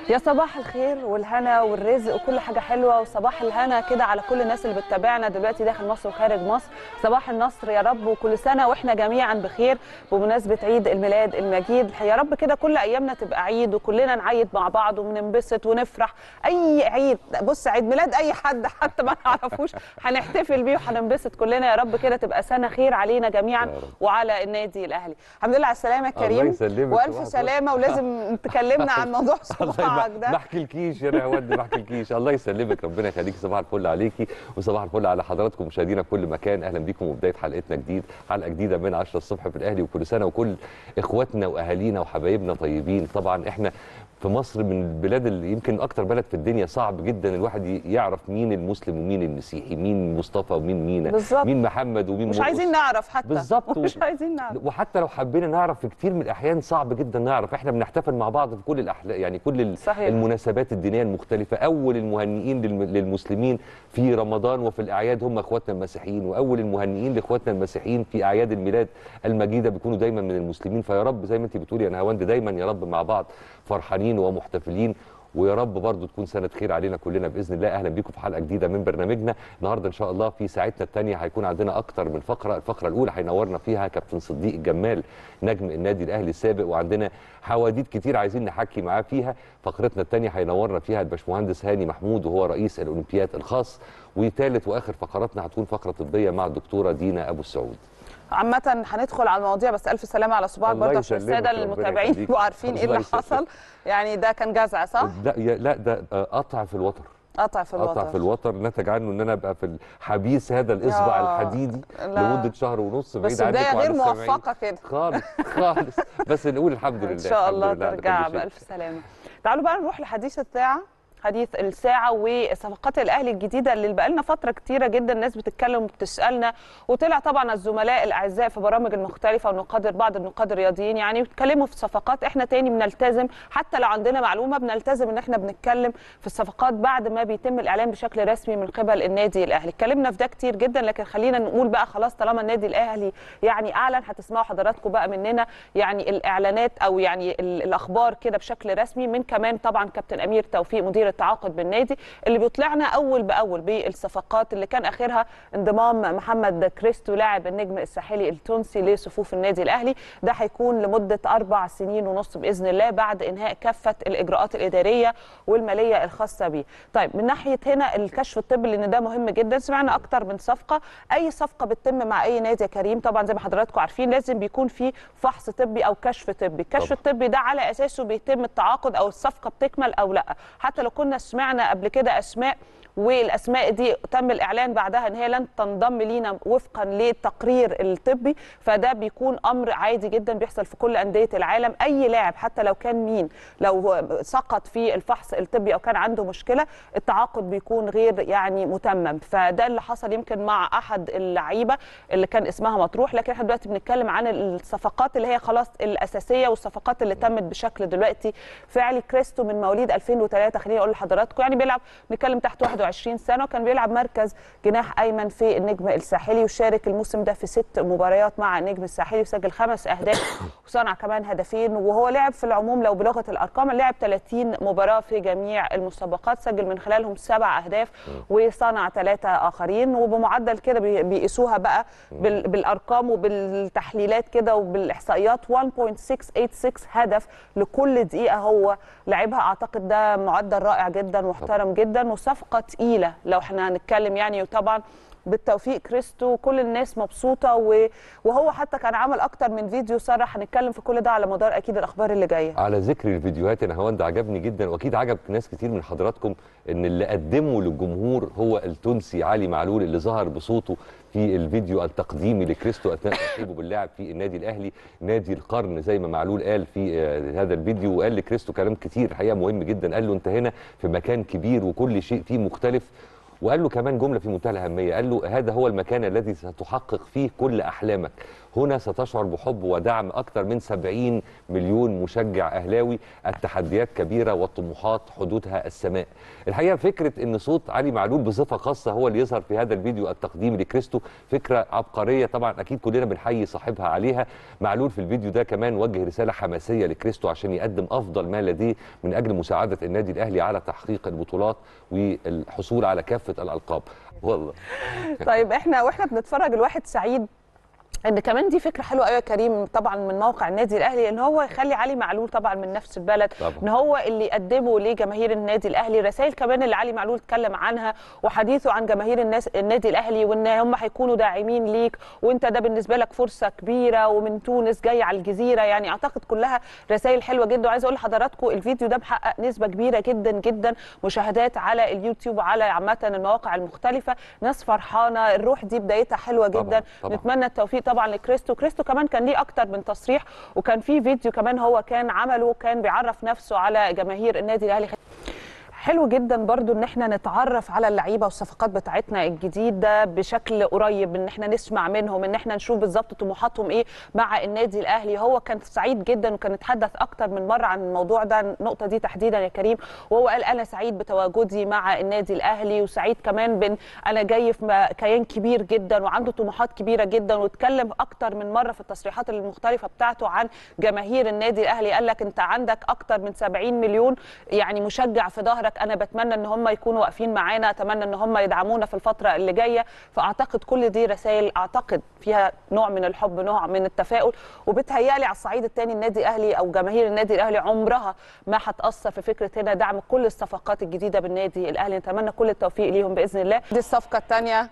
يا صباح الخير والهنا والرزق وكل حاجه حلوه وصباح الهنا كده على كل الناس اللي بتتابعنا دلوقتي داخل مصر وخارج مصر صباح النصر يا رب وكل سنه واحنا جميعا بخير بمناسبه عيد الميلاد المجيد يا رب كده كل ايامنا تبقى عيد وكلنا نعيد مع بعض وننبسط ونفرح اي عيد بص عيد ميلاد اي حد حتى ما نعرفوش هنحتفل بيه وهننبسط كلنا يا رب كده تبقى سنه خير علينا جميعا يا رب. وعلى النادي الاهلي الحمد لله على السلامه يا الله كريم يسلمك والف صباح سلامه ولازم تكلمنا عن موضوع الله صباعك ما ده ما احكيلكيش يا نهاوند ما احكيلكيش الله يسلمك ربنا يخليكي صباح الفل عليكي وصباح الفل على حضراتكم مشاهدينا في كل مكان اهلا بيكم وبدايه حلقتنا جديد حلقه جديده من 10 الصبح في الاهلي وكل سنه وكل اخواتنا واهالينا وحبايبنا طيبين طبعا احنا في مصر من البلاد اللي يمكن اكتر بلد في الدنيا صعب جدا الواحد ي- يعرف مين المسلم ومين المسيحي مين مصطفى ومين مينا بالظبط. مين محمد ومين مش مرقس. عايزين نعرف حتى بالظبط. مش عايزين نعرف وحتى لو حبينا نعرف في كتير من الاحيان صعب جدا نعرف احنا بنحتفل مع بعض في كل الاحلام يعني كل ال- صحيح. المناسبات الدينيه المختلفه اول المهنئين للم- للمسلمين في رمضان وفي الاعياد هم اخواتنا المسيحيين واول المهنئين لاخواتنا المسيحيين في اعياد الميلاد المجيده بيكونوا دايما من المسلمين فيا رب زي ما انت بتقولي يا نهاوند دايما يا رب مع بعض فرحانين ومحتفلين ويا رب برضو تكون سنه خير علينا كلنا باذن الله اهلا بيكم في حلقه جديده من برنامجنا النهارده ان شاء الله في ساعتنا الثانيه هيكون عندنا اكتر من فقره الفقره الاولى هينورنا فيها كابتن صديق الجمال نجم النادي الاهلي السابق وعندنا حواديت كتير عايزين نحكي معاه فيها فقرتنا الثانيه هينورنا فيها الباشمهندس هاني محمود وهو رئيس الاولمبياد الخاص وثالث واخر فقراتنا هتكون فقره طبيه مع الدكتوره دينا ابو السعود عامة هندخل على المواضيع بس ألف سلامة على صباعك الله برضه عشان يسلمك، السادة ربنا المتابعين يخليك. يبقوا عارفين إيه الله اللي يسلمك. حصل يعني ده كان جزع صح؟ لا يا- لا ده آه، قطع في الوتر قطع في الوتر قطع في الوتر نتج عنه ان انا ابقى في حبيس هذا الاصبع يا- الحديدي لا. لمده شهر ونص بس بعيد عنك بداية وعن غير السامعين. موفقة كده خالص خالص بس نقول الحمد لله إن شاء الحمد الله لله على ترجع كل شيء. بألف سلامة تعالوا بقى نروح لحديث الساعة حديث الساعة وصفقات الأهلي الجديدة اللي بقالنا فترة كتيرة جدا الناس بتتكلم وبتسألنا وطلع طبعا الزملاء الأعزاء في برامج المختلفة ونقاد بعض النقاد الرياضيين يعني بيتكلموا في صفقات احنا تاني بنلتزم حتى لو عندنا معلومة بنلتزم ان احنا بنتكلم في الصفقات بعد ما بيتم الإعلان بشكل رسمي من قبل النادي الأهلي اتكلمنا في ده كتير جدا لكن خلينا نقول بقى خلاص طالما النادي الأهلي يعني أعلن هتسمعوا حضراتكم بقى مننا يعني الإعلانات أو يعني ال- الأخبار كده بشكل رسمي من كمان طبعا كابتن أمير توفيق مدير التعاقد بالنادي اللي بيطلعنا أول بأول بالصفقات اللي كان آخرها انضمام محمد كريستو لاعب النجم الساحلي التونسي لصفوف النادي الأهلي ده هيكون لمدة أربع سنين ونص بإذن الله بعد إنهاء كافة الإجراءات الإدارية والمالية الخاصة بيه طيب من ناحية هنا الكشف الطبي لأن ده مهم جدا سمعنا أكتر من صفقة أي صفقة بتتم مع أي نادي يا كريم طبعا زي ما حضراتكم عارفين لازم بيكون في فحص طبي أو كشف طبي الكشف طبعا. الطبي ده على أساسه بيتم التعاقد أو الصفقة بتكمل أو لا حتى لو كنا سمعنا قبل كده أسماء والاسماء دي تم الاعلان بعدها ان هي لن تنضم لينا وفقا للتقرير الطبي فده بيكون امر عادي جدا بيحصل في كل انديه العالم اي لاعب حتى لو كان مين لو سقط في الفحص الطبي او كان عنده مشكله التعاقد بيكون غير يعني متمم فده اللي حصل يمكن مع احد اللعيبه اللي كان اسمها مطروح لكن احنا دلوقتي بنتكلم عن الصفقات اللي هي خلاص الاساسيه والصفقات اللي تمت بشكل دلوقتي فعلي كريستو من مواليد 2003 خليني اقول لحضراتكم يعني بيلعب بنتكلم تحت 21 سنه وكان بيلعب مركز جناح ايمن في النجم الساحلي وشارك الموسم ده في ست مباريات مع النجم الساحلي وسجل خمس اهداف وصنع كمان هدفين وهو لعب في العموم لو بلغه الارقام لعب 30 مباراه في جميع المسابقات سجل من خلالهم سبع اهداف وصنع ثلاثه اخرين وبمعدل كده بي- بيقيسوها بقى بال- بالارقام وبالتحليلات كده وبالاحصائيات 1.686 هدف لكل دقيقه هو لعبها اعتقد ده معدل رائع جدا محترم جدا وصفقه تقيله لو احنا هنتكلم يعني وطبعا بالتوفيق كريستو كل الناس مبسوطه و- وهو حتى كان عمل اكتر من فيديو صرح هنتكلم في كل ده على مدار اكيد الاخبار اللي جايه على ذكر الفيديوهات انا هوند عجبني جدا واكيد عجب ناس كتير من حضراتكم ان اللي قدمه للجمهور هو التونسي علي معلول اللي ظهر بصوته في الفيديو التقديمي لكريستو اثناء ترحيبه باللاعب في النادي الاهلي نادي القرن زي ما معلول قال في آه، هذا الفيديو وقال لكريستو كلام كتير الحقيقه مهم جدا قال له انت هنا في مكان كبير وكل شيء فيه مختلف وقال له كمان جمله في منتهى الاهميه قال له هذا هو المكان الذي ستحقق فيه كل احلامك هنا ستشعر بحب ودعم اكثر من 70 مليون مشجع اهلاوي التحديات كبيره والطموحات حدودها السماء الحقيقه فكره ان صوت علي معلول بصفه خاصه هو اللي يظهر في هذا الفيديو التقديمي لكريستو فكره عبقريه طبعا اكيد كلنا بنحيي صاحبها عليها معلول في الفيديو ده كمان وجه رساله حماسيه لكريستو عشان يقدم افضل ما لديه من اجل مساعده النادي الاهلي على تحقيق البطولات والحصول على كافه الالقاب والله طيب احنا واحنا بنتفرج الواحد سعيد ان كمان دي فكره حلوه قوي يا كريم طبعا من موقع النادي الاهلي ان هو يخلي علي معلول طبعا من نفس البلد طبعا. ان هو اللي يقدمه لجماهير النادي الاهلي رسائل كمان اللي علي معلول اتكلم عنها وحديثه عن جماهير الناس النادي الاهلي وان هم هيكونوا داعمين ليك وانت ده بالنسبه لك فرصه كبيره ومن تونس جاي على الجزيره يعني اعتقد كلها رسائل حلوه جدا وعايزه اقول لحضراتكم الفيديو ده محقق نسبه كبيره جدا جدا مشاهدات على اليوتيوب وعلى عامه المواقع المختلفه ناس فرحانه الروح دي بدايتها حلوه طبعاً، جدا طبعاً. نتمنى التوفيق طبعا لكريستو كريستو كمان كان ليه اكتر من تصريح وكان في فيديو كمان هو كان عمله كان بيعرف نفسه على جماهير النادي الاهلي حلو جدا برضو ان احنا نتعرف على اللعيبه والصفقات بتاعتنا الجديده بشكل قريب ان احنا نسمع منهم ان احنا نشوف بالظبط طموحاتهم ايه مع النادي الاهلي هو كان سعيد جدا وكان اتحدث اكتر من مره عن الموضوع ده النقطه دي تحديدا يا كريم وهو قال انا سعيد بتواجدي مع النادي الاهلي وسعيد كمان بان انا جاي في م- كيان كبير جدا وعنده طموحات كبيره جدا واتكلم اكتر من مره في التصريحات المختلفه بتاعته عن جماهير النادي الاهلي قال لك انت عندك اكتر من 70 مليون يعني مشجع في ظهرك انا بتمنى ان هم يكونوا واقفين معانا اتمنى ان هم يدعمونا في الفتره اللي جايه فاعتقد كل دي رسائل اعتقد فيها نوع من الحب نوع من التفاؤل وبتهيالي على الصعيد الثاني النادي الاهلي او جماهير النادي الاهلي عمرها ما هتاثر في فكره هنا دعم كل الصفقات الجديده بالنادي الاهلي نتمنى كل التوفيق ليهم باذن الله دي الصفقه الثانيه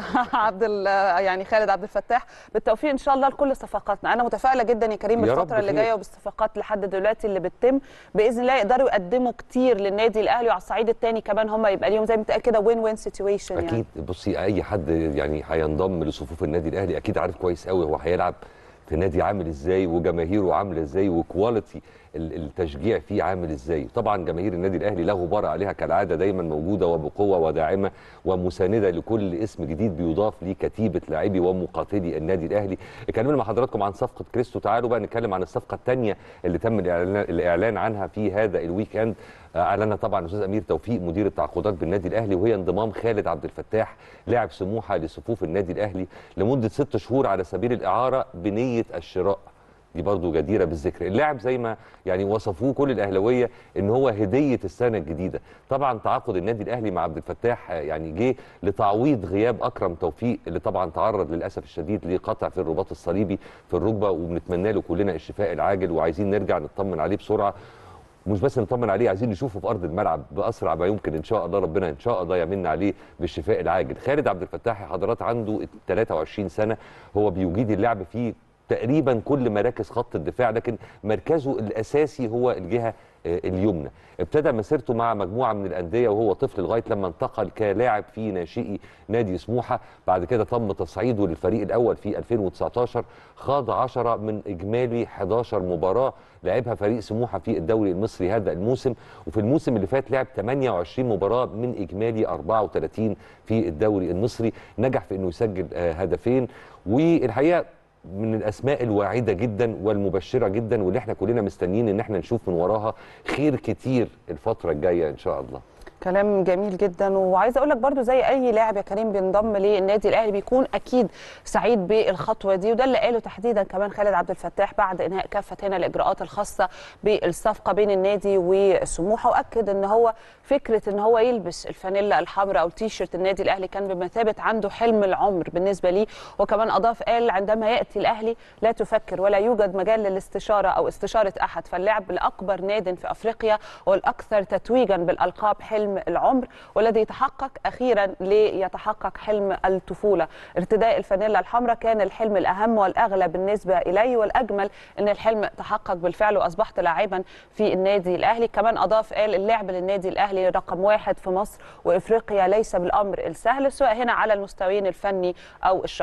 عبد ال- يعني خالد عبد الفتاح بالتوفيق ان شاء الله لكل صفقاتنا انا متفائله جدا يا كريم يا رب بالفتره اللي خير. جايه وبالصفقات لحد دلوقتي اللي بتتم باذن الله يقدروا يقدموا كتير للنادي الاهلي وعلى الصعيد الثاني كمان هم يبقى ليهم زي ما بتقال كده وين وين سيتويشن يعني اكيد بصي اي حد يعني هينضم لصفوف النادي الاهلي اكيد عارف كويس قوي هو هيلعب في نادي عامل ازاي وجماهيره عامله ازاي وكواليتي ال- التشجيع فيه عامل ازاي طبعا جماهير النادي الاهلي له غبار عليها كالعاده دايما موجوده وبقوه وداعمه ومسانده لكل اسم جديد بيضاف لكتيبه لاعبي ومقاتلي النادي الاهلي اتكلمنا مع حضراتكم عن صفقه كريستو تعالوا بقى نتكلم عن الصفقه الثانيه اللي تم الاعلان الاعلان عنها في هذا الويك اند اعلنها طبعا الاستاذ امير توفيق مدير التعاقدات بالنادي الاهلي وهي انضمام خالد عبد الفتاح لاعب سموحه لصفوف النادي الاهلي لمده ست شهور على سبيل الاعاره بنيه الشراء دي برضو جديره بالذكر اللاعب زي ما يعني وصفوه كل الاهلاويه ان هو هديه السنه الجديده طبعا تعاقد النادي الاهلي مع عبد الفتاح آه، يعني جه لتعويض غياب اكرم توفيق اللي طبعا تعرض للاسف الشديد لقطع في الرباط الصليبي في الركبه وبنتمنى له كلنا الشفاء العاجل وعايزين نرجع نطمن عليه بسرعه مش بس نطمن عليه عايزين نشوفه في ارض الملعب باسرع ما يمكن ان شاء الله ربنا ان شاء الله يمن عليه بالشفاء العاجل خالد عبد الفتاح يا حضرات عنده 23 سنه هو بيجيد اللعب في تقريبا كل مراكز خط الدفاع لكن مركزه الاساسي هو الجهه آه، اليمنى ابتدى مسيرته مع مجموعه من الانديه وهو طفل لغايه لما انتقل كلاعب في ناشئي نادي سموحه بعد كده تم تصعيده للفريق الاول في 2019 خاض 10 من اجمالي 11 مباراه لعبها فريق سموحه في الدوري المصري هذا الموسم وفي الموسم اللي فات لعب 28 مباراه من اجمالي 34 في الدوري المصري نجح في انه يسجل آه، هدفين والحقيقه من الاسماء الواعده جدا والمبشره جدا واللي احنا كلنا مستنيين ان احنا نشوف من وراها خير كتير الفتره الجايه ان شاء الله كلام جميل جدا وعايزه اقول لك برضو زي اي لاعب يا كريم بينضم للنادي الاهلي بيكون اكيد سعيد بالخطوه دي وده اللي قاله تحديدا كمان خالد عبد الفتاح بعد انهاء كافه هنا الاجراءات الخاصه بالصفقه بين النادي وسموحه واكد ان هو فكره ان هو يلبس الفانيلا الحمراء او تيشيرت النادي الاهلي كان بمثابه عنده حلم العمر بالنسبه ليه وكمان اضاف قال عندما ياتي الاهلي لا تفكر ولا يوجد مجال للاستشاره او استشاره احد فاللعب لاكبر ناد في افريقيا والاكثر تتويجا بالالقاب حلم العمر والذي يتحقق اخيرا ليتحقق حلم الطفوله ارتداء الفانيلا الحمراء كان الحلم الاهم والاغلى بالنسبه الي والاجمل ان الحلم تحقق بالفعل واصبحت لاعبا في النادي الاهلي كمان اضاف قال اللعب للنادي الاهلي رقم واحد في مصر وافريقيا ليس بالامر السهل سواء هنا على المستويين الفني او الشخصي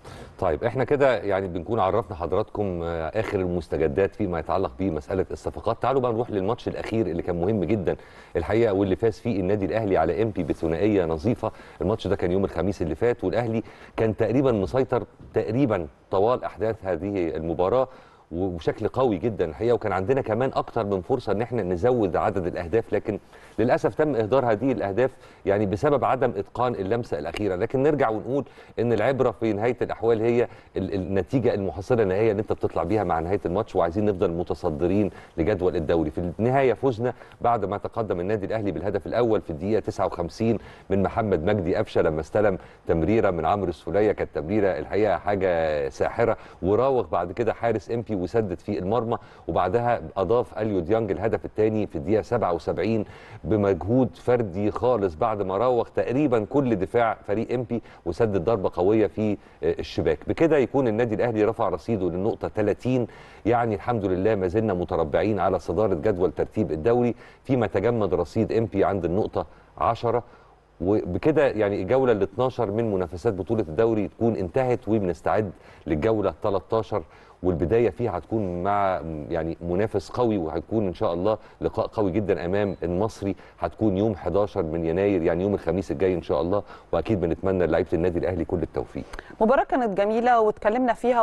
طيب احنا كده يعني بنكون عرفنا حضراتكم آه، اخر المستجدات فيما يتعلق بمساله الصفقات تعالوا بقى نروح للماتش الاخير اللي كان مهم جدا الحقيقه واللي فاز فيه النادي الاهلي على امبي بثنائيه نظيفه الماتش ده كان يوم الخميس اللي فات والاهلي كان تقريبا مسيطر تقريبا طوال احداث هذه المباراه وبشكل قوي جدا الحقيقه وكان عندنا كمان اكتر من فرصه ان احنا نزود عدد الاهداف لكن للاسف تم اهدار هذه الاهداف يعني بسبب عدم اتقان اللمسه الاخيره لكن نرجع ونقول ان العبره في نهايه الاحوال هي ال- النتيجه المحصله النهائيه اللي انت بتطلع بيها مع نهايه الماتش وعايزين نفضل متصدرين لجدول الدوري في النهايه فزنا بعد ما تقدم النادي الاهلي بالهدف الاول في الدقيقه 59 من محمد مجدي قفشه لما استلم تمريره من عمرو السوليه كانت تمريره الحقيقه حاجه ساحره وراوغ بعد كده حارس امبي وسدد في المرمى وبعدها اضاف اليو ديانج الهدف الثاني في الدقيقه 77 بمجهود فردي خالص بعد ما راوغ تقريبا كل دفاع فريق امبي وسدد ضربه قويه في آه، الشباك بكده يكون النادي الاهلي رفع رصيده للنقطه 30 يعني الحمد لله ما زلنا متربعين على صداره جدول ترتيب الدوري فيما تجمد رصيد امبي عند النقطه 10 وبكده يعني الجوله ال 12 من منافسات بطوله الدوري تكون انتهت وبنستعد للجوله 13 والبدايه فيها هتكون مع يعني منافس قوي وهيكون ان شاء الله لقاء قوي جدا امام المصري هتكون يوم 11 من يناير يعني يوم الخميس الجاي ان شاء الله واكيد بنتمنى لعيبه النادي الاهلي كل التوفيق مباراة كانت جميلة واتكلمنا فيها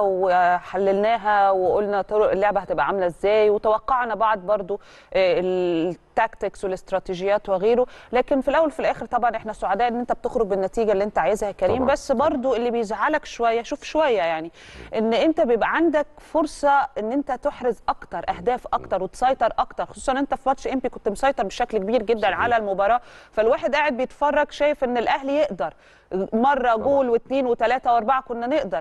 وحللناها وقلنا طرق اللعبة هتبقى عاملة ازاي وتوقعنا بعض برضو آه، التاكتكس والاستراتيجيات وغيره لكن في الاول في الاخر طبعا احنا سعداء ان انت بتخرج بالنتيجة اللي انت عايزها يا كريم طبعاً، بس برضو اللي بيزعلك شوية شوف شوية يعني ان انت بيبقى عندك فرصة ان انت تحرز اكتر اهداف اكتر وتسيطر اكتر خصوصا انت في ماتش امبي كنت مسيطر بشكل كبير جدا صحيح. على المباراة فالواحد قاعد بيتفرج شايف ان الاهلي يقدر مرة جول واثنين وثلاثة واربعة كنا نقدر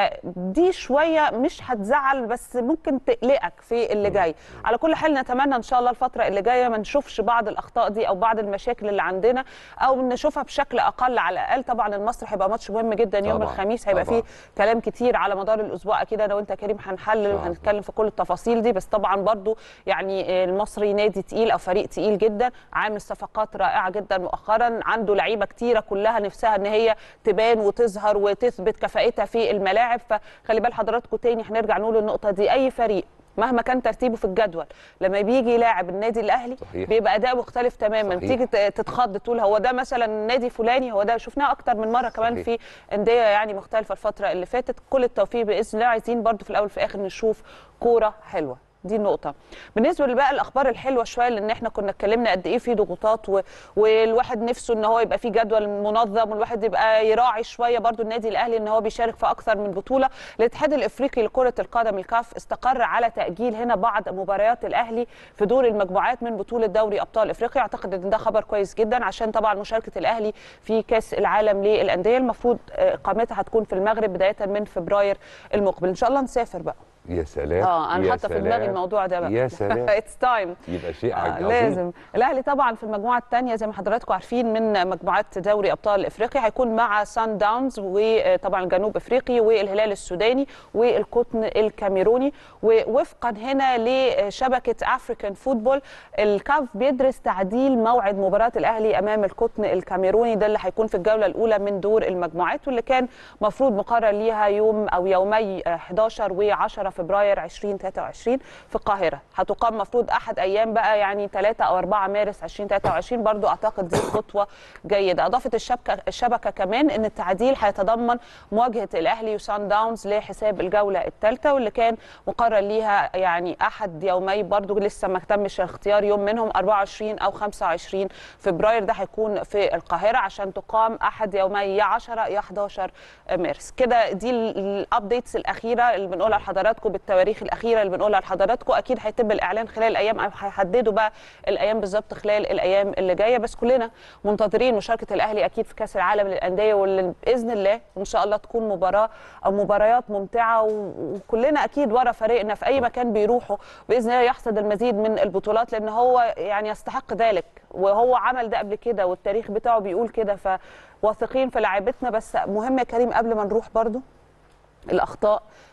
فدي شوية مش هتزعل بس ممكن تقلقك في اللي جاي على كل حال نتمنى ان شاء الله الفترة اللي جاية ما نشوفش بعض الاخطاء دي او بعض المشاكل اللي عندنا او نشوفها بشكل اقل على الاقل طبعا المصري هيبقى ماتش مهم جدا يوم طبعاً، الخميس هيبقى طبعاً. فيه كلام كتير على مدار الاسبوع اكيد انا وانت يا كريم هنحلل شاء وهنتكلم في كل التفاصيل دي بس طبعا برضو يعني المصري نادي تقيل او فريق تقيل جدا عامل صفقات رائعه جدا مؤخرا عنده لعيبه كتيره كلها نفسها ان هي تبان وتظهر وتثبت كفاءتها في الملاعب فخلي بال حضراتكم تاني هنرجع نقول النقطه دي اي فريق مهما كان ترتيبه في الجدول لما بيجي يلاعب النادي الاهلي صحيح. بيبقى اداء مختلف تماما صحيح. تيجي ت- تتخض تقول هو ده مثلا نادي فلاني هو ده شفناه اكتر من مره كمان صحيح. في انديه يعني مختلفه الفتره اللي فاتت كل التوفيق باذن الله عايزين برضو في الاول وفي الاخر نشوف كوره حلوه دي النقطة. بالنسبة بقى الأخبار الحلوة شوية لأن احنا كنا اتكلمنا قد إيه في ضغوطات و... والواحد نفسه إن هو يبقى في جدول منظم والواحد يبقى يراعي شوية برضو النادي الأهلي إن هو بيشارك في أكثر من بطولة. الاتحاد الإفريقي لكرة القدم الكاف استقر على تأجيل هنا بعض مباريات الأهلي في دور المجموعات من بطولة دوري أبطال إفريقيا، أعتقد إن ده خبر كويس جدا عشان طبعا مشاركة الأهلي في كأس العالم للأندية المفروض آه، إقامتها هتكون في المغرب بداية من فبراير المقبل، إن شاء الله نسافر بقى. يا سلام اه انا يا حاطه في دماغي سلام. الموضوع ده بقى يا سلام اتس تايم يبقى شيء آه عظيم لازم الاهلي طبعا في المجموعه الثانيه زي ما حضراتكم عارفين من مجموعات دوري ابطال افريقيا هيكون مع سان داونز وطبعا جنوب افريقي والهلال السوداني والقطن الكاميروني ووفقا هنا لشبكه افريكان فوتبول الكاف بيدرس تعديل موعد مباراه الاهلي امام القطن الكاميروني ده اللي هيكون في الجوله الاولى من دور المجموعات واللي كان مفروض مقرر ليها يوم او يومي 11 و10 فبراير 2023 في القاهره هتقام مفروض احد ايام بقى يعني 3 او 4 مارس 2023 برضو اعتقد دي خطوه جيده اضافت الشبكه الشبكه كمان ان التعديل هيتضمن مواجهه الاهلي وسان داونز لحساب الجوله الثالثه واللي كان مقرر ليها يعني احد يومي برضو لسه ما تمش اختيار يوم منهم 24 او 25 فبراير ده هيكون في القاهره عشان تقام احد يومي يا 10 يا 11 مارس كده دي الابديتس الاخيره اللي بنقولها لحضراتكم بالتواريخ الاخيره اللي بنقولها لحضراتكم اكيد هيتم الاعلان خلال الايام او هيحددوا بقى الايام بالظبط خلال الايام اللي جايه بس كلنا منتظرين مشاركه الاهلي اكيد في كاس العالم للانديه واللي باذن الله وان شاء الله تكون مباراه او مباريات ممتعه و- وكلنا اكيد ورا فريقنا في اي مكان بيروحوا باذن الله يحصد المزيد من البطولات لان هو يعني يستحق ذلك وهو عمل ده قبل كده والتاريخ بتاعه بيقول كده فواثقين في لاعيبتنا بس مهم يا كريم قبل ما نروح برضو الاخطاء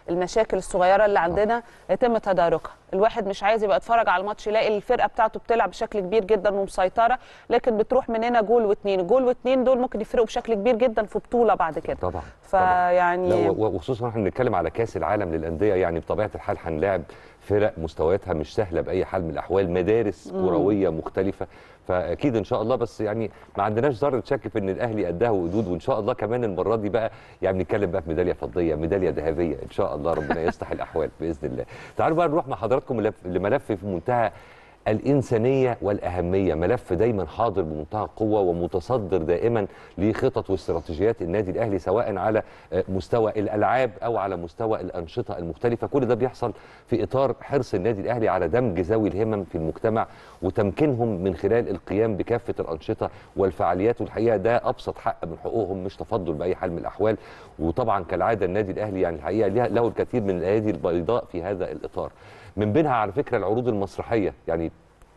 المشاكل الصغيره اللي عندنا يتم تداركها الواحد مش عايز يبقى يتفرج على الماتش يلاقي الفرقه بتاعته بتلعب بشكل كبير جدا ومسيطره لكن بتروح من هنا جول واثنين جول واثنين دول ممكن يفرقوا بشكل كبير جدا في بطوله بعد كده طبعا طبعاً. فيعني لا و- وخصوصا احنا بنتكلم على كاس العالم للانديه يعني بطبيعه الحال هنلاعب فرق مستوياتها مش سهله باي حال من الاحوال مدارس كرويه مختلفه فاكيد ان شاء الله بس يعني ما عندناش ذره شك في ان الاهلي قدها وقدود وان شاء الله كمان المره دي بقى يعني بنتكلم بقى في ميداليه فضيه ميداليه ذهبيه ان شاء الله ربنا يصلح الاحوال باذن الله تعالوا بقى نروح مع حضراتكم لف- لملف في منتهى الإنسانية والأهمية ملف دايما حاضر بمنتهى القوة ومتصدر دائما لخطط واستراتيجيات النادي الأهلي سواء على آه، مستوى الألعاب أو على مستوى الأنشطة المختلفة كل ده بيحصل في إطار حرص النادي الأهلي على دمج ذوي الهمم في المجتمع وتمكينهم من خلال القيام بكافة الأنشطة والفعاليات والحقيقة ده أبسط حق من حقوقهم مش تفضل بأي حال من الأحوال وطبعا كالعادة النادي الأهلي يعني الحقيقة لها- له الكثير من الأيادي البيضاء في هذا الإطار من بينها على فكرة العروض المسرحية يعني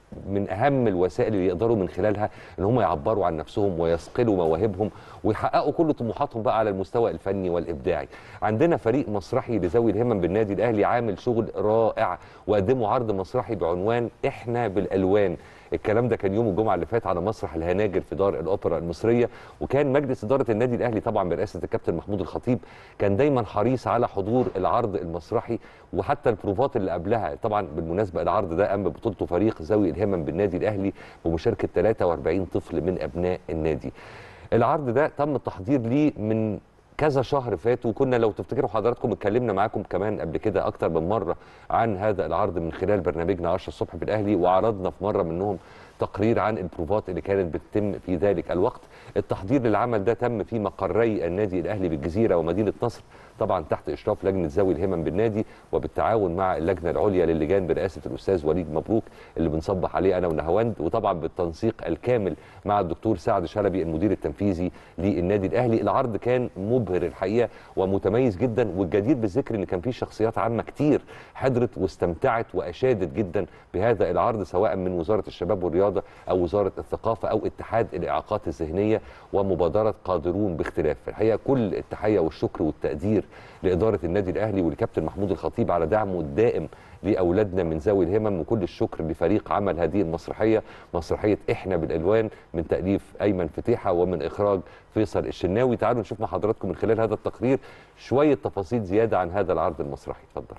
من اهم الوسائل اللي يقدروا من خلالها ان هم يعبروا عن نفسهم ويصقلوا مواهبهم ويحققوا كل طموحاتهم بقى على المستوى الفني والابداعي. عندنا فريق مسرحي لذوي الهمم بالنادي الاهلي عامل شغل رائع وقدموا عرض مسرحي بعنوان احنا بالالوان. الكلام ده كان يوم الجمعه اللي فات على مسرح الهناجر في دار الاوبرا المصريه وكان مجلس اداره النادي الاهلي طبعا برئاسه الكابتن محمود الخطيب كان دايما حريص على حضور العرض المسرحي وحتى البروفات اللي قبلها طبعا بالمناسبه العرض ده قام ببطولته فريق ذوي الهمم بالنادي الاهلي بمشاركه 43 طفل من ابناء النادي. العرض ده تم التحضير ليه من كذا شهر فات وكنا لو تفتكروا حضراتكم اتكلمنا معاكم كمان قبل كده اكتر من مره عن هذا العرض من خلال برنامجنا 10 الصبح في الاهلي وعرضنا في مره منهم تقرير عن البروفات اللي كانت بتتم في ذلك الوقت التحضير للعمل ده تم في مقري النادي الاهلي بالجزيره ومدينه نصر طبعا تحت اشراف لجنه ذوي الهمم بالنادي وبالتعاون مع اللجنه العليا للجان برئاسه الاستاذ وليد مبروك اللي بنصبح عليه انا ونهاوند وطبعا بالتنسيق الكامل مع الدكتور سعد شلبي المدير التنفيذي للنادي الاهلي العرض كان مبهر الحقيقه ومتميز جدا والجدير بالذكر ان كان فيه شخصيات عامه كتير حضرت واستمتعت واشادت جدا بهذا العرض سواء من وزاره الشباب والرياضه او وزاره الثقافه او اتحاد الاعاقات الذهنيه ومبادره قادرون باختلاف الحقيقه كل التحيه والشكر والتقدير لاداره النادي الاهلي والكابتن محمود الخطيب على دعمه الدائم لاولادنا من ذوي الهمم وكل الشكر لفريق عمل هذه المسرحيه مسرحيه احنا بالالوان من تاليف ايمن فتيحه ومن اخراج فيصل الشناوي تعالوا نشوف مع حضراتكم من خلال هذا التقرير شويه تفاصيل زياده عن هذا العرض المسرحي اتفضل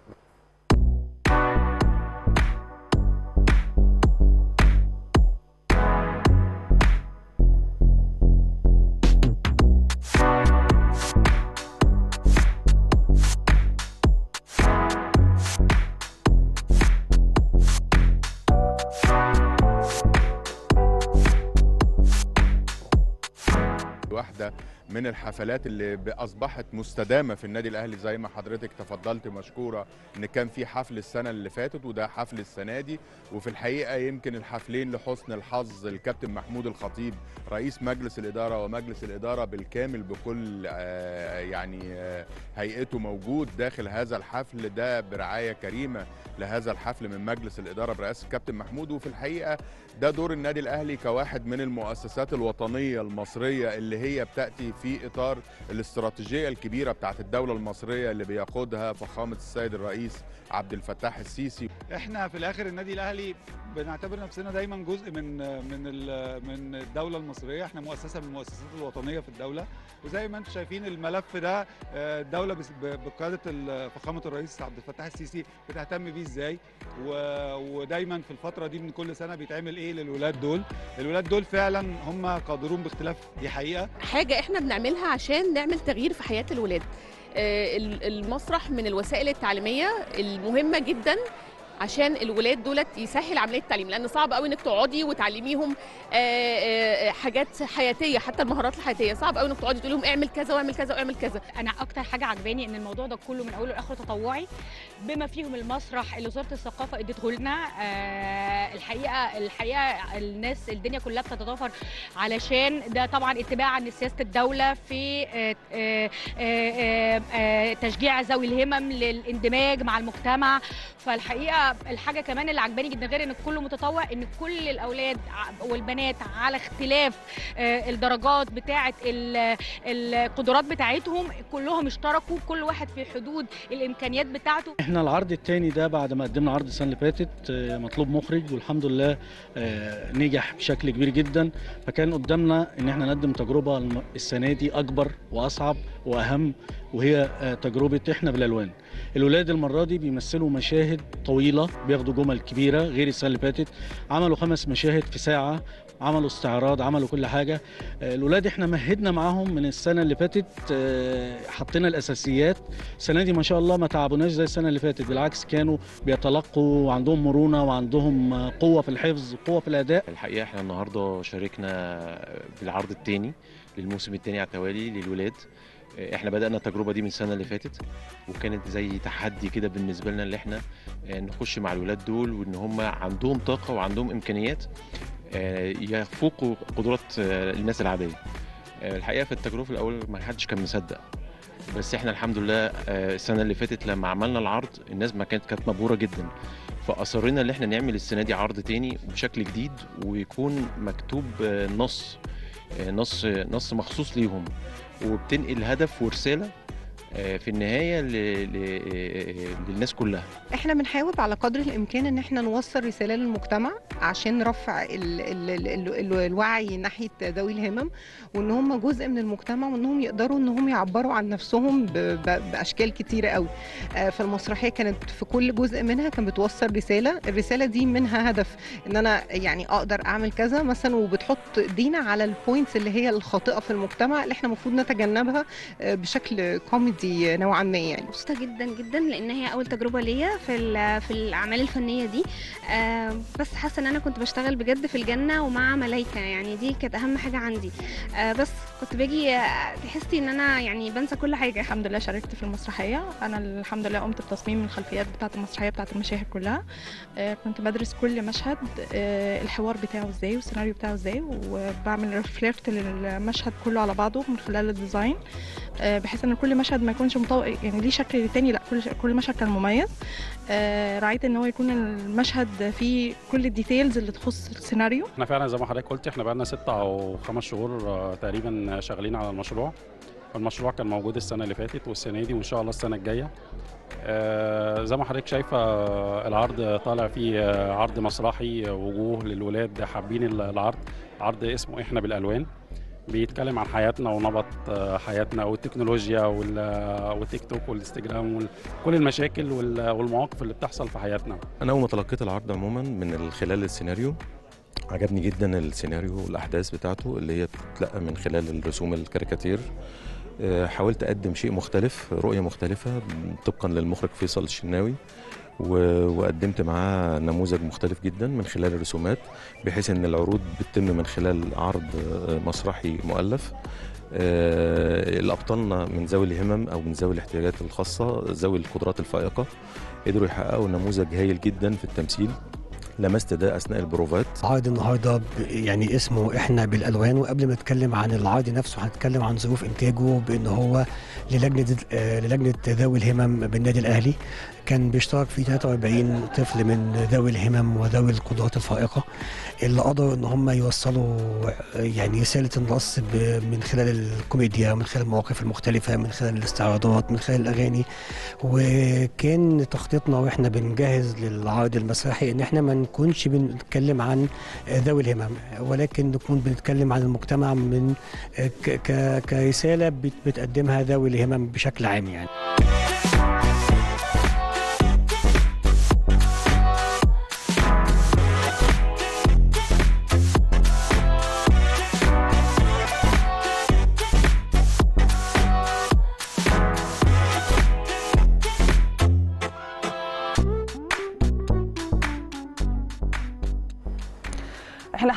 واحدة من الحفلات اللي ب- أصبحت مستدامة في النادي الأهلي زي ما حضرتك تفضلت مشكورة إن كان في حفل السنة اللي فاتت وده حفل السنة دي وفي الحقيقة يمكن الحفلين لحسن الحظ الكابتن محمود الخطيب رئيس مجلس الإدارة ومجلس الإدارة بالكامل بكل آه، يعني آه، هيئته موجود داخل هذا الحفل ده برعاية كريمة لهذا الحفل من مجلس الإدارة برئاسة الكابتن محمود وفي الحقيقة ده دور النادي الاهلي كواحد من المؤسسات الوطنيه المصريه اللي هي بتاتي في اطار الاستراتيجيه الكبيره بتاعت الدوله المصريه اللي بيقودها فخامه السيد الرئيس عبد الفتاح السيسي احنا في الاخر النادي الاهلي بنعتبر نفسنا دايما جزء من من ال- من الدوله المصريه احنا مؤسسه من المؤسسات الوطنيه في الدوله وزي ما انتم شايفين الملف ده آه، الدوله بس- ب- بقياده ال- فخامه الرئيس عبد الفتاح السيسي بتهتم بيه ازاي و- ودايما في الفتره دي من كل سنه بيتعمل ايه للولاد دول الولاد دول فعلا هم قادرون باختلاف دي حقيقه حاجة احنا بنعملها عشان نعمل تغيير في حياة الولاد آه، ال- المسرح من الوسائل التعليمية المهمة جدا عشان الولاد دولت يسهل عمليه التعليم لان صعب قوي انك تقعدي وتعلميهم آه، آه، حاجات حياتيه حتى المهارات الحياتيه صعب قوي انك تقعدي تقول لهم اعمل كذا واعمل كذا واعمل كذا انا اكتر حاجه عجباني ان الموضوع ده كله من اوله لاخره تطوعي بما فيهم المسرح اللي وزاره الثقافه ادته لنا آه الحقيقه الحقيقه الناس الدنيا كلها بتتضافر علشان ده طبعا اتباعا لسياسه الدوله في آه آه آه آه آه تشجيع ذوي الهمم للاندماج مع المجتمع فالحقيقه الحقيقه الحاجه كمان اللي عجباني جدا غير ان كله متطوع ان كل الاولاد ع- والبنات على اختلاف آه، الدرجات بتاعه ال- القدرات بتاعتهم كلهم اشتركوا كل واحد في حدود الامكانيات بتاعته احنا العرض الثاني ده بعد ما قدمنا عرض السنه اللي فاتت آه، مطلوب مخرج والحمد لله آه، نجح بشكل كبير جدا فكان قدامنا ان احنا نقدم تجربه الم- السنه دي اكبر واصعب واهم وهي آه، تجربه احنا بالالوان الولاد المره دي بيمثلوا مشاهد طويله بياخدوا جمل كبيره غير السنه اللي فاتت عملوا خمس مشاهد في ساعه عملوا استعراض عملوا كل حاجه آه، الولاد احنا مهدنا معاهم من السنه اللي فاتت آه، حطينا الاساسيات السنه دي ما شاء الله ما تعبوناش زي السنه اللي فاتت بالعكس كانوا بيتلقوا وعندهم مرونه وعندهم آه، قوه في الحفظ قوه في الاداء الحقيقه احنا النهارده شاركنا بالعرض الثاني للموسم الثاني على التوالي للولاد احنا بدانا التجربه دي من السنه اللي فاتت وكانت زي تحدي كده بالنسبه لنا اللي احنا نخش مع الولاد دول وان هم عندهم طاقه وعندهم امكانيات يفوقوا قدرات الناس العاديه الحقيقه في التجربه الاول ما حدش كان مصدق بس احنا الحمد لله السنه اللي فاتت لما عملنا العرض الناس ما كانت كانت مبهوره جدا فاصرينا ان احنا نعمل السنه دي عرض تاني بشكل جديد ويكون مكتوب نص نص نص مخصوص ليهم وبتنقل هدف ورساله في النهايه ل... ل... للناس كلها احنا بنحاول على قدر الامكان ان احنا نوصل رساله للمجتمع عشان رفع ال... ال... ال... ال... الوعي ناحيه ذوي الهمم وان هم جزء من المجتمع وانهم يقدروا ان هم يعبروا عن نفسهم ب... ب... باشكال كتيره قوي فالمسرحيه كانت في كل جزء منها كان بتوصل رساله الرساله دي منها هدف ان انا يعني اقدر اعمل كذا مثلا وبتحط دينا على البوينتس اللي هي الخاطئه في المجتمع اللي احنا المفروض نتجنبها بشكل كوميدي دي نوعا ما يعني مبسوطه جدا جدا لان هي اول تجربه ليا في في الاعمال الفنيه دي آه بس حاسه ان انا كنت بشتغل بجد في الجنه ومع ملايكه يعني دي كانت اهم حاجه عندي آه بس كنت باجي تحسي ان انا يعني بنسى كل حاجه الحمد لله شاركت في المسرحيه انا الحمد لله قمت بتصميم الخلفيات بتاعه المسرحيه بتاعه المشاهد كلها آه كنت بدرس كل مشهد آه الحوار بتاعه ازاي والسيناريو بتاعه ازاي وبعمل ريفلكت للمشهد كله على بعضه من خلال الديزاين آه بحيث ان كل مشهد ما يكونش مطو... يعني ليه شكل للتاني لا كل كل مشهد كان مميز آه راعيت ان هو يكون المشهد فيه كل الديتيلز اللي تخص السيناريو احنا فعلا زي ما حضرتك قلت احنا بقالنا ستة او خمس شهور آه تقريبا شغالين على المشروع المشروع كان موجود السنه اللي فاتت والسنه دي وان شاء الله السنه الجايه آه زي ما حضرتك شايفه العرض طالع فيه عرض مسرحي وجوه للولاد حابين العرض عرض اسمه احنا بالالوان بيتكلم عن حياتنا ونمط حياتنا والتكنولوجيا والتيك توك والانستجرام وكل المشاكل والمواقف اللي بتحصل في حياتنا انا اول ما تلقيت العرض عموما من خلال السيناريو عجبني جدا السيناريو والاحداث بتاعته اللي هي بتتلقى من خلال الرسوم الكاريكاتير حاولت اقدم شيء مختلف رؤيه مختلفه طبقا للمخرج فيصل الشناوي وقدمت معاه نموذج مختلف جدا من خلال الرسومات بحيث ان العروض بتتم من خلال عرض مسرحي مؤلف الابطالنا من ذوي الهمم او من ذوي الاحتياجات الخاصه ذوي القدرات الفائقه قدروا يحققوا نموذج هايل جدا في التمثيل لمست ده اثناء البروفات عرض النهارده يعني اسمه احنا بالالوان وقبل ما نتكلم عن العرض نفسه هنتكلم عن ظروف انتاجه بان هو للجنه للجنه ذوي الهمم بالنادي الاهلي كان بيشترك فيه 43 طفل من ذوي الهمم وذوي القدرات الفائقه اللي قدروا ان هم يوصلوا يعني رساله النص من خلال الكوميديا من خلال المواقف المختلفه من خلال الاستعراضات من خلال الاغاني وكان تخطيطنا واحنا بنجهز للعرض المسرحي ان احنا ما نكونش بنتكلم عن ذوي الهمم ولكن نكون بنتكلم عن المجتمع من كرساله بتقدمها ذوي الهمم بشكل عام يعني احنا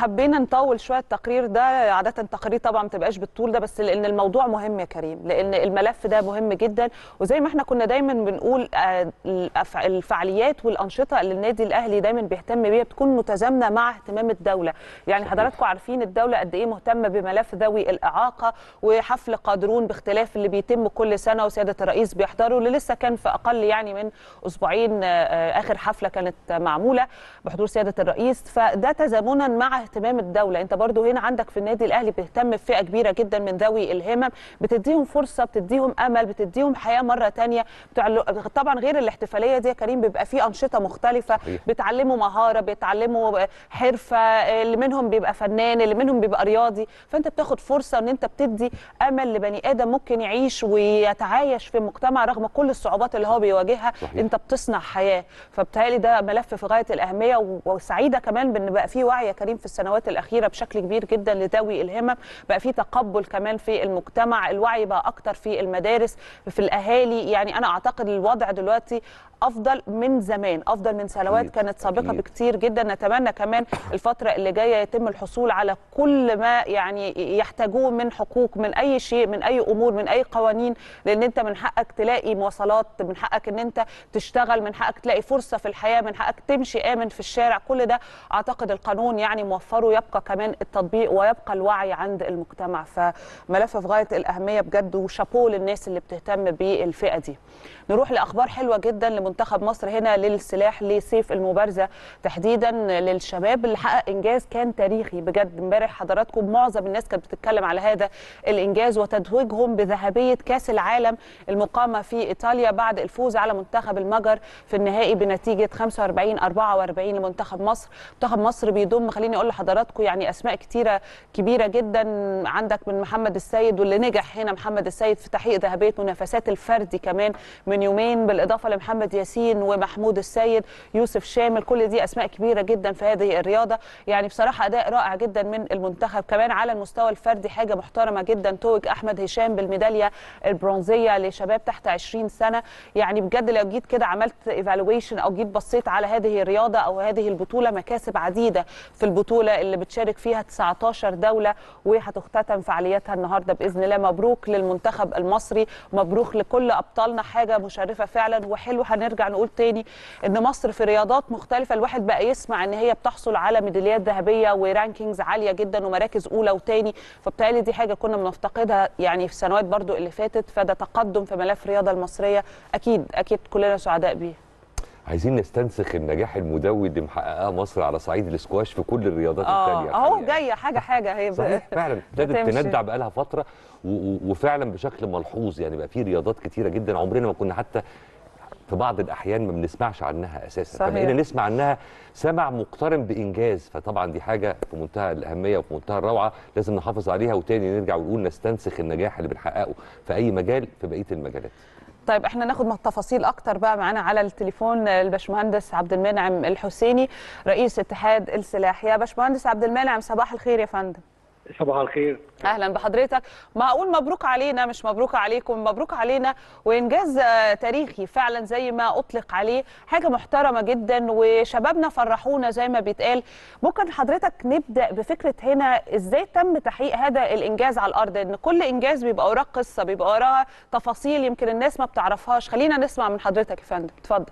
حبينا نطول شويه التقرير ده عاده التقارير طبعا ما بتبقاش بالطول ده بس لان الموضوع مهم يا كريم لان الملف ده مهم جدا وزي ما احنا كنا دايما بنقول آه، الأف- الفعاليات والانشطه اللي النادي الاهلي دايما بيهتم بيها بتكون متزامنه مع اهتمام الدوله يعني حضراتكم عارفين الدوله قد ايه مهتمه بملف ذوي الاعاقه وحفل قادرون باختلاف اللي بيتم كل سنه وسياده الرئيس بيحضروا اللي لسه كان في اقل يعني من اسبوعين آه، آه، اخر حفله كانت معموله بحضور سياده الرئيس فده تزامنا مع اهتمام الدوله انت برضو هنا عندك في النادي الاهلي بتهتم بفئه كبيره جدا من ذوي الهمم بتديهم فرصه بتديهم امل بتديهم حياه مره تانية بتعل... طبعا غير الاحتفاليه دي يا كريم بيبقى في انشطه مختلفه صحيح. بيتعلموا مهاره بيتعلموا حرفه اللي منهم بيبقى فنان اللي منهم بيبقى رياضي فانت بتاخد فرصه ان انت بتدي امل لبني ادم ممكن يعيش ويتعايش في المجتمع رغم كل الصعوبات اللي هو بيواجهها صحيح. انت بتصنع حياه فبالتالي ده ملف في غايه الاهميه و- وسعيده كمان بان بقى في وعي يا كريم في السنوات الاخيره بشكل كبير جدا لذوي الهمم بقى في تقبل كمان في المجتمع الوعي بقى اكتر في المدارس في الاهالي يعني انا اعتقد الوضع دلوقتي افضل من زمان افضل من سنوات أكيد. كانت سابقه أكيد. بكتير جدا نتمنى كمان الفتره اللي جايه يتم الحصول على كل ما يعني يحتاجوه من حقوق من اي شيء من اي امور من اي قوانين لان انت من حقك تلاقي مواصلات من حقك ان انت تشتغل من حقك تلاقي فرصه في الحياه من حقك تمشي امن في الشارع كل ده اعتقد القانون يعني موفره يبقى كمان التطبيق ويبقى الوعي عند المجتمع فملف في غايه الاهميه بجد وشابوه للناس اللي بتهتم بالفئه دي نروح لاخبار حلوه جدا لمنتخب مصر هنا للسلاح لسيف المبارزه تحديدا للشباب اللي حقق انجاز كان تاريخي بجد امبارح حضراتكم معظم الناس كانت بتتكلم على هذا الانجاز وتتويجهم بذهبيه كاس العالم المقامه في ايطاليا بعد الفوز على منتخب المجر في النهائي بنتيجه 45 44 لمنتخب مصر منتخب مصر بيضم خليني اقول لحضراتكم يعني اسماء كتيره كبيره جدا عندك من محمد السيد واللي نجح هنا محمد السيد في تحقيق ذهبيه منافسات الفردي كمان من يومين بالاضافه لمحمد ياسين ومحمود السيد يوسف شامل كل دي اسماء كبيره جدا في هذه الرياضه يعني بصراحه اداء رائع جدا من المنتخب كمان على المستوى الفردي حاجه محترمه جدا توج احمد هشام بالميداليه البرونزيه لشباب تحت 20 سنه يعني بجد لو جيت كده عملت ايفالويشن او جيت بصيت على هذه الرياضه او هذه البطوله مكاسب عديده في البطوله اللي بتشارك فيها 19 دوله وهتختتم فعالياتها النهارده باذن الله مبروك للمنتخب المصري مبروك لكل ابطالنا حاجه مشرفه فعلا وحلو هنرجع نقول تاني ان مصر في رياضات مختلفه الواحد بقى يسمع ان هي بتحصل على ميداليات ذهبيه ورانكينجز عاليه جدا ومراكز اولى وتاني فبالتالي دي حاجه كنا بنفتقدها يعني في السنوات برضو اللي فاتت فده تقدم في ملف الرياضه المصريه اكيد اكيد كلنا سعداء بيه عايزين نستنسخ النجاح المدوي اللي محققاه مصر على صعيد الاسكواش في كل الرياضات الثانيه اه اهو جايه حاجه حاجه هي صحيح فعلا ابتدت بتمشي. تندع بقالها فتره و- و- وفعلا بشكل ملحوظ يعني بقى في رياضات كتيره جدا عمرنا ما كنا حتى في بعض الاحيان ما بنسمعش عنها اساسا صحيح. فبقينا نسمع عنها سمع مقترن بانجاز فطبعا دي حاجه في منتهى الاهميه وفي منتهى الروعه لازم نحافظ عليها وتاني نرجع ونقول نستنسخ النجاح اللي بنحققه في اي مجال في بقيه المجالات طيب احنا ناخد تفاصيل اكتر بقى معانا على التليفون الباشمهندس عبد المنعم الحسيني رئيس اتحاد السلاح يا باشمهندس عبد المنعم صباح الخير يا فندم صباح الخير اهلا بحضرتك ما اقول مبروك علينا مش مبروك عليكم مبروك علينا وانجاز آه، تاريخي فعلا زي ما اطلق عليه حاجه محترمه جدا وشبابنا فرحونا زي ما بيتقال ممكن حضرتك نبدا بفكره هنا ازاي تم تحقيق هذا الانجاز على الارض ان كل انجاز بيبقى وراه قصه بيبقى وراه تفاصيل يمكن الناس ما بتعرفهاش خلينا نسمع من حضرتك يا فندم اتفضل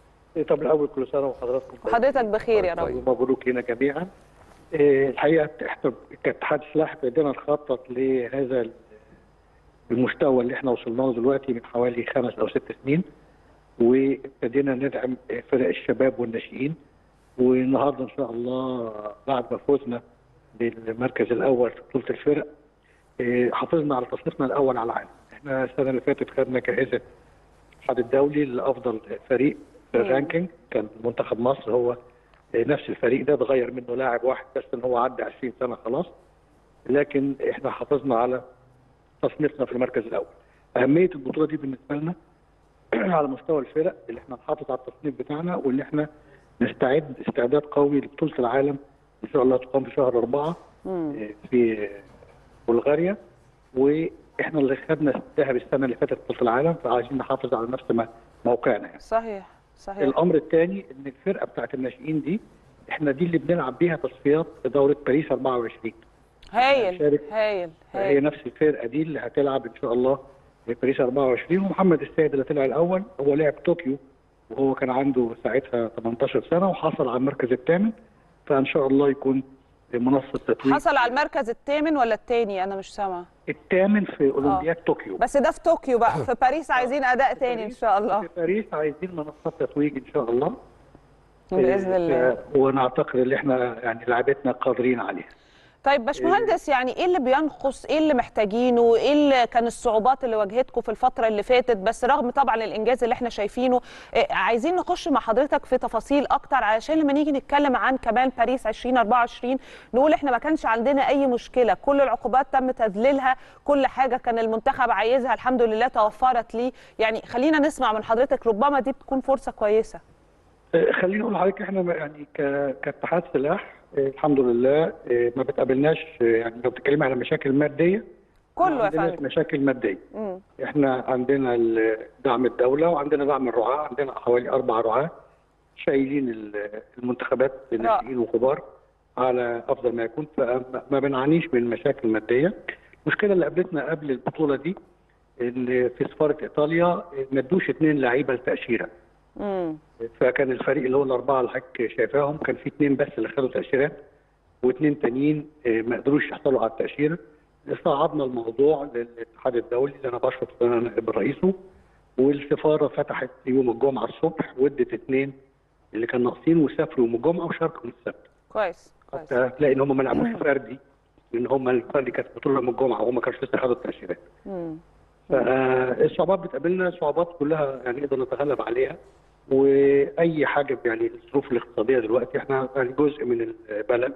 طب الاول كل سنه وحضراتكم وحضرتك بخير يا رب ومبروك لنا جميعا إيه، الحقيقه احنا كاتحاد سلاح بدينا نخطط لهذا المستوى اللي احنا وصلنا له دلوقتي من حوالي خمس او ست سنين وابتدينا ندعم فرق الشباب والناشئين والنهارده ان شاء الله بعد ما فوزنا بالمركز الاول في بطوله الفرق إيه، حافظنا على تصنيفنا الاول على العالم احنا السنه اللي فاتت خدنا جائزه الاتحاد الدولي لافضل فريق في مم. الرانكينج كان منتخب مصر هو نفس الفريق ده اتغير منه لاعب واحد بس ان هو عدى 20 سنه خلاص لكن احنا حافظنا على تصنيفنا في المركز الاول اهميه البطوله دي بالنسبه لنا على مستوى الفرق اللي احنا نحافظ على التصنيف بتاعنا واللي احنا نستعد استعداد قوي لبطوله العالم ان شاء الله تقام في شهر اربعه في بلغاريا واحنا اللي خدنا الذهب السنه اللي فاتت بطوله العالم فعايزين نحافظ على نفس ما- موقعنا يعني. صحيح صحيح الامر الثاني ان الفرقه بتاعت الناشئين دي احنا دي اللي بنلعب بيها تصفيات دوره باريس 24 هايل هشارك. هايل هي هايل نفس الفرقه دي اللي هتلعب ان شاء الله في باريس 24 ومحمد السيد اللي طلع الاول هو لعب طوكيو وهو كان عنده ساعتها 18 سنه وحصل على المركز الثامن فان شاء الله يكون منصه تتويج حصل على المركز الثامن ولا الثاني انا مش سامعه الثامن في اولمبياد طوكيو بس ده في طوكيو بقى في باريس عايزين اداء تاني ان شاء الله في باريس عايزين منصات تتويج ان شاء الله باذن الله آه، ونعتقد ان احنا يعني لعبتنا قادرين عليها طيب باشمهندس يعني ايه اللي بينقص ايه اللي محتاجينه ايه اللي كان الصعوبات اللي واجهتكم في الفتره اللي فاتت بس رغم طبعا الانجاز اللي احنا شايفينه إيه عايزين نخش مع حضرتك في تفاصيل اكتر علشان لما نيجي نتكلم عن كمان باريس 2024 نقول احنا ما كانش عندنا اي مشكله كل العقوبات تم تذليلها كل حاجه كان المنتخب عايزها الحمد لله توفرت ليه يعني خلينا نسمع من حضرتك ربما دي بتكون فرصه كويسه آه، خليني اقول لحضرتك احنا ما- يعني ك- كاتحاد سلاح آه، الحمد لله آه، ما بتقابلناش آه، يعني لو بتتكلمي على مشاكل ماديه كله ما يا عندناش فندم مشاكل ماديه مم. احنا عندنا ال- دعم الدوله وعندنا دعم الرعاه عندنا حوالي اربع رعاه شايلين ال- المنتخبات الناشئين وكبار على افضل ما يكون فما ما بنعانيش من مشاكل ماديه المشكله اللي قابلتنا قبل البطوله دي ان في سفاره ايطاليا ما ادوش اثنين لعيبه التاشيره مم. فكان الفريق اللي هو الاربعه اللي حضرتك شايفاهم كان في اثنين بس اللي خدوا تاشيرات واثنين تانيين آه، ما قدروش يحصلوا على التاشيره صعدنا الموضوع للاتحاد الدولي اللي انا بشرف انا نائب رئيسه والسفاره فتحت يوم الجمعه الصبح وادت اثنين اللي كانوا ناقصين وسافروا يوم الجمعه وشاركوا من السبت كويس كويس حتى تلاقي ان هم ما لعبوش فردي لان هم الفردي كانت بطوله يوم الجمعه وهم ما كانوش لسه خدوا التاشيرات مم. فالصعوبات بتقابلنا صعوبات كلها يعني نقدر نتغلب عليها واي حاجه يعني الظروف الاقتصاديه دلوقتي احنا يعني جزء من البلد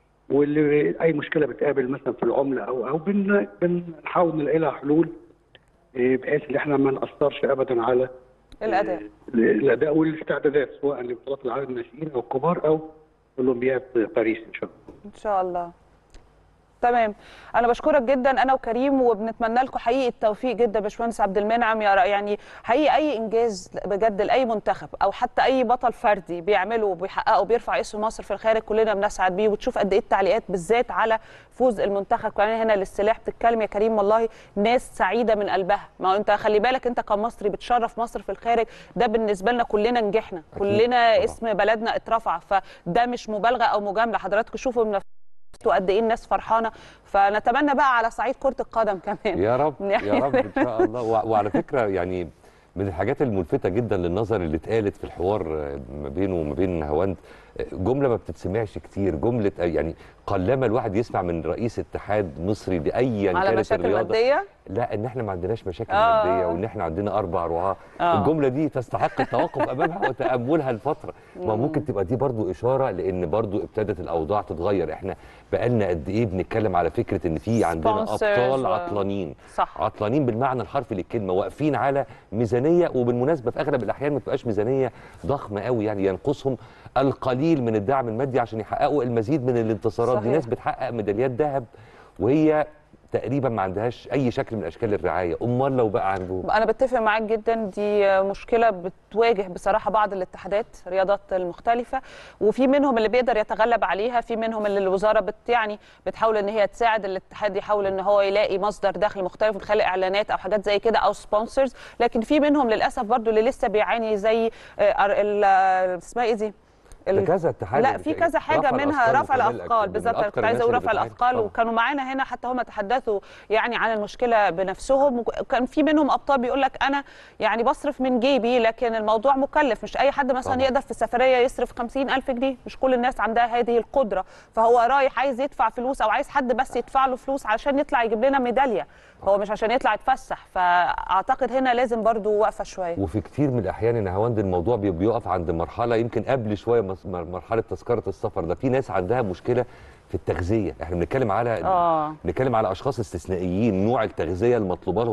واللي اي مشكله بتقابل مثلا في العمله او او بن بنحاول نلاقي لها حلول إيه، بحيث ان احنا ما ناثرش ابدا على الاداء الاداء والاستعدادات سواء لبطولات العالم الناشئين او الكبار او اولمبياد باريس ان شاء الله ان شاء الله تمام انا بشكرك جدا انا وكريم وبنتمنى لكم حقيقي التوفيق جدا باشمهندس عبد المنعم يا رأ- يعني حقيقي اي انجاز بجد لاي منتخب او حتى اي بطل فردي بيعمله وبيحققه وبيرفع اسم مصر في الخارج كلنا بنسعد بيه وتشوف قد ايه التعليقات بالذات على فوز المنتخب كمان هنا للسلاح بتتكلم يا كريم والله ناس سعيده من قلبها ما هو انت خلي بالك انت كمصري بتشرف مصر في الخارج ده بالنسبه لنا كلنا نجحنا كلنا اسم بلدنا اترفع فده مش مبالغه او مجامله حضراتكم شوفوا من وقد ايه الناس فرحانه فنتمنى بقى على صعيد كره القدم كمان يا رب يعني- يا رب ان شاء الله وع- وعلى فكره يعني من الحاجات الملفته جدا للنظر اللي اتقالت في الحوار آه، ما بينه وما بين هوند آه، جمله ما بتتسمعش كتير جمله آه، يعني قلما الواحد يسمع من رئيس اتحاد مصري لايا على كانت مشاكل الرياضه ماديه لا ان احنا ما عندناش مشاكل آه. ماديه وان احنا عندنا اربع رعاه آه. الجمله دي تستحق التوقف امامها وتاملها لفتره ما مم. ممكن تبقى دي برضو اشاره لان برضو ابتدت الاوضاع تتغير احنا بقالنا قد ايه بنتكلم على فكره ان في عندنا Sponsors ابطال و- عطلانين صح عطلانين بالمعنى الحرفي للكلمه واقفين على ميزانيه وبالمناسبه في اغلب الاحيان ما بتبقاش ميزانيه ضخمه قوي يعني ينقصهم القليل من الدعم المادي عشان يحققوا المزيد من الانتصارات دي صحيح. ناس بتحقق ميداليات ذهب وهي تقريبا ما عندهاش اي شكل من اشكال الرعايه امال لو بقى عندهم انا بتفق معاك جدا دي مشكله بتواجه بصراحه بعض الاتحادات الرياضات المختلفه وفي منهم اللي بيقدر يتغلب عليها في منهم اللي الوزاره بت يعني بتحاول ان هي تساعد الاتحاد يحاول ان هو يلاقي مصدر دخل مختلف من خلال اعلانات او حاجات زي كده او سبونسرز لكن في منهم للاسف برضو اللي لسه بيعاني زي آه، ال- ال- اسمها ايه دي ده كذا اتحاد لا في كذا حاجه رفع منها الأثقال رفع وكمان الاثقال من بالظبط انا أكتر كنت عايزه الناس اقول اللي رفع بتعاني. الاثقال طبعاً. وكانوا معانا هنا حتى هم تحدثوا يعني عن المشكله بنفسهم وكان في منهم ابطال بيقول لك انا يعني بصرف من جيبي لكن الموضوع مكلف مش اي حد مثلا طبعاً. يقدر في سفريه يصرف 50000 جنيه مش كل الناس عندها هذه القدره فهو رايح عايز يدفع فلوس او عايز حد بس يدفع له فلوس علشان يطلع يجيب لنا ميداليه هو مش عشان يطلع يتفسح فاعتقد هنا لازم برضو وقفه شويه وفي كتير من الاحيان ان هواند الموضوع بي- بيقف عند مرحله يمكن قبل شويه مس- مر- مرحله تذكره السفر ده في ناس عندها مشكله في التغذيه احنا بنتكلم على اه بنتكلم على اشخاص استثنائيين نوع التغذيه المطلوبه لهم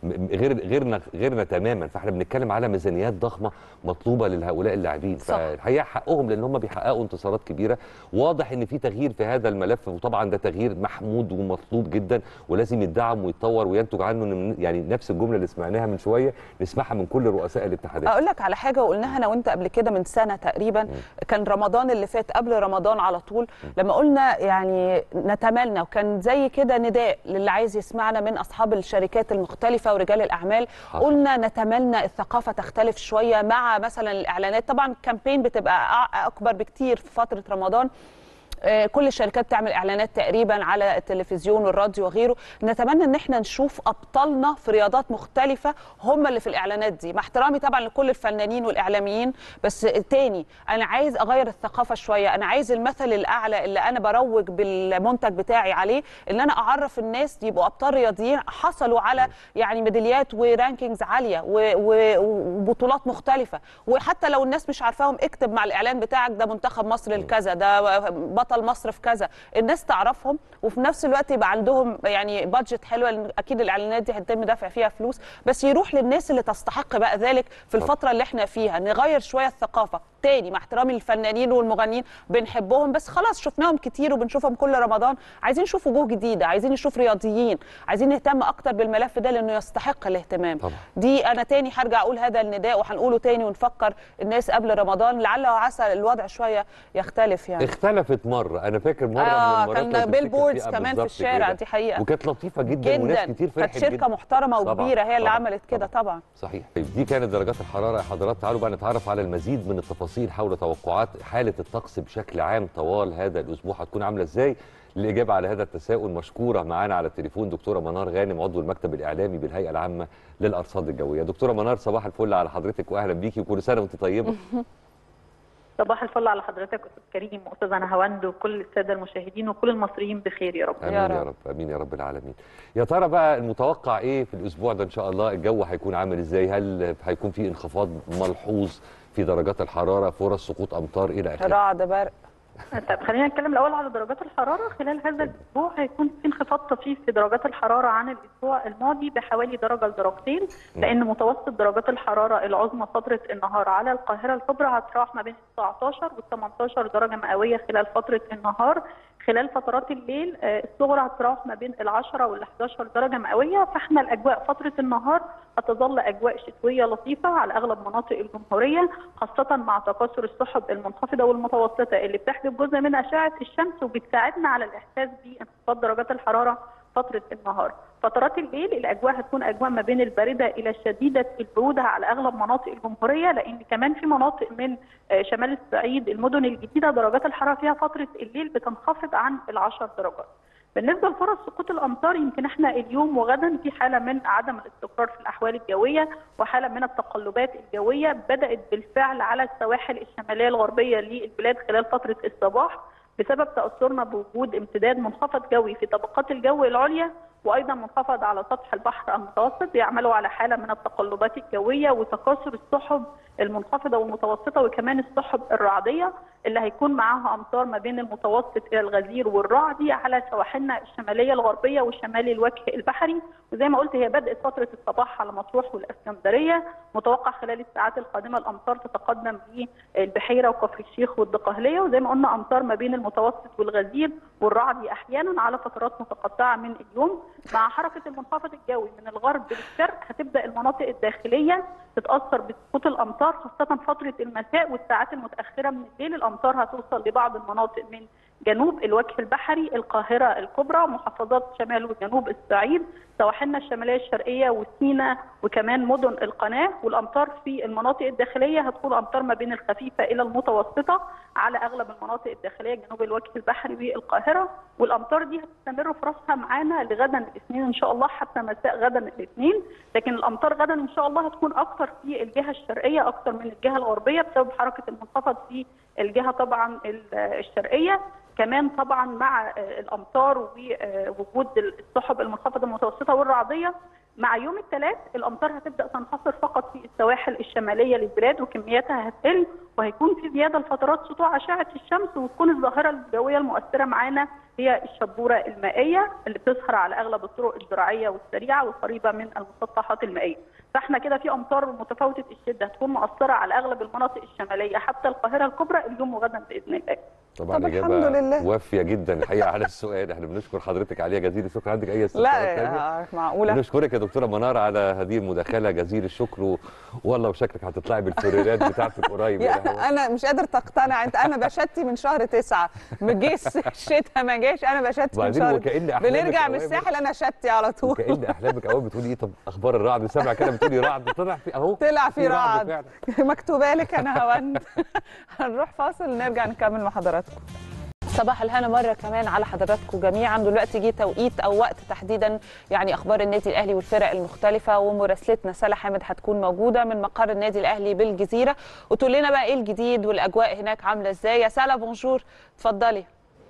م- غير غيرنا غيرنا تماما فاحنا بنتكلم على ميزانيات ضخمه مطلوبه لهؤلاء اللاعبين صح. فالحقيقه حقهم لان هم بيحققوا انتصارات كبيره واضح ان في تغيير في هذا الملف وطبعا ده تغيير محمود ومطلوب جدا ولازم يدعم ويتطور وينتج عنه إن يعني نفس الجمله اللي سمعناها من شويه نسمعها من كل رؤساء الاتحادات اقول لك على حاجه وقلناها انا وانت قبل كده من سنه تقريبا كان رمضان اللي فات قبل رمضان على طول لما قلنا يعني نتمنى وكان زي كده نداء للي عايز يسمعنا من اصحاب الشركات المختلفه ورجال الاعمال حصل. قلنا نتمنى الثقافه تختلف شويه مع مثلا الاعلانات طبعا الكامبين بتبقى أع- اكبر بكتير في فتره رمضان آه، كل الشركات بتعمل اعلانات تقريبا على التلفزيون والراديو وغيره نتمنى ان احنا نشوف ابطالنا في رياضات مختلفه هم اللي في الاعلانات دي مع احترامي طبعا لكل الفنانين والاعلاميين بس تاني انا عايز اغير الثقافه شويه انا عايز المثل الاعلى اللي انا بروج بالمنتج بتاعي عليه ان انا اعرف الناس يبقوا ابطال رياضيين حصلوا على يعني ميداليات ورانكينجز عاليه و- و- وبطولات مختلفه وحتى لو الناس مش عارفاهم اكتب مع الاعلان بتاعك ده منتخب مصر الكذا ده بطل مصر في كذا الناس تعرفهم وفي نفس الوقت يبقى عندهم يعني بادجت حلوه لان اكيد الاعلانات دي هيتم دافع فيها فلوس بس يروح للناس اللي تستحق بقى ذلك في الفتره اللي احنا فيها نغير شويه الثقافه تاني مع احترامي للفنانين والمغنيين بنحبهم بس خلاص شفناهم كتير وبنشوفهم كل رمضان عايزين نشوف وجوه جديده عايزين نشوف رياضيين عايزين نهتم اكتر بالملف ده لانه يستحق الاهتمام طبعا. دي انا تاني هرجع اقول هذا النداء وهنقوله تاني ونفكر الناس قبل رمضان لعل وعسى الوضع شويه يختلف يعني اختلفت مره انا فاكر مره آه، من المرات كان لو تفتكر بيل بوردز فيها كمان في بالظبط الشارع، كده. دي حقيقة. وكانت لطيفه جدا, وناس جدا كتير فرحت كانت شركه جدا. محترمه طبعاً، وكبيره هي اللي طبعاً، عملت كده طبعا صحيح طيب دي كانت درجات الحراره يا حضرات تعالوا بقى نتعرف على المزيد من التفاصيل حول توقعات حاله الطقس بشكل عام طوال هذا الاسبوع هتكون عامله ازاي للاجابه على هذا التساؤل مشكوره معانا على التليفون دكتوره منار غانم عضو المكتب الاعلامي بالهيئه العامه للارصاد الجويه دكتوره منار صباح الفل على حضرتك واهلا بيكي وكل سنه وانت طيبه صباح الفل على حضرتك استاذ كريم واستاذ نهاوند وكل الساده المشاهدين وكل المصريين بخير يا رب امين يا رب امين يا رب العالمين يا ترى بقى المتوقع ايه في الاسبوع ده ان شاء الله الجو هيكون عامل ازاي هل هيكون في انخفاض ملحوظ في درجات الحراره فرص سقوط امطار الى اخره رعد برق طب خلينا نتكلم الاول على درجات الحراره خلال هذا الاسبوع هيكون في انخفاض طفيف في درجات الحراره عن الاسبوع الماضي بحوالي درجه لدرجتين لان متوسط درجات الحراره العظمى فتره النهار على القاهره الكبرى هتتراوح ما بين 19 و 18 درجه مئويه خلال فتره النهار خلال فترات الليل آه، الصغرى هتتراوح ما بين ال 10 وال 11 درجه مئويه فاحنا الاجواء فتره النهار هتظل اجواء شتويه لطيفه على اغلب مناطق الجمهوريه خاصه مع تكاثر السحب المنخفضه والمتوسطه اللي بتحجب جزء من اشعه الشمس وبتساعدنا على الاحساس بانخفاض درجات الحراره فتره النهار فترات الليل الاجواء هتكون اجواء ما بين البارده الى شديده البروده على اغلب مناطق الجمهوريه لان كمان في مناطق من آه، شمال الصعيد المدن الجديده درجات الحراره فيها فتره الليل بتنخفض عن العشر درجات بالنسبه لفرص سقوط الامطار يمكن احنا اليوم وغدا في حاله من عدم الاستقرار في الاحوال الجويه وحاله من التقلبات الجويه بدات بالفعل على السواحل الشماليه الغربيه للبلاد خلال فتره الصباح بسبب تاثرنا بوجود امتداد منخفض جوي في طبقات الجو العليا وايضا منخفض على سطح البحر المتوسط يعملوا على حاله من التقلبات الجويه وتكاثر السحب المنخفضه والمتوسطه وكمان السحب الرعديه اللي هيكون معاها امطار ما بين المتوسط الى الغزير والرعدي على سواحلنا الشماليه الغربيه وشمال الوجه البحري وزي ما قلت هي بدات فتره الصباح على مطروح والاسكندريه متوقع خلال الساعات القادمه الامطار تتقدم بالبحيره وكفر الشيخ والدقهليه وزي ما قلنا امطار ما بين المتوسط والغزير والرعدي احيانا على فترات متقطعه من اليوم مع حركه المنخفض الجوي من الغرب للشرق هتبدا المناطق الداخليه تتاثر بسقوط الامطار خاصه فتره المساء والساعات المتاخره من الليل الامطار هتوصل لبعض المناطق من جنوب الوجه البحري القاهره الكبرى محافظات شمال وجنوب الصعيد سواحلنا الشماليه الشرقيه وسيناء وكمان مدن القناه والامطار في المناطق الداخليه هتكون امطار ما بين الخفيفه الى المتوسطه على اغلب المناطق الداخليه جنوب الوجه البحري والقاهره والامطار دي هتستمر فرصها معانا لغدا الاثنين ان شاء الله حتى مساء غدا الاثنين لكن الامطار غدا ان شاء الله هتكون اكثر في الجهه الشرقيه اكثر من الجهه الغربيه بسبب حركه المنخفض في الجهه طبعا الشرقيه كمان طبعا مع الامطار ووجود السحب المنخفضه المتوسطه والرعديه مع يوم الثلاث الامطار هتبدا تنحصر فقط في السواحل الشماليه للبلاد وكمياتها هتقل وهيكون في زياده لفترات سطوع اشعه الشمس وتكون الظاهره الجويه المؤثره معانا هي الشبوره المائيه اللي بتظهر على اغلب الطرق الزراعيه والسريعه والقريبه من المسطحات المائيه فاحنا كده في امطار متفاوته الشده هتكون مؤثره على اغلب المناطق الشماليه حتى القاهره الكبرى اليوم وغدا باذن الله طبعا طب اجابه الحمد لله. وافيه جدا الحقيقه على السؤال احنا بنشكر حضرتك عليها جزيل الشكر عندك اي استفسارات لا تانية؟ آه، معقوله بنشكرك يا دكتوره منار على هذه المداخله جزيل الشكر و... والله وشكلك هتطلعي بالفوريرات بتاعتك قريب يا يعني. انا مش قادر تقتنع انت انا بشتي من شهر تسعة ما جيش الشتاء ما جاش انا بشتي من وبعدين شهر وكأن أحلامك بنرجع من أوامر. الساحل انا شتي على طول وكأن احلامك اول بتقولي ايه طب اخبار الرعد سامع كده بتقولي رعد طلع في اهو طلع في رعد فعلا. مكتوبه لك انا هوند هنروح فاصل نرجع نكمل مع حضراتكم صباح الهنا مرة كمان على حضراتكم جميعا دلوقتي جه توقيت أو وقت تحديدا يعني أخبار النادي الأهلي والفرق المختلفة ومراسلتنا سلا حامد هتكون موجودة من مقر النادي الأهلي بالجزيرة وتقول لنا بقى إيه الجديد والأجواء هناك عاملة إزاي يا سلا بونجور اتفضلي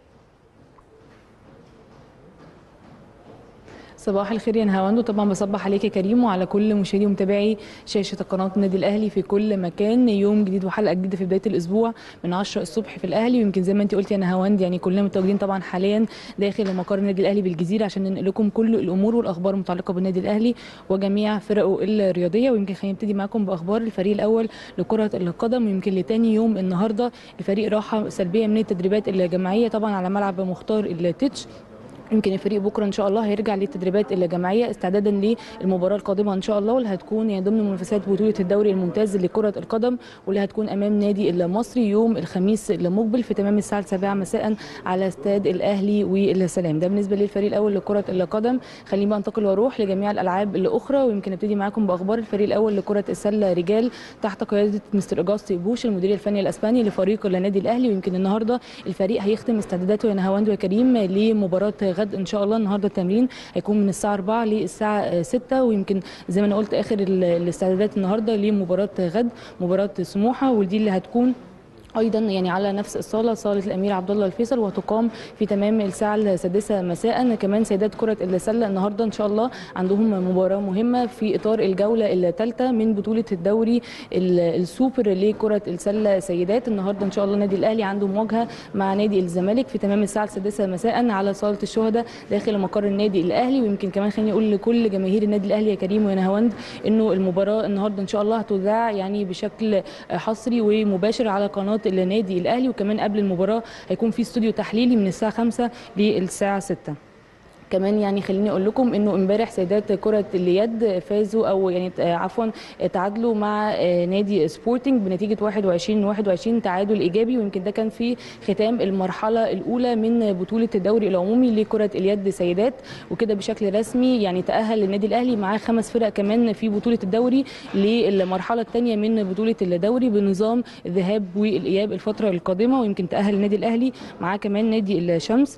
صباح الخير يا نهاوند وطبعا بصبح عليك يا كريم وعلى كل مشاهدي ومتابعي شاشه قناه النادي الاهلي في كل مكان يوم جديد وحلقه جديده في بدايه الاسبوع من 10 الصبح في الاهلي ويمكن زي ما انت قلتي يا نهاوند يعني كلنا متواجدين طبعا حاليا داخل مقر النادي الاهلي بالجزيره عشان ننقل لكم كل الامور والاخبار المتعلقه بالنادي الاهلي وجميع فرقه الرياضيه ويمكن خلينا نبتدي معاكم باخبار الفريق الاول لكره القدم ويمكن لتاني يوم النهارده الفريق راحه سلبيه من التدريبات الجماعيه طبعا على ملعب مختار التتش يمكن الفريق بكره ان شاء الله هيرجع للتدريبات الجماعيه استعدادا للمباراه القادمه ان شاء الله واللي هتكون يعني ضمن منافسات بطوله الدوري الممتاز لكره القدم واللي هتكون امام نادي المصري يوم الخميس المقبل في تمام الساعه 7 مساء على استاد الاهلي والسلام ده بالنسبه للفريق الاول لكره القدم خليني بقى انتقل واروح لجميع الالعاب الاخرى ويمكن نبتدي معاكم باخبار الفريق الاول لكره السله رجال تحت قياده مستر اجاستي بوش المدير الفني الاسباني لفريق النادي الاهلي ويمكن النهارده الفريق هيختم استعداداته يا نهاوند وكريم لمباراه غد ان شاء الله النهارده التمرين هيكون من الساعه 4 للساعه 6 ويمكن زي ما انا قلت اخر ال- الاستعدادات النهارده لمباراه غد مباراه سموحه ودي اللي هتكون ايضا يعني على نفس الصاله صاله الامير عبد الله الفيصل وهتقام في تمام الساعه السادسه مساء كمان سيدات كره السله النهارده ان شاء الله عندهم مباراه مهمه في اطار الجوله الثالثه من بطوله الدوري ال- السوبر لكره السله سيدات النهارده ان شاء الله النادي الاهلي عنده مواجهه مع نادي الزمالك في تمام الساعه السادسه مساء على صاله الشهداء داخل مقر النادي الاهلي ويمكن كمان خليني اقول لكل جماهير النادي الاهلي يا كريم ونهاوند انه المباراه النهارده ان شاء الله هتذاع يعني بشكل حصري ومباشر على قناه النادي الاهلي وكمان قبل المباراه هيكون في استوديو تحليلي من الساعه 5 للساعه 6 كمان يعني خليني اقول لكم انه امبارح سيدات كره اليد فازوا او يعني آه، عفوا آه، تعادلوا مع آه، نادي سبورتنج بنتيجه 21 21 تعادل ايجابي ويمكن ده كان في ختام المرحله الاولى من بطوله الدوري العمومي لكره اليد سيدات وكده بشكل رسمي يعني تاهل النادي الاهلي معاه خمس فرق كمان في بطوله الدوري للمرحله الثانيه من بطوله الدوري بنظام الذهاب والاياب الفتره القادمه ويمكن تاهل النادي الاهلي معاه كمان نادي الشمس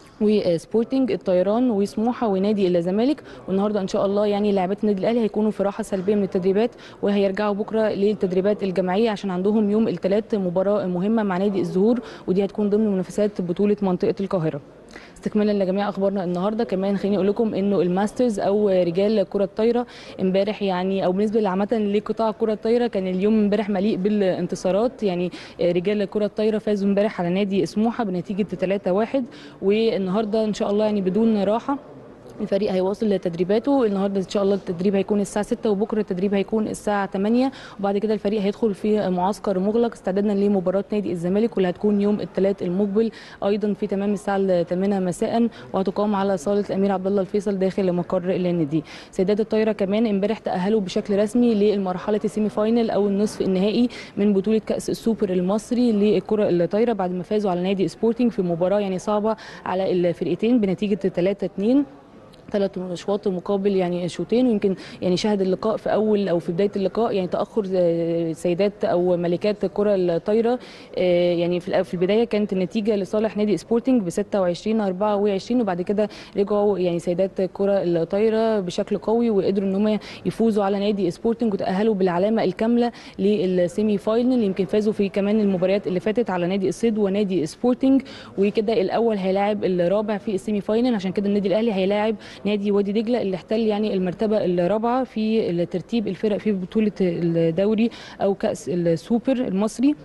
وسبورتنج الطيران وسموحه ونادي الزمالك والنهارده ان شاء الله يعني لاعبات النادي الاهلي هيكونوا في راحه سلبيه من التدريبات وهيرجعوا بكره للتدريبات الجماعيه عشان عندهم يوم الثلاث مباراه مهمه مع نادي الزهور ودي هتكون ضمن منافسات بطوله منطقه القاهره استكمالا لجميع اخبارنا النهارده كمان خليني اقول لكم انه الماسترز او رجال كره الطايره امبارح يعني او بالنسبه عامه لقطاع كره الطايره كان اليوم امبارح مليء بالانتصارات يعني رجال كره الطايره فازوا امبارح على نادي سموحه بنتيجه 3-1 والنهارده ان شاء الله يعني بدون راحه الفريق هيواصل تدريباته النهارده ان شاء الله التدريب هيكون الساعه 6 وبكره التدريب هيكون الساعه 8 وبعد كده الفريق هيدخل في معسكر مغلق استعدادا لمباراه نادي الزمالك واللي هتكون يوم الثلاث المقبل ايضا في تمام الساعه 8 مساء وهتقام على صاله الامير عبد الله الفيصل داخل مقر النادي سيدات الطايره كمان امبارح تاهلوا بشكل رسمي للمرحله السيمي فاينل او النصف النهائي من بطوله كاس السوبر المصري للكره الطايره بعد ما فازوا على نادي سبورتنج في مباراه يعني صعبه على الفرقتين بنتيجه 3 2 ثلاث اشواط مقابل يعني شوطين ويمكن يعني شهد اللقاء في اول او في بدايه اللقاء يعني تاخر آه، سيدات او ملكات الكره الطايره آه، يعني في الأ- في البدايه كانت النتيجه لصالح نادي سبورتنج ب 26 24 وبعد كده رجعوا يعني سيدات الكره الطايره بشكل قوي وقدروا ان هم يفوزوا على نادي سبورتنج وتاهلوا بالعلامه الكامله للسيمي فاينل يمكن فازوا في كمان المباريات اللي فاتت على نادي الصيد ونادي سبورتنج وكده الاول هيلاعب الرابع في السيمي فاينل عشان كده النادي الاهلي هيلاعب نادي وادي دجله اللي احتل يعني المرتبه الرابعه في ترتيب الفرق في بطوله الدوري او كاس السوبر المصري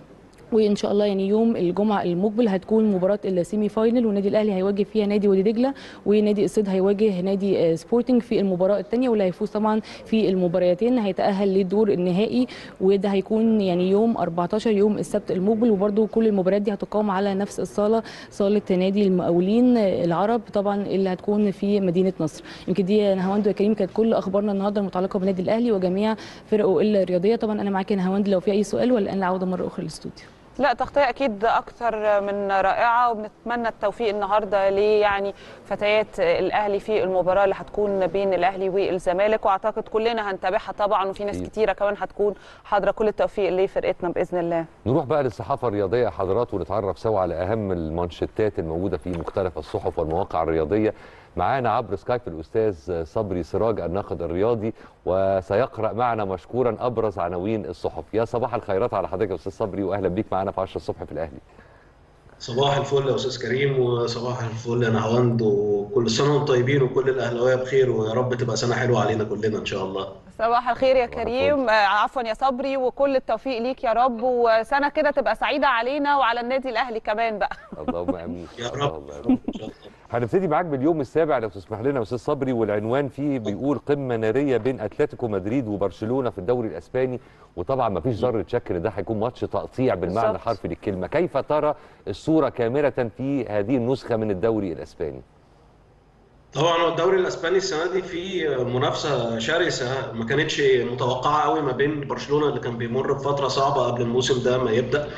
وان شاء الله يعني يوم الجمعه المقبل هتكون مباراه السيمي فاينل والنادي الاهلي هيواجه فيها نادي وادي دجله ونادي الصيد هيواجه نادي آه، سبورتنج في المباراه الثانيه واللي هيفوز طبعا في المباراتين هيتاهل للدور النهائي وده هيكون يعني يوم 14 يوم السبت المقبل وبرده كل المباريات دي هتقام على نفس الصاله صاله نادي المقاولين آه، العرب طبعا اللي هتكون في مدينه نصر يمكن دي يا نهاوند وكريم كانت كل اخبارنا النهارده المتعلقه بالنادي الاهلي وجميع فرقه الرياضيه طبعا انا معاك يا نهاوند لو في اي سؤال ولا الان العوده مره اخرى للاستوديو لا تغطية أكيد أكثر من رائعة وبنتمنى التوفيق النهاردة ليه يعني فتيات الأهلي في المباراة اللي هتكون بين الأهلي والزمالك وأعتقد كلنا هنتابعها طبعا وفي ناس أكيد. كتيرة كمان هتكون حاضرة كل التوفيق لفرقتنا بإذن الله نروح بقى للصحافه الرياضيه يا حضرات ونتعرف سوا على اهم المانشيتات الموجوده في مختلف الصحف والمواقع الرياضيه معانا عبر سكايب الاستاذ صبري سراج الناقد الرياضي وسيقرا معنا مشكورا ابرز عناوين الصحف يا صباح الخيرات على حضرتك يا استاذ صبري واهلا بيك معانا في 10 الصبح في الاهلي صباح الفل يا استاذ كريم وصباح الفل يا نهاوند وكل سنه وانتم طيبين وكل الاهلاويه بخير ويا رب تبقى سنه حلوه علينا كلنا ان شاء الله صباح الخير يا كريم آه، عفوا يا صبري وكل التوفيق ليك يا رب وسنة كده تبقى سعيدة علينا وعلى النادي الأهلي كمان بقى اللهم امين يا رب هنبتدي معاك باليوم السابع لو تسمح لنا يا استاذ صبري والعنوان فيه بيقول قمه ناريه بين اتلتيكو مدريد وبرشلونه في الدوري الاسباني وطبعا ما فيش ذره شك ان ده هيكون ماتش تقطيع بالمعنى بالظبط. الحرفي للكلمه كيف ترى الصوره كامله في هذه النسخه من الدوري الاسباني طبعا هو الدوري الاسباني السنه دي فيه منافسه شرسه ما كانتش متوقعه قوي ما بين برشلونه اللي كان بيمر بفتره صعبه قبل الموسم ده ما يبدا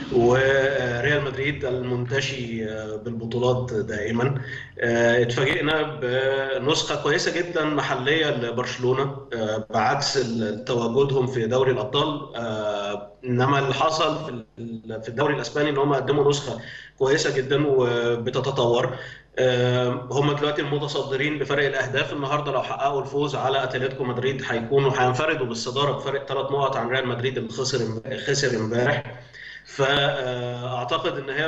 وريال مدريد المنتشي بالبطولات دائما اتفاجئنا بنسخه كويسه جدا محليه لبرشلونه بعكس تواجدهم في دوري الابطال انما اللي حصل في في الدوري الاسباني ان هم قدموا نسخه كويسه جدا وبتتطور هم دلوقتي المتصدرين بفرق الاهداف النهارده لو حققوا الفوز على اتلتيكو مدريد هيكونوا هينفردوا بالصداره بفرق ثلاث نقط عن ريال مدريد اللي خسر خسر امبارح فاعتقد ان هي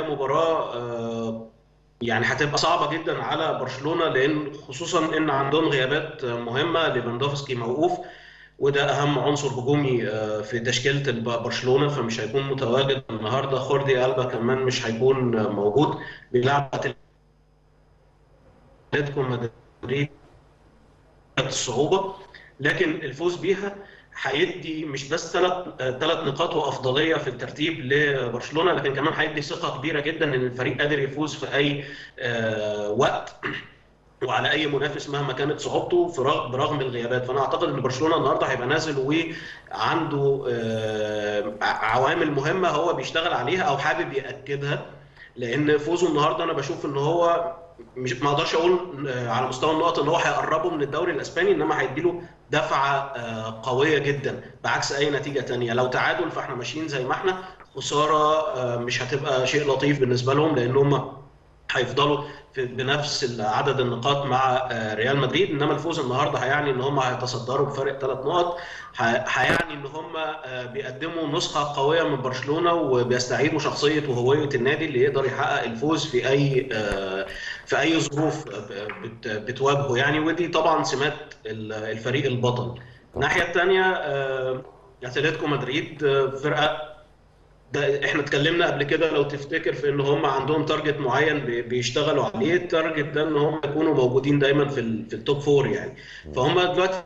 مباراه يعني هتبقى صعبه جدا على برشلونه لان خصوصا ان عندهم غيابات مهمه ليفاندوفسكي موقوف وده اهم عنصر هجومي في تشكيله برشلونه فمش هيكون متواجد النهارده خوردي البا كمان مش هيكون موجود بيلعب اتلتيكو مدريد الصعوبه لكن الفوز بيها هيدي مش بس ثلاث ثلاث نقاط وافضليه في الترتيب لبرشلونه لكن كمان هيدي ثقه كبيره جدا ان الفريق قادر يفوز في اي وقت وعلى اي منافس مهما كانت صعوبته في برغم الغيابات فانا اعتقد ان برشلونه النهارده هيبقى نازل وعنده عوامل مهمه هو بيشتغل عليها او حابب ياكدها لان فوزه النهارده انا بشوف ان هو مش ما اقدرش اقول على مستوى النقط ان هو هيقربه من الدوري الاسباني انما هيديله دفعه قويه جدا بعكس اي نتيجه تانية لو تعادل فاحنا ماشيين زي ما احنا خساره مش هتبقى شيء لطيف بالنسبه لهم لان هم هيفضلوا بنفس عدد النقاط مع ريال مدريد انما الفوز النهارده هيعني ان هم هيتصدروا بفرق ثلاث نقط هيعني ان هم بيقدموا نسخه قويه من برشلونه وبيستعيدوا شخصيه وهويه النادي اللي يقدر يحقق الفوز في اي في اي ظروف بتواجهه يعني ودي طبعا سمات الفريق البطل الناحيه الثانيه اتلتيكو مدريد فرقه ده احنا اتكلمنا قبل كده لو تفتكر في ان هم عندهم تارجت معين بيشتغلوا عليه التارجت ده ان هم يكونوا موجودين دايما في في التوب فور يعني فهم دلوقتي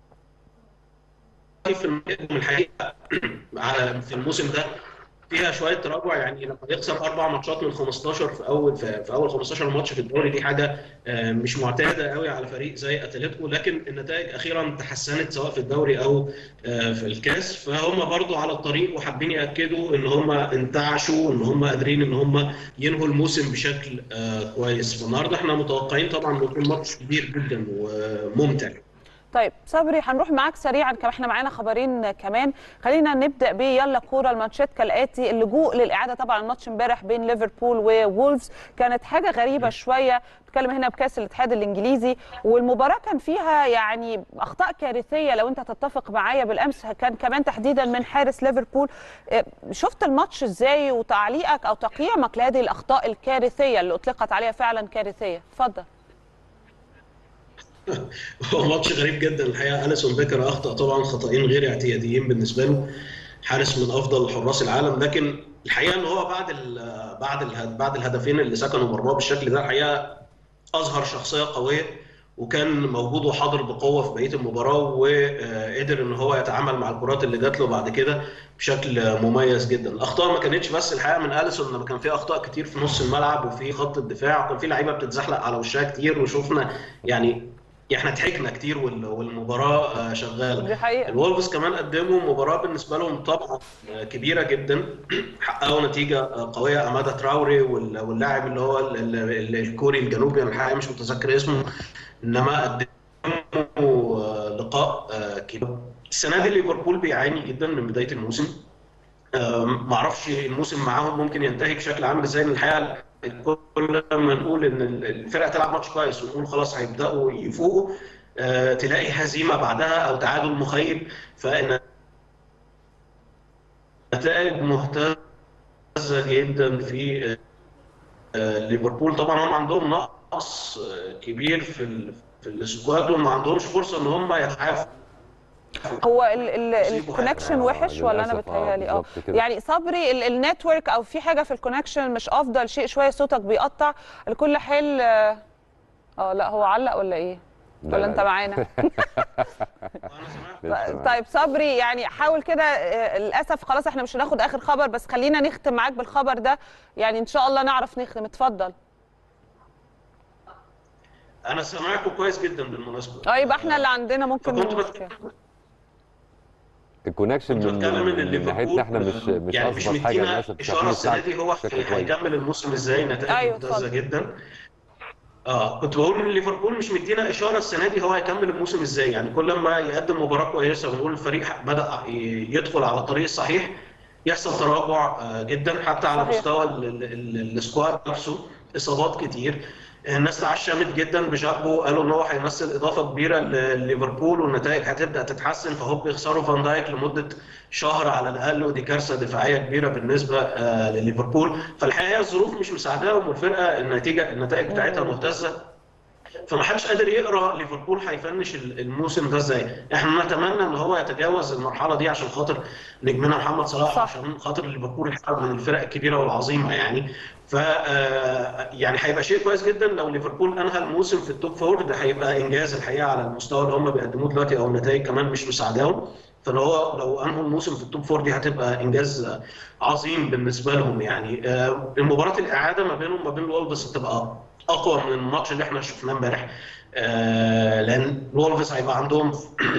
في الحقيقه في الموسم ده فيها شويه تراجع يعني لما يخسر اربع ماتشات من 15 في اول في اول 15 ماتش في الدوري دي حاجه مش معتاده قوي على فريق زي اتلتيكو لكن النتائج اخيرا تحسنت سواء في الدوري او في الكاس فهم برضو على الطريق وحابين ياكدوا ان هم انتعشوا ان هم قادرين ان هم ينهوا الموسم بشكل كويس فالنهارده احنا متوقعين طبعا انه يكون ماتش كبير جدا وممتع طيب صبري هنروح معاك سريعا كمان احنا معانا خبرين كمان خلينا نبدا ب يلا كوره الماتشات كالاتي اللجوء للاعاده طبعا الماتش امبارح بين ليفربول وولفز كانت حاجه غريبه شويه بتكلم هنا بكاس الاتحاد الانجليزي والمباراه كان فيها يعني اخطاء كارثيه لو انت تتفق معايا بالامس كان كمان تحديدا من حارس ليفربول شفت الماتش ازاي وتعليقك او تقييمك لهذه الاخطاء الكارثيه اللي اطلقت عليها فعلا كارثيه اتفضل هو ماتش غريب جدا الحقيقه اليسون بيكر اخطا طبعا خطأين غير اعتياديين بالنسبه له حارس من افضل حراس العالم لكن الحقيقه ان هو بعد ال بعد ال بعد الهدفين اللي سكنوا مرماه بالشكل ده الحقيقه اظهر شخصيه قويه وكان موجود وحاضر بقوه في بقيه المباراه وقدر ان هو يتعامل مع الكرات اللي جات له بعد كده بشكل مميز جدا الاخطاء ما كانتش بس الحقيقه من اليسون انما كان في اخطاء كتير في نص الملعب وفي خط الدفاع وكان في لعيبه بتتزحلق على وشها كتير وشفنا يعني احنا ضحكنا كتير وال- والمباراه آه، شغاله دي حقيقة. الولفز كمان قدموا مباراه بالنسبه لهم طبعا آه، كبيره جدا حققوا نتيجه آه، قويه امادا تراوري وال- واللاعب اللي هو ال- ال- ال- الكوري الجنوبي انا الحقيقه مش متذكر اسمه انما قدموا آه، لقاء آه، كبير السنه دي ليفربول بيعاني جدا من بدايه الموسم آم، معرفش الموسم معاهم ممكن ينتهي بشكل عامل ازاي لان الحقيقه كل ما نقول ان الفرقه تلعب ماتش كويس ونقول خلاص هيبداوا يفوقوا آه، تلاقي هزيمه بعدها او تعادل مخيب فان نتائج مهتزه جدا في آه، آه، ليفربول طبعا هم عندهم نقص آه، كبير في ال- في السكواد وما عندهمش فرصه ان هم يتعافوا هو الكونكشن وحش ولا انا للأسف، آه، بتهيألي اه بالظبط كده. يعني صبري ال- النتورك او في حاجه في الكونكشن مش افضل شيء شويه صوتك بيقطع لكل حال اه آه، لا هو علق ولا ايه لا، ولا لا، انت لا. معانا لسه طيب صبري يعني حاول كده آه، للاسف خلاص احنا مش هناخد اخر خبر بس خلينا نختم معاك بالخبر ده يعني ان شاء الله نعرف نختم اتفضل انا سامعكم كويس جدا بالمناسبه اه يبقى احنا اللي عندنا ممكن فكنت مشكلة. كنت الكونكشن من بتكلم ان من ليفربول ناحيتنا احنا مش مش يعني مش اصغر حاجه مدينا للاسف مش اشاره عارفين السنه نساعد دي هو بشكل هي- كويس هيكمل الموسم ازاي نتائج أيوة، ممتازه اتفضل. جدا اه كنت بقول ان ليفربول مش مدينا اشاره السنه دي هو هيكمل الموسم ازاي يعني كل ما يقدم مباراه كويسه ونقول الفريق بدا ي- يدخل على الطريق الصحيح يحصل تراجع آه، جدا حتى على صحيح. مستوى ال- ال- ال- السكواد نفسه اصابات كتير الناس تعشمت جدا بجاكبو قالوا ان هو هيمثل اضافه كبيره لليفربول والنتائج هتبدا تتحسن فهو بيخسروا فان دايك لمده شهر على الاقل ودي كارثه دفاعيه كبيره بالنسبه آه، لليفربول فالحقيقه الظروف مش مساعداهم والفرقه النتيجه النتائج بتاعتها مهتزه فما حدش قادر يقرا ليفربول هيفنش الموسم ده ازاي احنا نتمنى ان هو يتجاوز المرحله دي عشان خاطر نجمنا محمد صلاح عشان خاطر ليفربول يحقق من الفرق الكبيره والعظيمه يعني ف آه، يعني هيبقى شيء كويس جدا لو ليفربول انهى الموسم في التوب فور ده هيبقى انجاز الحقيقه على المستوى اللي هم بيقدموه دلوقتي او النتائج كمان مش مساعداهم فلو هو لو انهوا الموسم في التوب فور دي هتبقى انجاز عظيم بالنسبه لهم يعني آه، المباراه الاعاده ما بينهم وما بين الولفز هتبقى اقوى من الماتش اللي احنا شفناه امبارح آه، لان الولفز هيبقى عندهم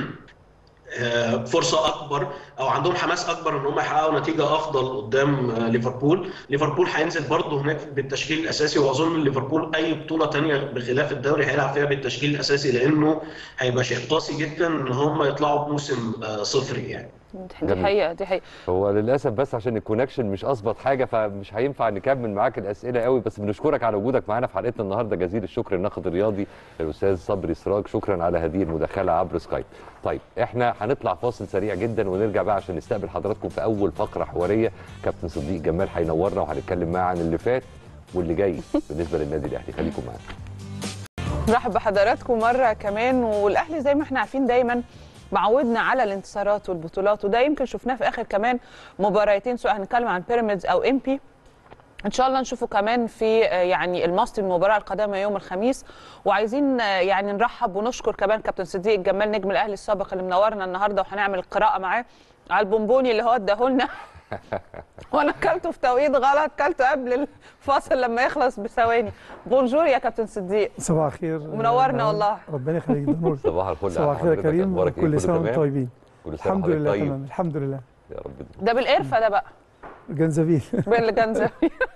آه، فرصه اكبر او عندهم حماس اكبر ان هم يحققوا نتيجه افضل قدام آه، ليفربول ليفربول هينزل برضه هناك بالتشكيل الاساسي واظن ان ليفربول اي بطوله تانية بخلاف الدوري هيلعب فيها بالتشكيل الاساسي لانه هيبقى شيء قاسي جدا ان هم يطلعوا بموسم آه، صفري يعني دي جميل. حقيقه دي حقيقه هو للاسف بس عشان الكونكشن مش اظبط حاجه فمش هينفع نكمل معاك الاسئله قوي بس بنشكرك على وجودك معانا في حلقتنا النهارده جزيل الشكر الناقد الرياضي الاستاذ صبري سراج شكرا على هذه المداخله عبر سكايب طيب احنا هنطلع فاصل سريع جدا ونرجع بقى عشان نستقبل حضراتكم في اول فقره حواريه كابتن صديق جمال هينورنا وهنتكلم معاه عن اللي فات واللي جاي بالنسبه للنادي الاهلي خليكم معانا نرحب بحضراتكم مره كمان والاهلي زي ما احنا عارفين دايما معودنا على الانتصارات والبطولات وده يمكن شفناه في اخر كمان مباراتين سواء هنتكلم عن بيراميدز او امبي ان شاء الله نشوفه كمان في آه، يعني الماستر المباراه القادمه يوم الخميس وعايزين آه، يعني نرحب ونشكر كمان كابتن صديق الجمال نجم الاهلي السابق اللي منورنا النهارده وهنعمل قراءه معاه على البونبوني اللي هو اداهولنا وانا اكلته في توقيت غلط اكلته قبل الفاصل لما يخلص بثواني بونجور يا كابتن صديق صباح الخير منورنا آه، والله. ربنا يخليك ده نور صباح الفل صباح الخير يا حضرتك، كريم أخبارك إيه؟ كل كله سنه وانتم تمام؟ طيبين كل سنة الحمد وحضرتك لله طيب. تمام الحمد لله يا رب ده بالقرفه ده بقى جنزبيل بالجنزبيل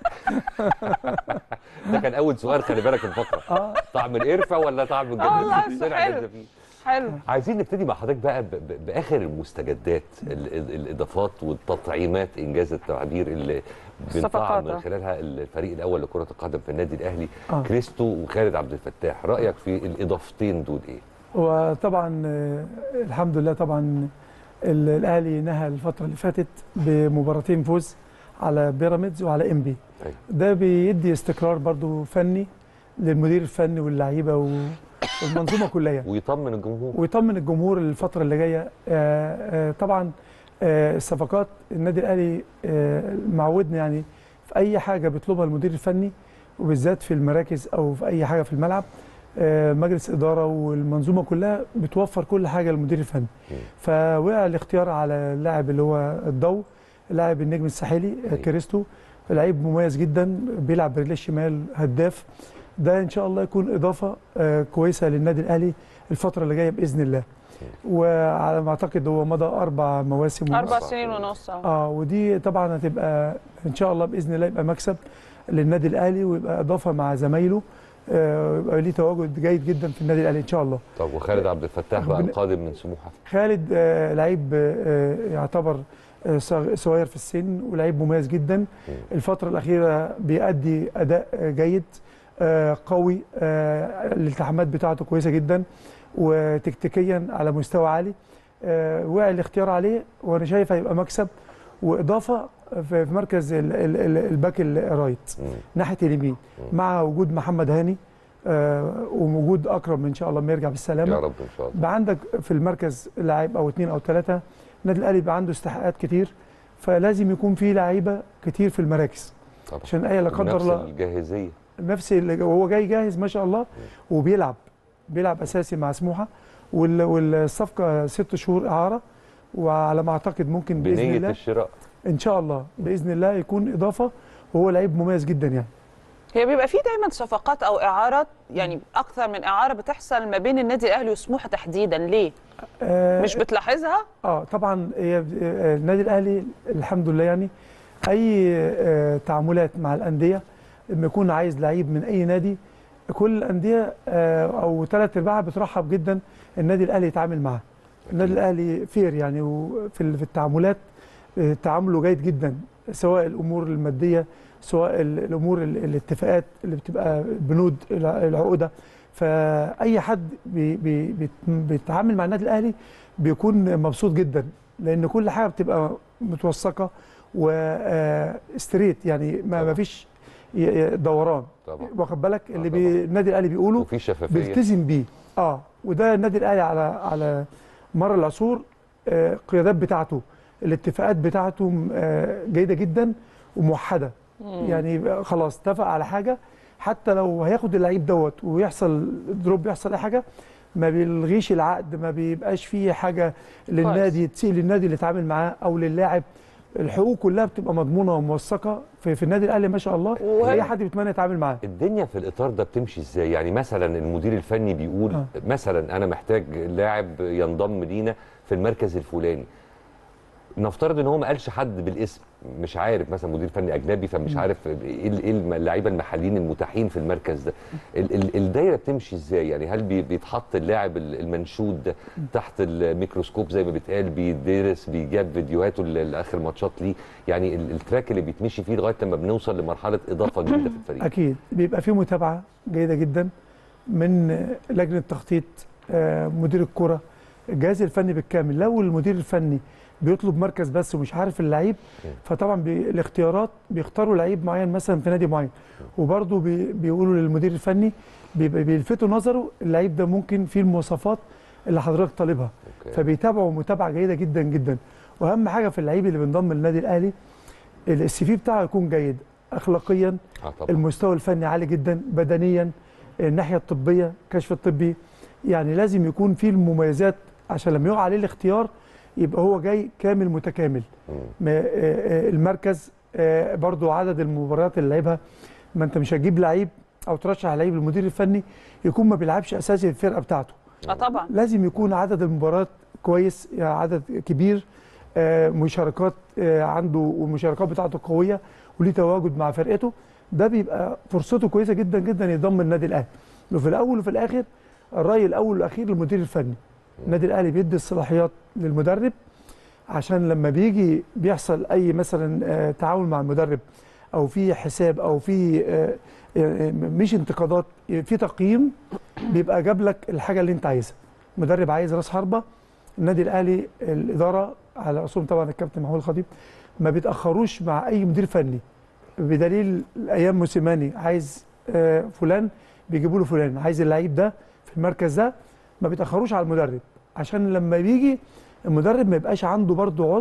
ده كان اول سؤال خلي بالك الفقره طعم القرفه ولا طعم اه والله الجنزبيل طلع حلو جنزبيل. حلو عايزين نبتدي مع حضرتك بقى ب- ب- باخر المستجدات ال- ال- الاضافات والتطعيمات انجاز التعبير اللي بنطعم الصفقات، من آه. خلالها الفريق الاول لكره القدم في النادي الاهلي آه. كريستو وخالد عبد الفتاح رايك في الاضافتين دول ايه؟ وطبعا آه، الحمد لله طبعا ال- الاهلي نهى الفتره اللي فاتت بمباراتين فوز على بيراميدز وعلى انبي أيوة. ده بيدي استقرار برضو فني للمدير الفني واللعيبه و- والمنظومه كلها ويطمن الجمهور ويطمن الجمهور الفتره اللي جايه آه، آه، طبعا آه، الصفقات النادي الاهلي آه، معودنا يعني في اي حاجه بيطلبها المدير الفني وبالذات في المراكز او في اي حاجه في الملعب آه، مجلس اداره والمنظومه كلها بتوفر كل حاجه للمدير الفني فوقع الاختيار على اللاعب اللي هو الضو لاعب النجم الساحلي آه، كريستو لعيب مميز جدا بيلعب برجليه الشمال هداف ده ان شاء الله يكون اضافه آه، كويسه للنادي الاهلي الفتره اللي جايه باذن الله وعلى ما اعتقد هو مضى اربع مواسم ونص. اربع سنين ونص أهو. اه ودي طبعا هتبقى ان شاء الله باذن الله يبقى مكسب للنادي الاهلي ويبقى اضافه مع زمايله آه، ويبقى ليه تواجد جيد جدا في النادي الاهلي ان شاء الله طب وخالد عبد الفتاح بقى ربنا- القادم من سموحه خالد آه، لعيب آه، يعتبر آه، صغ- صغير في السن ولعيب مميز جدا الفترة الأخيرة بيأدي أداء آه، جيد آه، قوي آه، الالتحامات بتاعته كويسة جدا وتكتيكيا على مستوى عالي آه، وقع الاختيار عليه وأنا شايف هيبقى مكسب وإضافة في في مركز ال- ال- ال- الباك الرايت ناحية اليمين مع وجود محمد هاني آه، ووجود أكرم إن شاء الله ما يرجع بالسلامة يا رب ان شاء الله بقى عندك في المركز لاعب او اثنين او ثلاثه النادي الاهلي بقى عنده استحقاقات كتير فلازم يكون في لعيبه كتير في المراكز طبعا عشان اي لا قدر نفس الله الجاهزيه نفس اللي وهو جاي جاهز ما شاء الله وبيلعب بيلعب اساسي مع سموحه وال- والصفقه ست شهور اعاره وعلى ما اعتقد ممكن باذن بنيه الله الشراء ان شاء الله باذن الله يكون اضافه وهو لعيب مميز جدا يعني هي بيبقى في دايما صفقات او اعارات يعني اكثر من اعاره بتحصل ما بين النادي الاهلي وسموحه تحديدا ليه آه مش بتلاحظها اه طبعا هي آه، النادي الاهلي الحمد لله يعني اي آه، تعاملات مع الانديه لما يكون عايز لعيب من اي نادي كل الانديه آه، او ثلاث ارباعها بترحب جدا النادي الاهلي يتعامل معاه النادي الاهلي فير يعني وفي ال- في التعاملات آه، تعامله جيد جدا سواء الامور الماديه سواء ال- الامور ال- الاتفاقات اللي بتبقى بنود الع- العقوده فاي حد بي بي بيت- بيتعامل مع النادي الاهلي بيكون مبسوط جدا لان كل حاجه بتبقى متوثقه وستريت يعني ما ما فيش ي- ي- دوران طبعا واخد بالك اللي بي النادي الاهلي بيقوله وفي شفافيه بيلتزم بيه اه وده النادي الاهلي على على مر العصور آه، القيادات بتاعته الاتفاقات بتاعته آه، جيده جدا وموحده مم. يعني خلاص اتفق على حاجه حتى لو هياخد اللعيب دوت ويحصل دروب يحصل اي حاجه ما بيلغيش العقد ما بيبقاش فيه حاجه للنادي تسيء للنادي اللي اتعامل معاه او للاعب الحقوق كلها بتبقى مضمونه وموثقه في, في النادي الاهلي ما شاء الله وهي- اي حد بيتمنى يتعامل معاه الدنيا في الاطار ده بتمشي ازاي يعني مثلا المدير الفني بيقول آه. مثلا انا محتاج لاعب ينضم لينا في المركز الفلاني نفترض ان هو ما قالش حد بالاسم مش عارف مثلا مدير فني اجنبي فمش م. عارف ايه ال- إيه الم- اللعيبه المحليين المتاحين في المركز ده ال- ال- الدايره بتمشي ازاي يعني هل بي- بيتحط اللاعب ال- المنشود ده تحت الميكروسكوب زي ما بيتقال بيدرس بيجاب فيديوهاته ل- لاخر ماتشات ليه يعني ال- التراك اللي بيتمشي فيه لغايه لما بنوصل لمرحله اضافه جديده في الفريق اكيد بيبقى في متابعه جيده جدا من لجنه التخطيط آه، مدير الكره الجهاز الفني بالكامل لو المدير الفني بيطلب مركز بس ومش عارف اللعيب فطبعا بي الاختيارات بيختاروا لعيب معين مثلا في نادي معين وبرضه بي بيقولوا للمدير الفني بيبقى بيلفتوا نظره اللعيب ده ممكن فيه المواصفات اللي حضرتك طالبها فبيتابعوا متابعه جيده جدا جدا واهم حاجه في اللعيب اللي بينضم للنادي الاهلي السي في بتاعه يكون جيد اخلاقيا آه طبعا. المستوى الفني عالي جدا بدنيا الناحيه الطبيه الكشف الطبي يعني لازم يكون فيه المميزات عشان لما يقع عليه الاختيار يبقى هو جاي كامل متكامل ما- آه، آه، المركز آه، برضو عدد المباريات اللي لعبها ما انت مش هتجيب لعيب او ترشح لعيب للمدير الفني يكون ما بيلعبش اساسي في الفرقه بتاعته اه طبعا لازم يكون عدد المباريات كويس يعني عدد كبير آه، مشاركات آه، عنده والمشاركات بتاعته قويه وليه تواجد مع فرقته ده بيبقى فرصته كويسه جدا جدا يضم النادي الاهلي وفي الاول وفي الاخر الراي الاول والاخير للمدير الفني النادي الاهلي بيدي الصلاحيات للمدرب عشان لما بيجي بيحصل اي مثلا آه، تعاون مع المدرب او في حساب او في آه، آه، مش انتقادات في تقييم بيبقى جاب لك الحاجه اللي انت عايزها مدرب عايز راس حربه النادي الاهلي الاداره على راسهم طبعا الكابتن محمود الخطيب ما بيتاخروش مع اي مدير فني بدليل ايام موسيماني عايز آه، فلان بيجيبوا له فلان عايز اللعيب ده في المركز ده ما بيتاخروش على المدرب عشان لما بيجي المدرب ما يبقاش عنده برضه عذر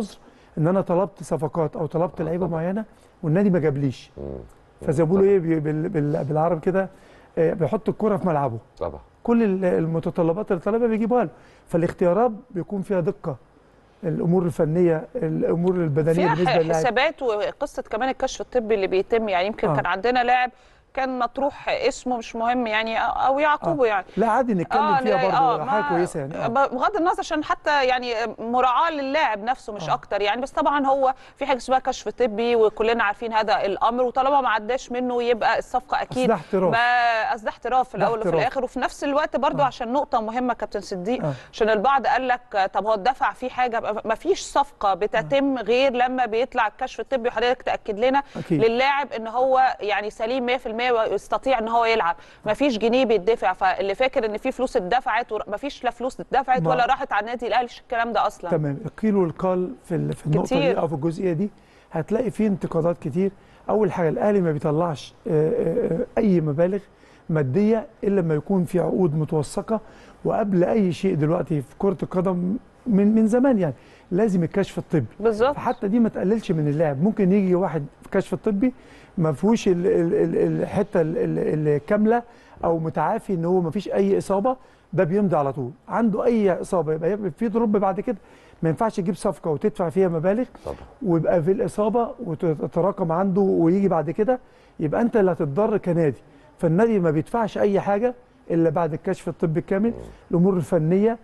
ان انا طلبت صفقات او طلبت لعيبه معينه والنادي ما جابليش فزي ما بيقولوا ايه بي- بال- بال- بالعربي كده آه، بيحط الكره في ملعبه طبعا كل ال- المتطلبات اللي طالبها بيجيبها له فالاختيارات بيكون فيها دقه الامور الفنيه الامور البدنيه فيها بالنسبه ح- للاعب حسابات وقصه كمان الكشف الطبي اللي بيتم يعني يمكن آه. كان عندنا لاعب كان مطروح اسمه مش مهم يعني او يعقوبه يعني لا عادي نتكلم فيها لا، برضه آه، حاجه ما- كويسه يعني آه. بغض النظر عشان حتى يعني مراعاه للاعب نفسه مش آه. اكتر يعني بس طبعا هو في حاجه اسمها كشف طبي وكلنا عارفين هذا الامر وطالما ما عداش منه يبقى الصفقه اكيد ده احتراف. ما اصل ده احتراف في ده الاول وفي احتراف. الاخر وفي نفس الوقت برضو عشان نقطه مهمه كابتن صديق آه. عشان البعض قال لك طب هو الدفع فيه حاجه ما فيش صفقه بتتم غير لما بيطلع الكشف الطبي وحضرتك تاكد لنا أكيد. للاعب ان هو يعني سليم 100% ويستطيع ان هو يلعب ما فيش جنيه بيدفع فاللي فاكر ان في فلوس اتدفعت ما فيش لا فلوس اتدفعت ما- ولا راحت على النادي الاهلي مش الكلام ده اصلا تمام القيل والقال في ال- في النقطه كتير. دي او في الجزئيه دي هتلاقي فيه انتقادات كتير اول حاجه الاهلي ما بيطلعش آه، آه، آه، اي مبالغ ماديه الا لما يكون في عقود متوثقه وقبل اي شيء دلوقتي في كره القدم من من زمان يعني لازم الكشف الطبي بالظبط فحتى دي ما تقللش من اللاعب ممكن يجي واحد في الكشف الطبي ما فيهوش ال- ال- ال- الحته ال- ال- الكامله او متعافي ان هو ما فيش اي اصابه ده بيمضي على طول عنده اي اصابه يبقى يبقى في ضرب بعد كده ما ينفعش تجيب صفقه وتدفع فيها مبالغ طبعا ويبقى في الاصابه وتتراكم عنده ويجي بعد كده يبقى انت اللي هتتضر كنادي فالنادي ما بيدفعش اي حاجه الا بعد الكشف الطبي الكامل الامور الفنيه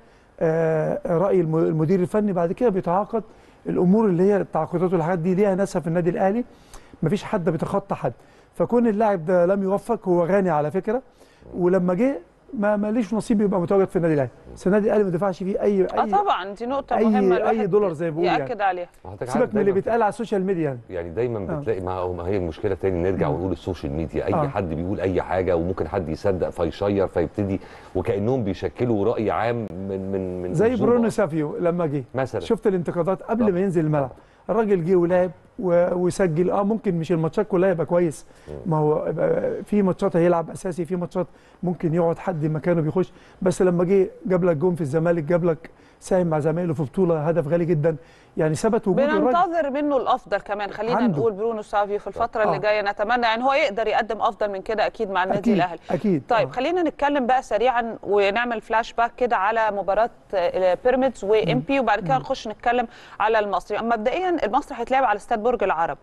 آه، راي الم- المدير الفني بعد كده بيتعاقد الامور اللي هي التعاقدات والحاجات دي ليها ناسها في النادي الاهلي مفيش حد بيتخطى حد فكون اللاعب ده لم يوفق هو غني على فكره ولما جه ما ماليش نصيب يبقى متواجد في النادي الاهلي بس النادي الاهلي ما دفعش فيه اي اه اي طبعا دي نقطه اي مهمه اي الواحد دولار زي ما بيقول ياكد يعني عليها وحضرتك عارف سيبك من اللي دايماً- بيتقال على السوشيال ميديا يعني يعني دايما آه. بتلاقي ما هو- ما هي المشكله تاني نرجع ونقول السوشيال ميديا اي آه. حد بيقول اي حاجه وممكن حد يصدق فيشير فيبتدي وكانهم بيشكلوا راي عام من من من زي منظومة برونو سافيو لما جه مثلا شفت الانتقادات قبل ما ينزل الملعب الراجل جه ولعب و- وسجل اه ممكن مش الماتشات كلها يبقى كويس ما هو يبقى في ماتشات هيلعب اساسي في ماتشات ممكن يقعد حد مكانه بيخش بس لما جه جاب لك جون في الزمالك جاب لك ساهم مع زمايله في بطوله هدف غالي جدا يعني ثبت وجود الراجل بننتظر منه الافضل كمان خلينا عنده. نقول برونو سافيو في الفتره اللي آه. جايه نتمنى يعني هو يقدر يقدم افضل من كده اكيد مع النادي أكيد، الاهلي أكيد، طيب آه. خلينا نتكلم بقى سريعا ونعمل فلاش باك كده على مباراه آه، بيراميدز وام بي وبعد كده نخش نتكلم على المصري مبدئيا المصري هيتلعب على استاد برج العرب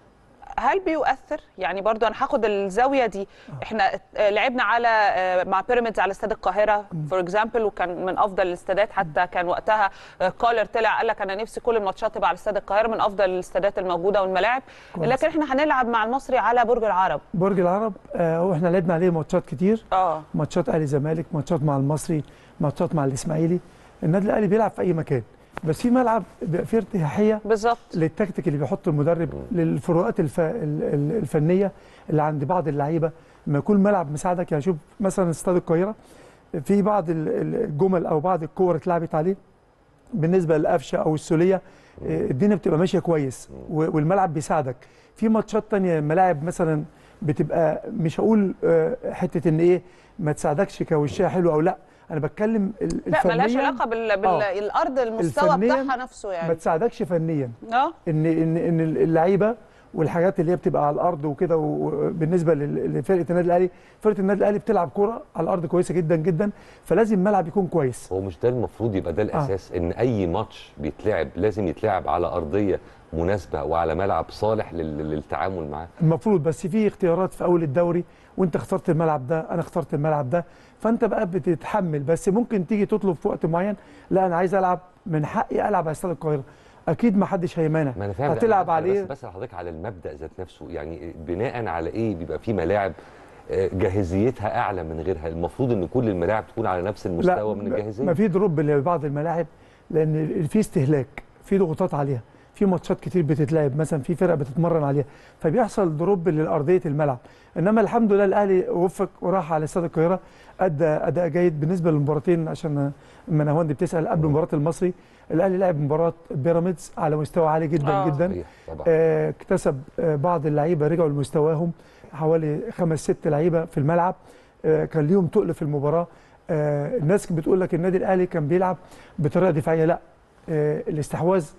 هل بيؤثر يعني برضو انا هاخد الزاويه دي احنا آه، لعبنا على آه، مع بيراميدز على استاد القاهره فور اكزامبل وكان من افضل الاستادات حتى كان وقتها آه، كولر طلع قال لك انا نفسي كل الماتشات تبقى على استاد القاهره من افضل الاستادات الموجوده والملاعب كويس. لكن احنا هنلعب مع المصري على برج العرب برج العرب آه هو احنا لعبنا عليه ماتشات كتير اه ماتشات اهلي زمالك ماتشات مع المصري ماتشات مع الاسماعيلي النادي الاهلي بيلعب في اي مكان بس في ملعب بيبقى فيه ارتياحيه بالظبط للتكتيك اللي بيحطه المدرب للفروقات الف... ال- ال- الفنيه اللي عند بعض اللعيبه لما يكون ملعب مساعدك يعني شوف مثلا استاد القاهره في بعض ال- ال- الجمل او بعض الكور اتلعبت عليه بالنسبه للقفشه او السوليه آه، الدنيا بتبقى ماشيه كويس و- والملعب بيساعدك في ماتشات تانية ملاعب مثلا بتبقى مش هقول آه، حته ان ايه ما تساعدكش كوشها حلو او لا انا بتكلم ال- لا ملهاش الفنياً- علاقه بال... آه. بالارض المستوى الفنياً بتاعها نفسه ما يعني تساعدكش فنيا اه ان ان ان اللعيبه والحاجات اللي هي بتبقى على الارض وكده وبالنسبه لل- لفرقه النادي الاهلي فرقه النادي الاهلي بتلعب كره على الارض كويسه جدا جدا فلازم الملعب يكون كويس هو مش ده المفروض يبقى ده الاساس ان اي ماتش بيتلعب لازم يتلعب على ارضيه مناسبه وعلى ملعب صالح لل- للتعامل معاه المفروض بس في اختيارات في اول الدوري وانت اخترت الملعب ده انا اخترت الملعب ده فانت بقى بتتحمل بس ممكن تيجي تطلب في وقت معين لا انا عايز العب من حقي العب على استاد القاهره اكيد ما حدش هيمانع ما انا فاهم هتلعب أنا عليه بس بس حضرتك على المبدا ذات نفسه يعني بناء على ايه بيبقى في ملاعب آه، جاهزيتها اعلى من غيرها المفروض ان كل الملاعب تكون على نفس المستوى من الجاهزيه ما في دروب لبعض الملاعب لان في استهلاك في ضغوطات عليها في ماتشات كتير بتتلعب مثلا في فرق بتتمرن عليها فبيحصل دروب لارضيه الملعب انما الحمد لله الاهلي وفق وراح على استاد القاهره ادى اداء جيد بالنسبه للمباراتين عشان ما نهاوند بتسال قبل مباراه المصري الاهلي لعب مباراه بيراميدز على مستوى عالي جدا آه. جدا صحيح، طبعا. آه، اكتسب آه، بعض اللعيبه رجعوا لمستواهم حوالي خمس ست لعيبه في الملعب آه، كان ليهم تقل في المباراه آه، الناس بتقول لك النادي الاهلي كان بيلعب بطريقه دفاعيه لا آه، الاستحواذ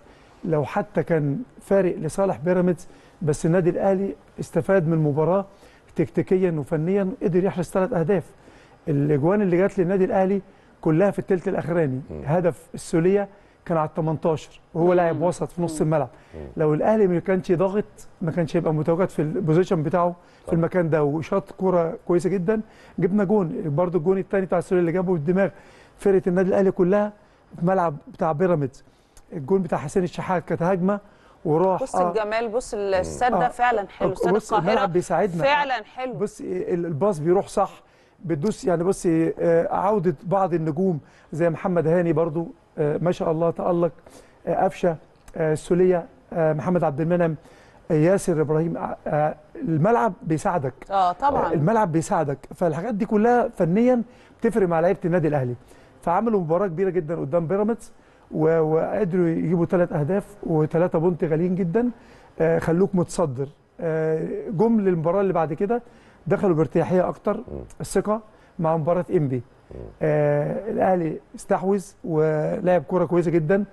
لو حتى كان فارق لصالح بيراميدز بس النادي الاهلي استفاد من المباراه تكتيكيا وفنيا قدر يحرز ثلاث اهداف الاجوان اللي جات للنادي الاهلي كلها في الثلث الاخراني هدف السوليه كان على ال 18 وهو لاعب وسط في نص الملعب لو الاهلي ما كانش ضاغط ما كانش هيبقى متواجد في البوزيشن بتاعه في المكان ده وشاط كوره كويسه جدا جبنا جون برده الجون الثاني بتاع السوليه اللي جابه بالدماغ فرقه النادي الاهلي كلها في ملعب بتاع بيراميدز الجون بتاع حسين الشحات كانت هجمه وراح بص الجمال بص السد ده فعلا حلو استاد بص القاهره الملعب بيساعدنا فعلا حلو بص ال- الباص بيروح صح بتدوس يعني بص آه، عوده بعض النجوم زي محمد هاني برضو آه، ما شاء الله تالق آه، قفشه آه، السوليه آه، محمد عبد المنعم آه، ياسر ابراهيم آه، آه، الملعب بيساعدك اه طبعا الملعب بيساعدك فالحاجات دي كلها فنيا بتفرق مع لعيبه النادي الاهلي فعملوا مباراه كبيره جدا قدام بيراميدز و- وقدروا يجيبوا ثلاث اهداف وثلاثه بونت غاليين جدا آه، خلوك متصدر آه، جم للمباراه اللي بعد كده دخلوا بارتياحيه اكتر الثقه مع مباراه انبي آه الاهلي استحوذ ولعب كوره كويسه جدا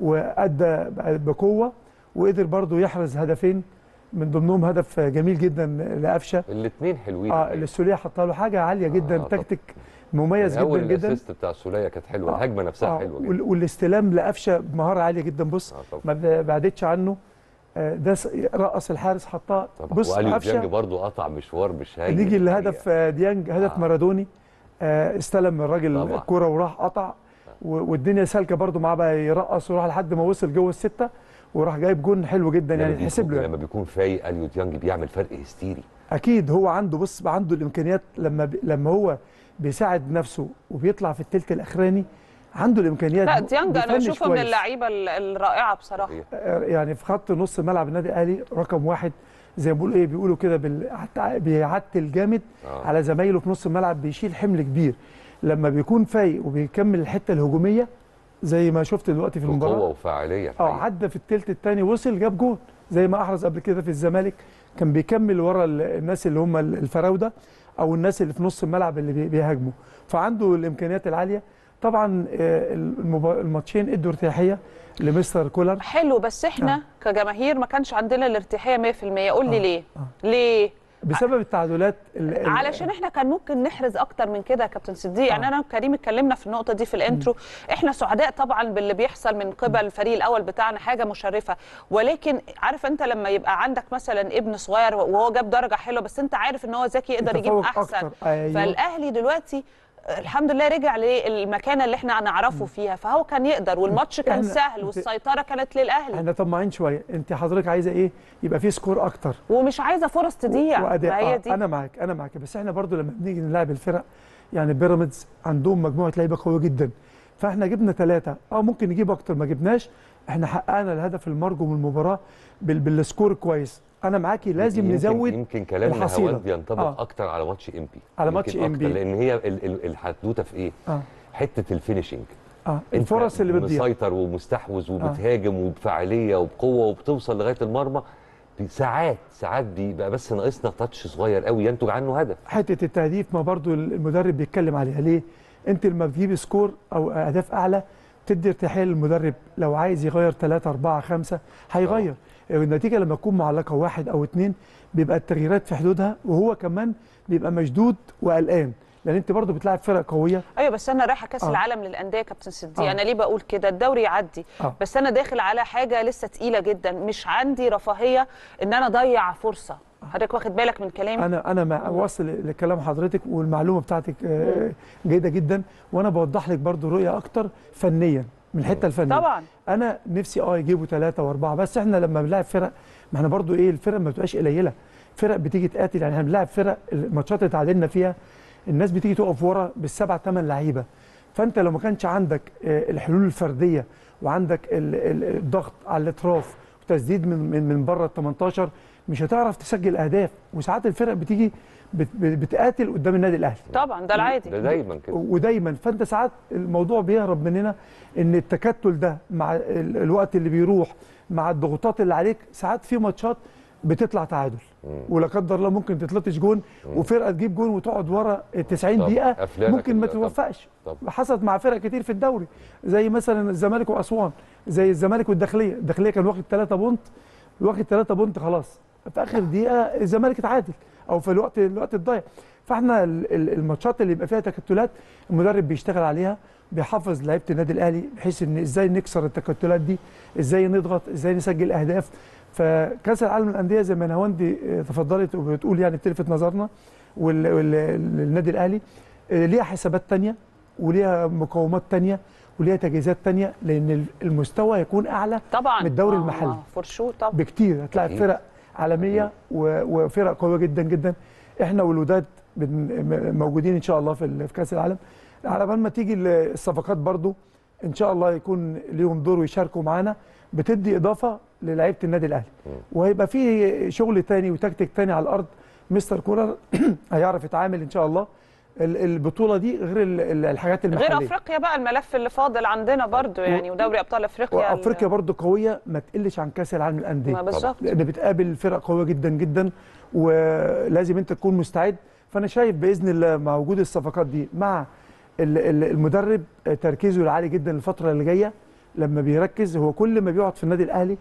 وادى بقوه وقدر برضو يحرز هدفين من ضمنهم هدف جميل جدا لقفشه الاثنين حلوين اه السوليه حطها له حاجه عاليه جدا طب. تكتيك مميز يعني اول جدا جدا الاسيست بتاع السوليه كانت حلوه الهجمه نفسها آه، حلوه جدا وال- والاستلام لقفشه بمهاره عاليه جدا بص ما ب- بعدتش عنه آه، ده س- رقص الحارس حطها بص واليو ديانج قفشه برضه قطع مشوار مش هاين نيجي لهدف آه، ديانج هدف مارادوني آه، استلم من الراجل طبعا. الكوره وراح قطع و- والدنيا سالكه برضو معاه بقى يرقص وراح لحد ما وصل جوه السته وراح جايب جون حلو جدا يعني لما يتحسب بيكون- له يعني. لما بيكون فايق اليو ديانج بيعمل فرق هستيري اكيد هو عنده بص بقى عنده الامكانيات لما ب... لما هو بيساعد نفسه وبيطلع في الثلث الاخراني عنده الامكانيات لا ديانج انا بيفنش بشوفه من كويس. اللعيبه ال- الرائعه بصراحه آه، يعني في خط نص ملعب النادي الاهلي رقم واحد زي ما بيقولوا ايه بيقولوا كده بال... حتى بيعتل جامد آه. على زمايله في نص الملعب بيشيل حمل كبير لما بيكون فايق وبيكمل الحته الهجوميه زي ما شفت دلوقتي في المباراه بقوه وفاعليه اه عدى في الثلث الثاني وصل جاب جول زي ما احرز قبل كده في الزمالك كان بيكمل ورا ال- الناس اللي هم ال- الفراوده او الناس اللي في نص الملعب اللي بي- بيهاجموا فعنده الامكانيات العاليه طبعا آه، المبا- الماتشين ادوا ارتياحيه لمستر كولر حلو بس احنا آه. كجماهير ما كانش عندنا الارتياحيه 100% قول لي آه. ليه ليه بسبب التعادلات ال- ال- علشان احنا كان ممكن نحرز اكتر من كده يا كابتن صديق يعني انا وكريم اتكلمنا في النقطه دي في الانترو احنا سعداء طبعا باللي بيحصل من قبل الفريق الاول بتاعنا حاجه مشرفه ولكن عارف انت لما يبقى عندك مثلا ابن صغير وهو جاب درجه حلوه بس انت عارف ان هو ذكي يقدر يجيب يتفوق احسن أكتر. أيوة. فالاهلي دلوقتي الحمد لله رجع للمكانه اللي احنا نعرفه فيها فهو كان يقدر والماتش كان إحنا- سهل والسيطره كانت للاهلي احنا طماعين شويه انت حضرتك عايزه ايه يبقى في سكور اكتر ومش عايزه فرص تضيع واداء ما هي آه دي انا معاك انا معاك بس احنا برضو لما بنيجي نلعب الفرق يعني بيراميدز عندهم مجموعه لعيبه قويه جدا فاحنا جبنا ثلاثه اه ممكن نجيب اكتر ما جبناش احنا حققنا الهدف المرجو من المباراه بال بالسكور كويس انا معاكي لازم يمكن نزود يمكن كلام الحصيلة. نهاوند ينطبق آه. اكتر على ماتش امبي على ماتش يمكن أكتر، إنبي. لان هي ال- ال- الحدوته في ايه؟ اه حته الفينشنج اه أنت الفرص اللي بتضيع مسيطر ومستحوذ وبتهاجم وبفاعليه وبقوه وبتوصل لغايه المرمى ساعات ساعات بيبقى بس ناقصنا تاتش صغير قوي ينتج عنه هدف حته التهديف ما برضو المدرب بيتكلم عليها ليه انت لما بتجيب سكور او اهداف اعلى تدي ارتياحيه للمدرب لو عايز يغير 3 4 5 هيغير النتيجه لما تكون معلقه واحد او اتنين بيبقى التغييرات في حدودها وهو كمان بيبقى مشدود وقلقان لان انت برضو بتلاعب فرق قويه ايوه بس انا رايحه كاس آه. آه. العالم للانديه يا كابتن صديق آه. آه. انا ليه بقول كده الدوري يعدي آه. آه. بس انا داخل على حاجه لسه تقيله جدا مش عندي رفاهيه ان انا اضيع فرصه حضرتك واخد بالك من كلامي انا انا مع واصل لكلام حضرتك والمعلومه بتاعتك آه، جيده جدا وانا بوضح لك برضو رؤيه اكتر فنيا من الحته الفنيه طبعا انا نفسي اه يجيبوا ثلاثه واربعه بس احنا لما بنلاعب فرق ما احنا برضو ايه الفرق ما بتبقاش قليله فرق بتيجي تقاتل يعني احنا بنلاعب فرق الماتشات اللي تعادلنا فيها الناس بتيجي تقف ورا بالسبع ثمان لعيبه فانت لو ما كانش عندك آه، الحلول الفرديه وعندك ال- ال- الضغط على الاطراف وتسديد من من من بره ال 18 مش هتعرف تسجل اهداف وساعات الفرق بتيجي بت- بت- بتقاتل قدام النادي الاهلي طبعا ده العادي ده دايما كده ودايما فانت ساعات الموضوع بيهرب مننا ان التكتل ده مع ال- الوقت اللي بيروح مع الضغوطات اللي عليك ساعات في ماتشات بتطلع تعادل ولا قدر الله ممكن تتلطش جون وفرقه تجيب جون وتقعد ورا 90 طبعا. دقيقه أفلامك ممكن ما ال- طبعا. توفقش طبعا. حصلت مع فرق كتير في الدوري زي مثلا الزمالك واسوان زي الزمالك والداخليه الداخليه كان واخد 3 بونت واخد 3 بونت خلاص في اخر دقيقه الزمالك اتعادل او في الوقت الوقت الضايع فاحنا ال- ال- الماتشات اللي يبقى فيها تكتلات المدرب بيشتغل عليها بيحفظ لعيبه النادي الاهلي بحيث ان ازاي نكسر التكتلات دي ازاي نضغط ازاي نسجل اهداف فكاس العالم للانديه زي ما نهاوندي آه، تفضلت وبتقول يعني بتلفت نظرنا والنادي الاهلي آه، ليها حسابات تانية وليها مقومات تانية وليها تجهيزات تانية لان المستوى يكون اعلى طبعا من الدوري آه، المحلي آه، فور شور طبعا بكتير هتلاقي أكيد. فرق عالميه و- وفرق قويه جدا جدا احنا والوداد بن- م- موجودين ان شاء الله في ال- في كاس العالم على بال ما تيجي ال- الصفقات برضو ان شاء الله يكون ليهم دور ويشاركوا معانا بتدي اضافه للعيبه النادي الاهلي وهيبقى في شغل تاني وتكتيك تاني على الارض مستر كولر هيعرف يتعامل ان شاء الله ال- البطوله دي غير ال- ال- الحاجات المحليه غير افريقيا بقى الملف اللي فاضل عندنا برضو يعني ودوري ابطال افريقيا وافريقيا برضو قويه ما تقلش عن كاس العالم للانديه ما بالظبط. لان بتقابل فرق قويه جدا جدا ولازم انت تكون مستعد فانا شايف باذن الله مع وجود الصفقات دي مع ال- ال- المدرب تركيزه العالي جدا الفتره اللي جايه لما بيركز هو كل ما بيقعد في النادي الاهلي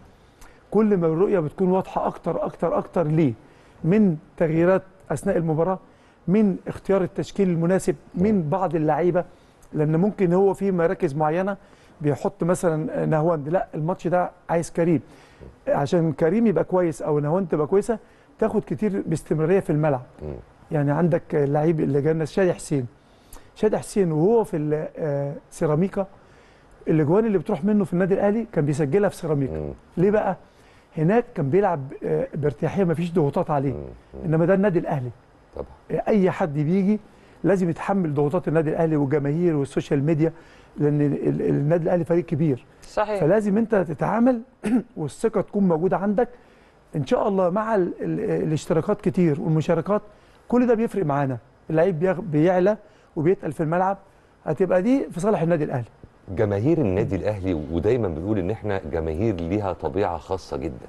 كل ما الرؤيه بتكون واضحه اكتر اكتر اكتر ليه من تغييرات اثناء المباراه من اختيار التشكيل المناسب من بعض اللعيبه لان ممكن هو في مراكز معينه بيحط مثلا نهواند لا الماتش ده عايز كريم عشان كريم يبقى كويس او نهواند تبقى كويسه تاخد كتير باستمراريه في الملعب يعني عندك اللعيب اللي جانا شادي حسين شادي حسين وهو في ال- آه، سيراميكا الاجوان اللي بتروح منه في النادي الاهلي كان بيسجلها في سيراميكا ليه بقى هناك كان بيلعب آه، بارتياحيه مفيش ضغوطات عليه انما ده النادي الاهلي طبعا اي حد بيجي لازم يتحمل ضغوطات النادي الاهلي والجماهير والسوشيال ميديا لان ال- ال- النادي الاهلي فريق كبير صحيح فلازم انت تتعامل والثقه تكون موجوده عندك ان شاء الله مع ال ال الاشتراكات كتير والمشاركات كل ده بيفرق معانا اللعيب بيغ- بيعلى وبيتقل في الملعب هتبقى دي في صالح النادي الاهلي جماهير النادي الاهلي ودايما بنقول ان احنا جماهير ليها طبيعه خاصه جدا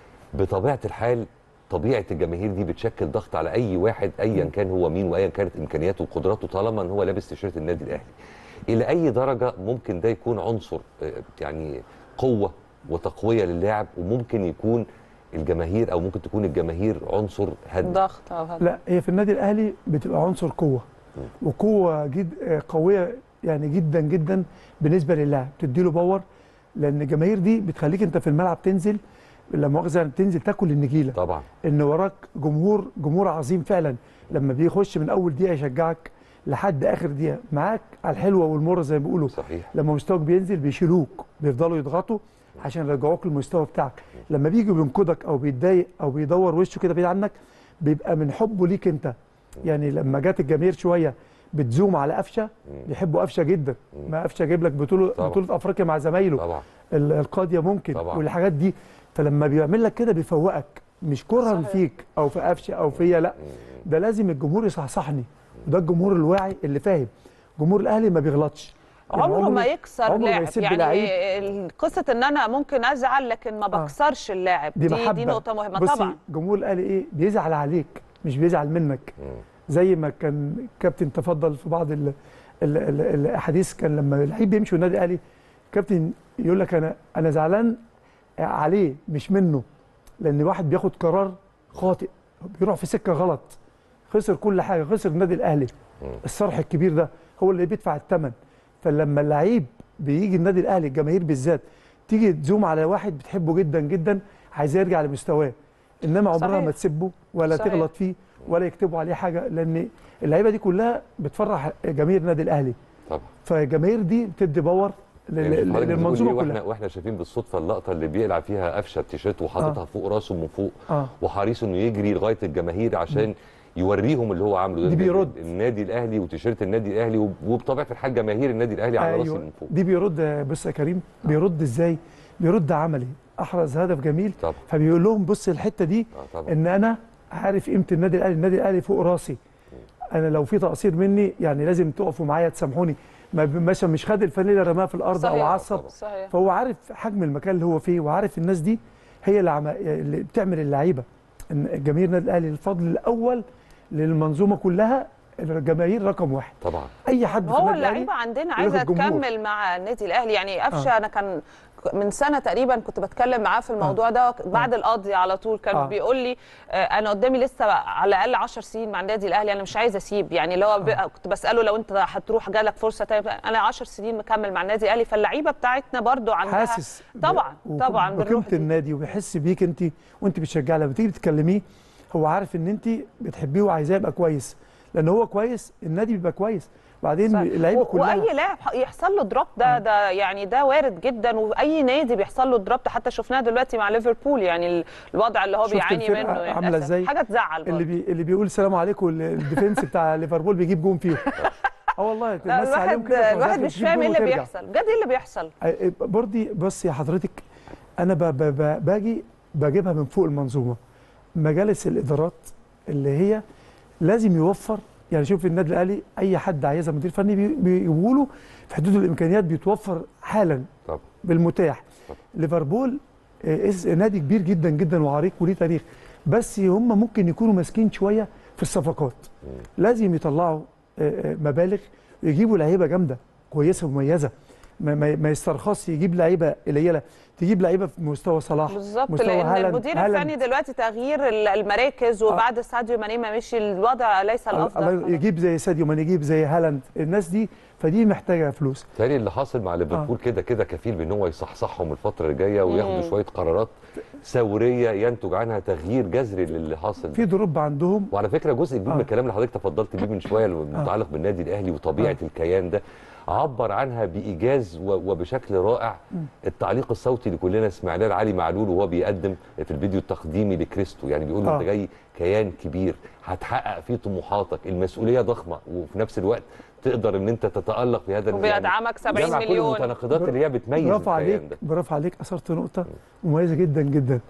بطبيعه الحال طبيعه الجماهير دي بتشكل ضغط على اي واحد ايا كان هو مين وايا كانت امكانياته وقدراته طالما ان هو لابس تيشيرت النادي الاهلي الى اي درجه ممكن ده يكون عنصر آه، يعني قوه وتقويه للاعب وممكن يكون الجماهير او ممكن تكون الجماهير عنصر هدم ضغط او هدف لا هي في النادي الاهلي بتبقى عنصر قوه وقوه جد آه، قويه يعني جدا جدا بالنسبه للاعب تديله باور لان الجماهير دي بتخليك انت في الملعب تنزل لا مؤاخذه تنزل تاكل النجيله طبعا ان وراك جمهور جمهور عظيم فعلا لما بيخش من اول دقيقه يشجعك لحد اخر دقيقه معاك على الحلوه والمره زي ما بيقولوا صحيح لما مستواك بينزل بيشيلوك بيفضلوا يضغطوا عشان يرجعوك للمستوى بتاعك لما بيجي بينقدك او بيتضايق او بيدور وشه كده بعيد عنك بيبقى من حبه ليك انت يعني لما جت الجماهير شويه بتزوم على قفشه بيحبوا قفشه جدا ما قفشه جايب لك بطوله طبعا. بطوله افريقيا مع زمايله طبعا ال- القاضيه ممكن طبعا. والحاجات دي فلما بيعمل لك كده بيفوقك مش كرها فيك او في قفشه او فيا لا ده لازم الجمهور يصحصحني وده الجمهور الواعي اللي فاهم جمهور الاهلي ما بيغلطش يعني عمره ما يكسر عمره ما لاعب يسيب يعني لعيب. قصه ان انا ممكن ازعل لكن ما بكسرش اللاعب دي دي, محبه دي نقطه مهمه بصي طبعا جمهور الاهلي ايه بيزعل عليك مش بيزعل منك زي ما كان كابتن تفضل في بعض ال ال ال الاحاديث كان لما اللعيب بيمشي من النادي الاهلي كابتن يقول لك انا انا زعلان عليه مش منه لان واحد بياخد قرار خاطئ بيروح في سكه غلط خسر كل حاجه خسر النادي الاهلي الصرح الكبير ده هو اللي بيدفع الثمن فلما اللعيب بيجي النادي الاهلي الجماهير بالذات تيجي تزوم على واحد بتحبه جدا جدا عايز يرجع لمستواه انما عمرها صحيح. ما تسبه ولا صحيح. تغلط فيه ولا يكتبوا عليه حاجه لان اللعيبه دي كلها بتفرح جماهير النادي الاهلي طبعا فالجماهير دي بتدي باور لل- يعني حضرتك بتقول للمنظومه إيه واحنا كلها واحنا شايفين بالصدفه اللقطه اللي بيقلع فيها قفشه التيشيرت وحاططها آه. فوق راسه من فوق اه وحريص انه يجري لغايه الجماهير عشان يوريهم اللي هو عامله ده دي بيرد. النادي الاهلي وتيشيرت النادي الاهلي وب- وبطبيعه الحال جماهير النادي الاهلي على راسي من فوق دي بيرد بص يا كريم بيرد ازاي بيرد عملي احرز هدف جميل طبعا فبيقول لهم بص الحته دي آه طبعا ان انا عارف قيمه النادي الاهلي النادي الاهلي فوق راسي انا لو في تقصير مني يعني لازم تقفوا معايا تسامحوني ما ب- مثلا مش خد الفانيله رماها في الارض او صحيح. عصب صحيح فهو عارف حجم المكان اللي هو فيه وعارف الناس دي هي اللي, عم... اللي بتعمل اللعيبه ان جماهير النادي الاهلي الفضل الاول للمنظومه كلها الجماهير رقم واحد طبعا اي حد في هو النادي الأهلي اللعيبه عندنا يقول عايزه لك الجمهور. تكمل مع النادي الاهلي يعني قفشه آه. انا كان من سنه تقريبا كنت بتكلم معاه في الموضوع ده بعد القضي على طول كان آه. بيقول لي آه، انا قدامي لسه على الاقل 10 سنين مع النادي الاهلي انا مش عايز اسيب يعني اللي هو ب- كنت بساله لو انت هتروح جالك فرصه تانية انا 10 سنين مكمل مع النادي الاهلي فاللعيبه بتاعتنا برضو عندها حاسس ب- طبعا وب- طبعا بقيمه بالروح دي. النادي وبيحس بيك انت وانت بتشجعي لما تيجي بتكلميه هو عارف ان انت بتحبيه وعايزاه يبقى كويس لان هو كويس النادي بيبقى كويس بعدين صح. اللعيبه و- كلها واي لاعب ح- يحصل له دروب ده ده يعني ده وارد جدا واي نادي بيحصل له دروب ده حتى شفناه دلوقتي مع ليفربول يعني ال- الوضع اللي هو شفت بيعاني الفرقة منه يعني عامله للأسف. ازاي حاجه تزعل اللي برضه. بي اللي بيقول السلام عليكم ال- الديفنس بتاع ليفربول بيجيب جون فيهم اه والله لا تمسي عليهم الواحد كده تروح الواحد داخل مش تجيب فاهم جون ايه اللي وترجع. بيحصل بجد ايه اللي بيحصل آه، برضي بص يا حضرتك انا ب ب ب باجي بجيبها من فوق المنظومه مجالس الادارات اللي هي لازم يوفر يعني شوف النادي الاهلي اي حد عايزها مدير فني بي- بيجيبوا له في حدود الامكانيات بيتوفر حالا طبعا بالمتاح ليفربول آه، اس- نادي كبير جدا جدا وعريق وليه تاريخ بس هم ممكن يكونوا ماسكين شويه في الصفقات لازم يطلعوا آه، آه، مبالغ ويجيبوا لعيبه جامده كويسه ومميزه ما, ما, ما يسترخصش يجيب لعيبه قليله تجيب لعيبه في مستوى صلاح بالظبط مستوى لان هالاند- المدير هالاند. الفني دلوقتي تغيير ال- المراكز وبعد ساديو ماني ما مشي الوضع ليس الافضل الله يجيب زي ساديو ماني يجيب زي هالاند الناس دي فدي محتاجه فلوس تاني اللي حاصل مع ليفربول كده كده كفيل بان هو يصحصحهم الفتره اللي جايه وياخدوا مم. شويه قرارات ثوريه ينتج عنها تغيير جذري للي حاصل في دروب عندهم وعلى فكره جزء كبير من الكلام اللي حضرتك تفضلت بيه من شويه المتعلق بالنادي الاهلي وطبيعه الكيان ده عبر عنها بايجاز و- وبشكل رائع التعليق الصوتي اللي كلنا سمعناه لعلي معلول وهو بيقدم في الفيديو التقديمي لكريستو يعني بيقول له آه. انت جاي كيان كبير هتحقق فيه طموحاتك المسؤوليه ضخمه وفي نفس الوقت تقدر ان انت تتالق في هذا وبيدعمك 70 جمع كل مليون. المتناقضات اللي هي بتميز برافو عليك الكيان ده برافو عليك اثرت نقطه مميزه جدا جدا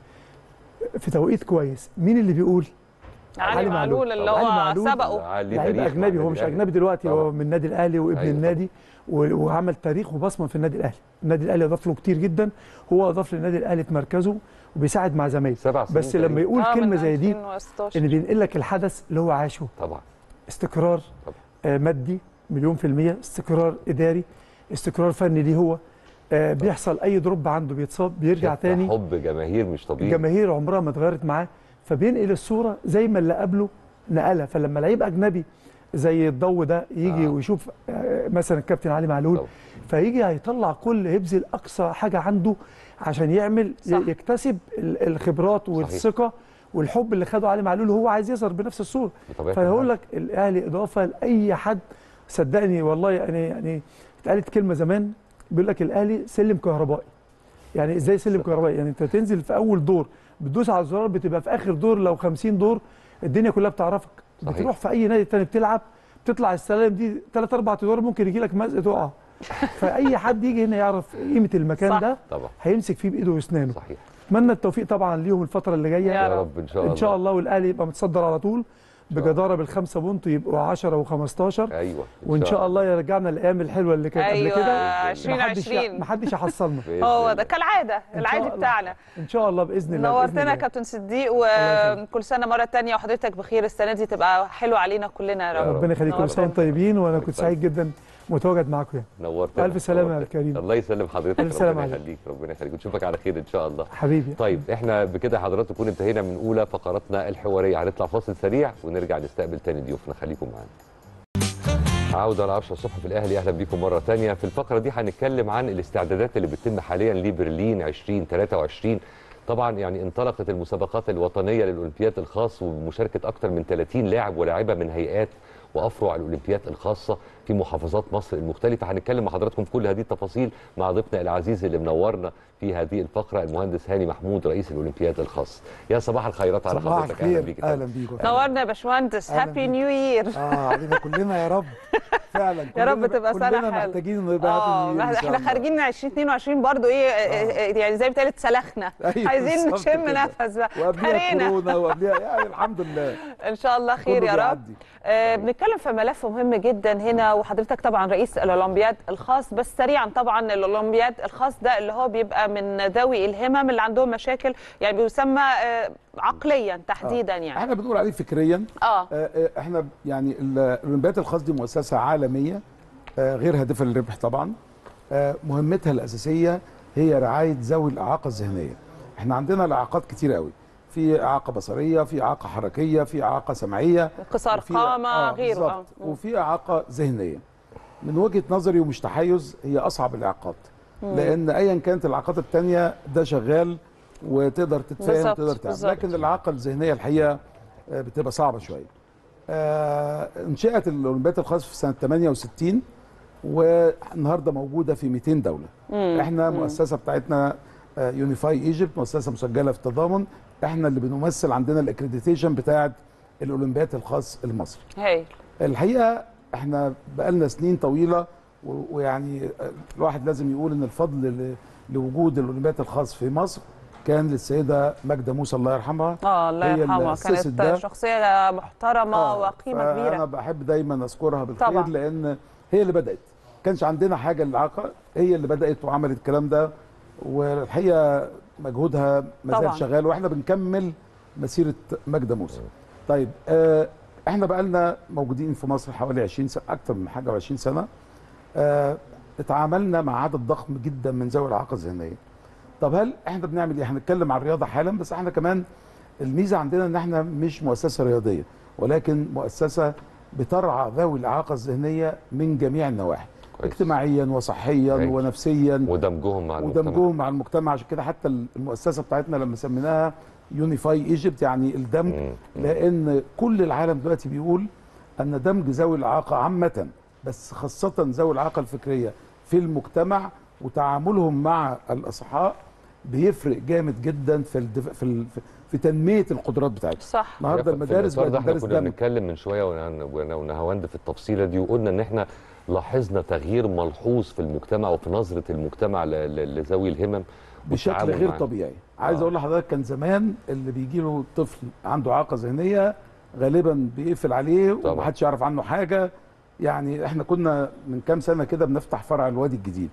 في توقيت كويس مين اللي بيقول علي معلول اللي علي هو معلول سبقه علي لعيب تاريخ مع اجنبي هو النادي مش الأهلي. اجنبي دلوقتي هو من النادي الاهلي وابن أيوة النادي و- وعمل تاريخ وبصمه في النادي الاهلي النادي الاهلي اضاف له كتير جدا هو اضاف للنادي الاهلي في مركزه وبيساعد مع زمايله سبع سنين بس لما تقريباً. يقول آه، من كلمه زي دي 2016. ان بينقل لك الحدث اللي هو عاشه طبعا استقرار آه مادي مليون في المية استقرار إداري استقرار فني ليه هو آه بيحصل أي دروب عنده بيتصاب بيرجع شفت تاني حب جماهير مش طبيعي الجماهير عمرها ما اتغيرت معاه فبينقل الصورة زي ما اللي قبله نقلها فلما لعيب أجنبي زي الضو ده يجي آه. ويشوف آه مثلا الكابتن علي معلول فيجي هيطلع كل هيبذل أقصى حاجة عنده عشان يعمل صح. يكتسب ال- الخبرات والثقة والحب اللي خده علي معلول وهو عايز يظهر بنفس الصورة بطبيعة فهقول لك الاهلي اضافه لاي حد صدقني والله يعني يعني اتقالت كلمه زمان بيقول لك الاهلي سلم كهربائي يعني ازاي سلم كهربائي يعني انت تنزل في اول دور بتدوس على الزرار بتبقى في اخر دور لو 50 دور الدنيا كلها بتعرفك صحيح. بتروح في اي نادي تاني بتلعب بتطلع السلالم دي ثلاث اربع ادوار ممكن يجي لك مزق تقع فاي حد يجي هنا يعرف قيمه المكان صح. ده طبعا هيمسك فيه بايده واسنانه صحيح اتمنى التوفيق طبعا ليهم الفتره اللي جايه يا رب إن شاء الله. ان شاء الله والاهلي يبقى متصدر على طول بجداره بالخمسه بونت يبقوا 10 و15 ايوه وان شاء الله يرجعنا الايام الحلوه اللي كانت أيوة، قبل كده 2020. ما حدش يحصلنا هو ده كالعاده إن العادي شاء الله. بتاعنا ان شاء الله باذن الله بإذن نورتنا الله. يا كابتن صديق وكل سنه مره تانية وحضرتك بخير السنه دي تبقى حلوه علينا كلنا يا رب ربنا يخليكم كل سنه وانتم طيبين وانا كنت سعيد جدا متواجد معاكم يعني نورت الف سلامه يا كريم الله يسلم حضرتك ألف سلامة ربنا عليك. يخليك ربنا يخليك ونشوفك على خير ان شاء الله حبيبي طيب احنا بكده حضراتكم نكون انتهينا من اولى فقراتنا الحواريه هنطلع فاصل سريع ونرجع نستقبل تاني ضيوفنا خليكم معانا عودة على 10 الصبح في الأهلي أهلا بيكم مرة تانية في الفقرة دي هنتكلم عن الاستعدادات اللي بتتم حاليا لبرلين 2023 طبعا يعني انطلقت المسابقات الوطنية للأولمبياد الخاص وبمشاركة أكثر من 30 لاعب ولاعبة من هيئات وأفرع الأولمبياد الخاصة في محافظات مصر المختلفة هنتكلم مع حضراتكم في كل هذه التفاصيل مع ضيفنا العزيز اللي منورنا في هذه الفقرة المهندس هاني محمود رئيس الأولمبياد الخاص يا صباح الخيرات على صباح حضرتك أهلا الخير بيك اهلا بيكم نورنا يا باشمهندس أهلاً هابي بيك. نيو يير اه علينا كلنا يا رب فعلا يا رب كلنا- تبقى سنه كلنا حلوه محتاجين انه يبقى اه هابي نيو يير إن شاء احنا الله. خارجين من 2022 برضو ايه آه. يعني زي بتقال اتسلخنا أيوة عايزين بالظبط نشم كده. نفس بقى وقبلها هرينا. كورونا وقبلها يعني الحمد لله ان شاء الله خير كله يا رب بيعدي. آه بنتكلم في ملف مهم جدا هنا وحضرتك طبعا رئيس الاولمبياد الخاص بس سريعا طبعا الاولمبياد الخاص ده اللي هو بيبقى من ذوي الهمم اللي عندهم مشاكل يعني بيسمى آه، عقليا تحديدا يعني احنا بنقول عليه فكريا اه آه، احنا يعني ال- الاولمبياد الخاص دي مؤسسه عالميه آه، غير هادفه للربح طبعا آه، مهمتها الاساسيه هي رعايه ذوي الاعاقه الذهنيه احنا عندنا الاعاقات كتير قوي في اعاقه بصريه في اعاقه حركيه في اعاقه سمعيه قصار وفي- قامه غيره بالظبط. آه. مم. وفي اعاقه ذهنيه من وجهه نظري ومش تحيز هي اصعب الاعاقات مم. لان ايا كانت الاعاقات التانية ده شغال وتقدر تتفاهم بالظبط، وتقدر تعمل بالظبط. لكن الاعاقه الذهنيه الحقيقه آه، بتبقى صعبه شويه آه، انشئت الاولمبياد الخاص في سنه 68 والنهارده موجوده في 200 دوله مم. احنا مم. مؤسسه بتاعتنا يونيفاي ايجيبت مؤسسه مسجله في التضامن احنا اللي بنمثل عندنا الاكريديتيشن بتاعت الاولمبياد الخاص المصري هايل الحقيقه احنا بقالنا سنين طويله و- ويعني الواحد لازم يقول ان الفضل ل- لوجود الاولمبياد الخاص في مصر كان للسيده ماجده موسى الله يرحمها اه الله هي اللي يرحمها أسست كانت ده. شخصيه محترمه آه، وقيمه فانا كبيره بحب دايما اذكرها بالخير طبعاً. لان هي اللي بدات كانش عندنا حاجه للاعاقه هي اللي بدات وعملت الكلام ده والحقيقه مجهودها ما طبعاً. زال شغال واحنا بنكمل مسيره ماجده موسى طيب آه احنا بقالنا موجودين في مصر حوالي 20 سنه اكتر من حاجه و20 سنه آه اتعاملنا مع عدد ضخم جدا من ذوي الاعاقه الذهنيه طب هل احنا بنعمل ايه هنتكلم عن الرياضه حالا بس احنا كمان الميزه عندنا ان احنا مش مؤسسه رياضيه ولكن مؤسسه بترعى ذوي الاعاقه الذهنيه من جميع النواحي اجتماعيا وصحيا كويس. ونفسيا ودمجهم مع المجتمع ودمجهم مع المجتمع عشان كده حتى المؤسسه بتاعتنا لما سميناها يونيفاي ايجيبت يعني الدمج لان كل العالم دلوقتي بيقول ان دمج ذوي الاعاقه عامه بس خاصه ذوي الاعاقه الفكريه في المجتمع وتعاملهم مع الاصحاء بيفرق جامد جدا في الدف... في ال... في تنميه القدرات بتاعتهم صح النهارده في المدارس الإطار بقت ده احنا مدارس كنا دمج بنتكلم من شويه وانا وأنا ونهاوند في التفصيله دي وقلنا ان احنا لاحظنا تغيير ملحوظ في المجتمع وفي نظره المجتمع ل- ل- لذوي الهمم بشكل والتعامل غير معاهم. طبيعي عايز آه. اقول لحضرتك كان زمان اللي بيجي له طفل عنده اعاقه ذهنيه غالبا بيقفل عليه طبعا. ومحدش يعرف عنه حاجه يعني احنا كنا من كام سنه كده بنفتح فرع الوادي الجديد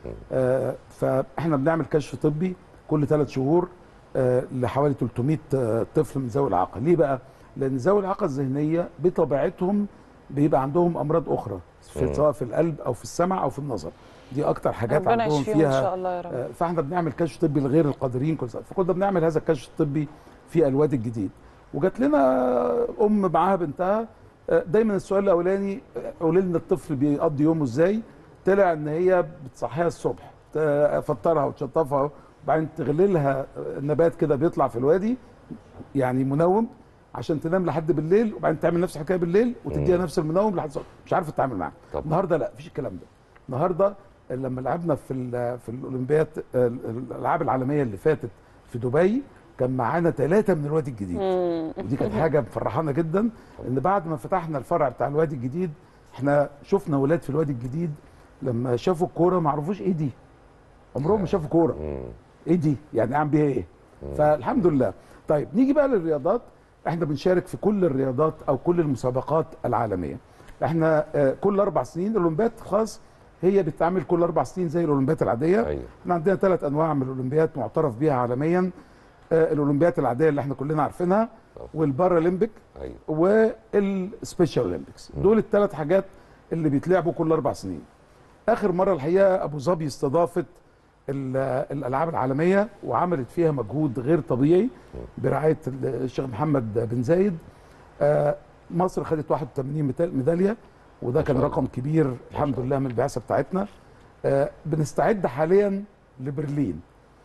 آه فاحنا بنعمل كشف طبي كل ثلاث شهور آه لحوالي 300 آه، طفل من ذوي الاعاقه ليه بقى لان ذوي الاعاقه الذهنيه بطبيعتهم بيبقى عندهم امراض اخرى في مم. سواء في القلب او في السمع او في النظر دي اكتر حاجات ربنا عندهم يشفيهم فيها إن شاء الله يا رب. آه، فاحنا بنعمل كشف طبي لغير القادرين كل سنه فكنا بنعمل هذا الكشف الطبي في الوادي الجديد وجات لنا ام معاها بنتها آه، دايما السؤال الاولاني آه، قولي لنا الطفل بيقضي يومه ازاي طلع ان هي بتصحيها الصبح تفطرها وتشطفها وبعدين تغلي لها نبات كده بيطلع في الوادي يعني منوم عشان تنام لحد بالليل وبعدين تعمل نفس الحكايه بالليل وتديها مم. نفس المنوم لحد الصبح مش عارفه تتعامل معاه طبعا. النهارده لا مفيش الكلام ده النهارده لما لعبنا في ال- في الاولمبياد آه، الالعاب العالميه اللي فاتت في دبي كان معانا ثلاثه من الوادي الجديد مم. ودي كانت حاجه مفرحانا جدا ان بعد ما فتحنا الفرع بتاع الوادي الجديد احنا شفنا ولاد في الوادي الجديد لما شافوا الكوره ما عرفوش ايه دي عمرهم ما شافوا كوره ايه دي يعني اعمل بيها ايه فالحمد لله طيب نيجي بقى للرياضات احنا بنشارك في كل الرياضات او كل المسابقات العالميه احنا آه، كل اربع سنين الاولمبياد خاص هي بتتعمل كل اربع سنين زي الاولمبياد العاديه أيوة. احنا عندنا ثلاث انواع من الاولمبياد معترف بيها عالميا آه، الاولمبياد العاديه اللي احنا كلنا عارفينها والبارالمبيك ايوه والسبيشال اولمبيكس دول الثلاث حاجات اللي بيتلعبوا كل اربع سنين اخر مره الحقيقه ابو ظبي استضافت ال- الالعاب العالميه وعملت فيها مجهود غير طبيعي برعايه الشيخ محمد بن زايد آه، مصر خدت 81 ميتا- ميداليه وده كان رقم كبير الحمد لله من البعثه بتاعتنا آه، بنستعد حاليا لبرلين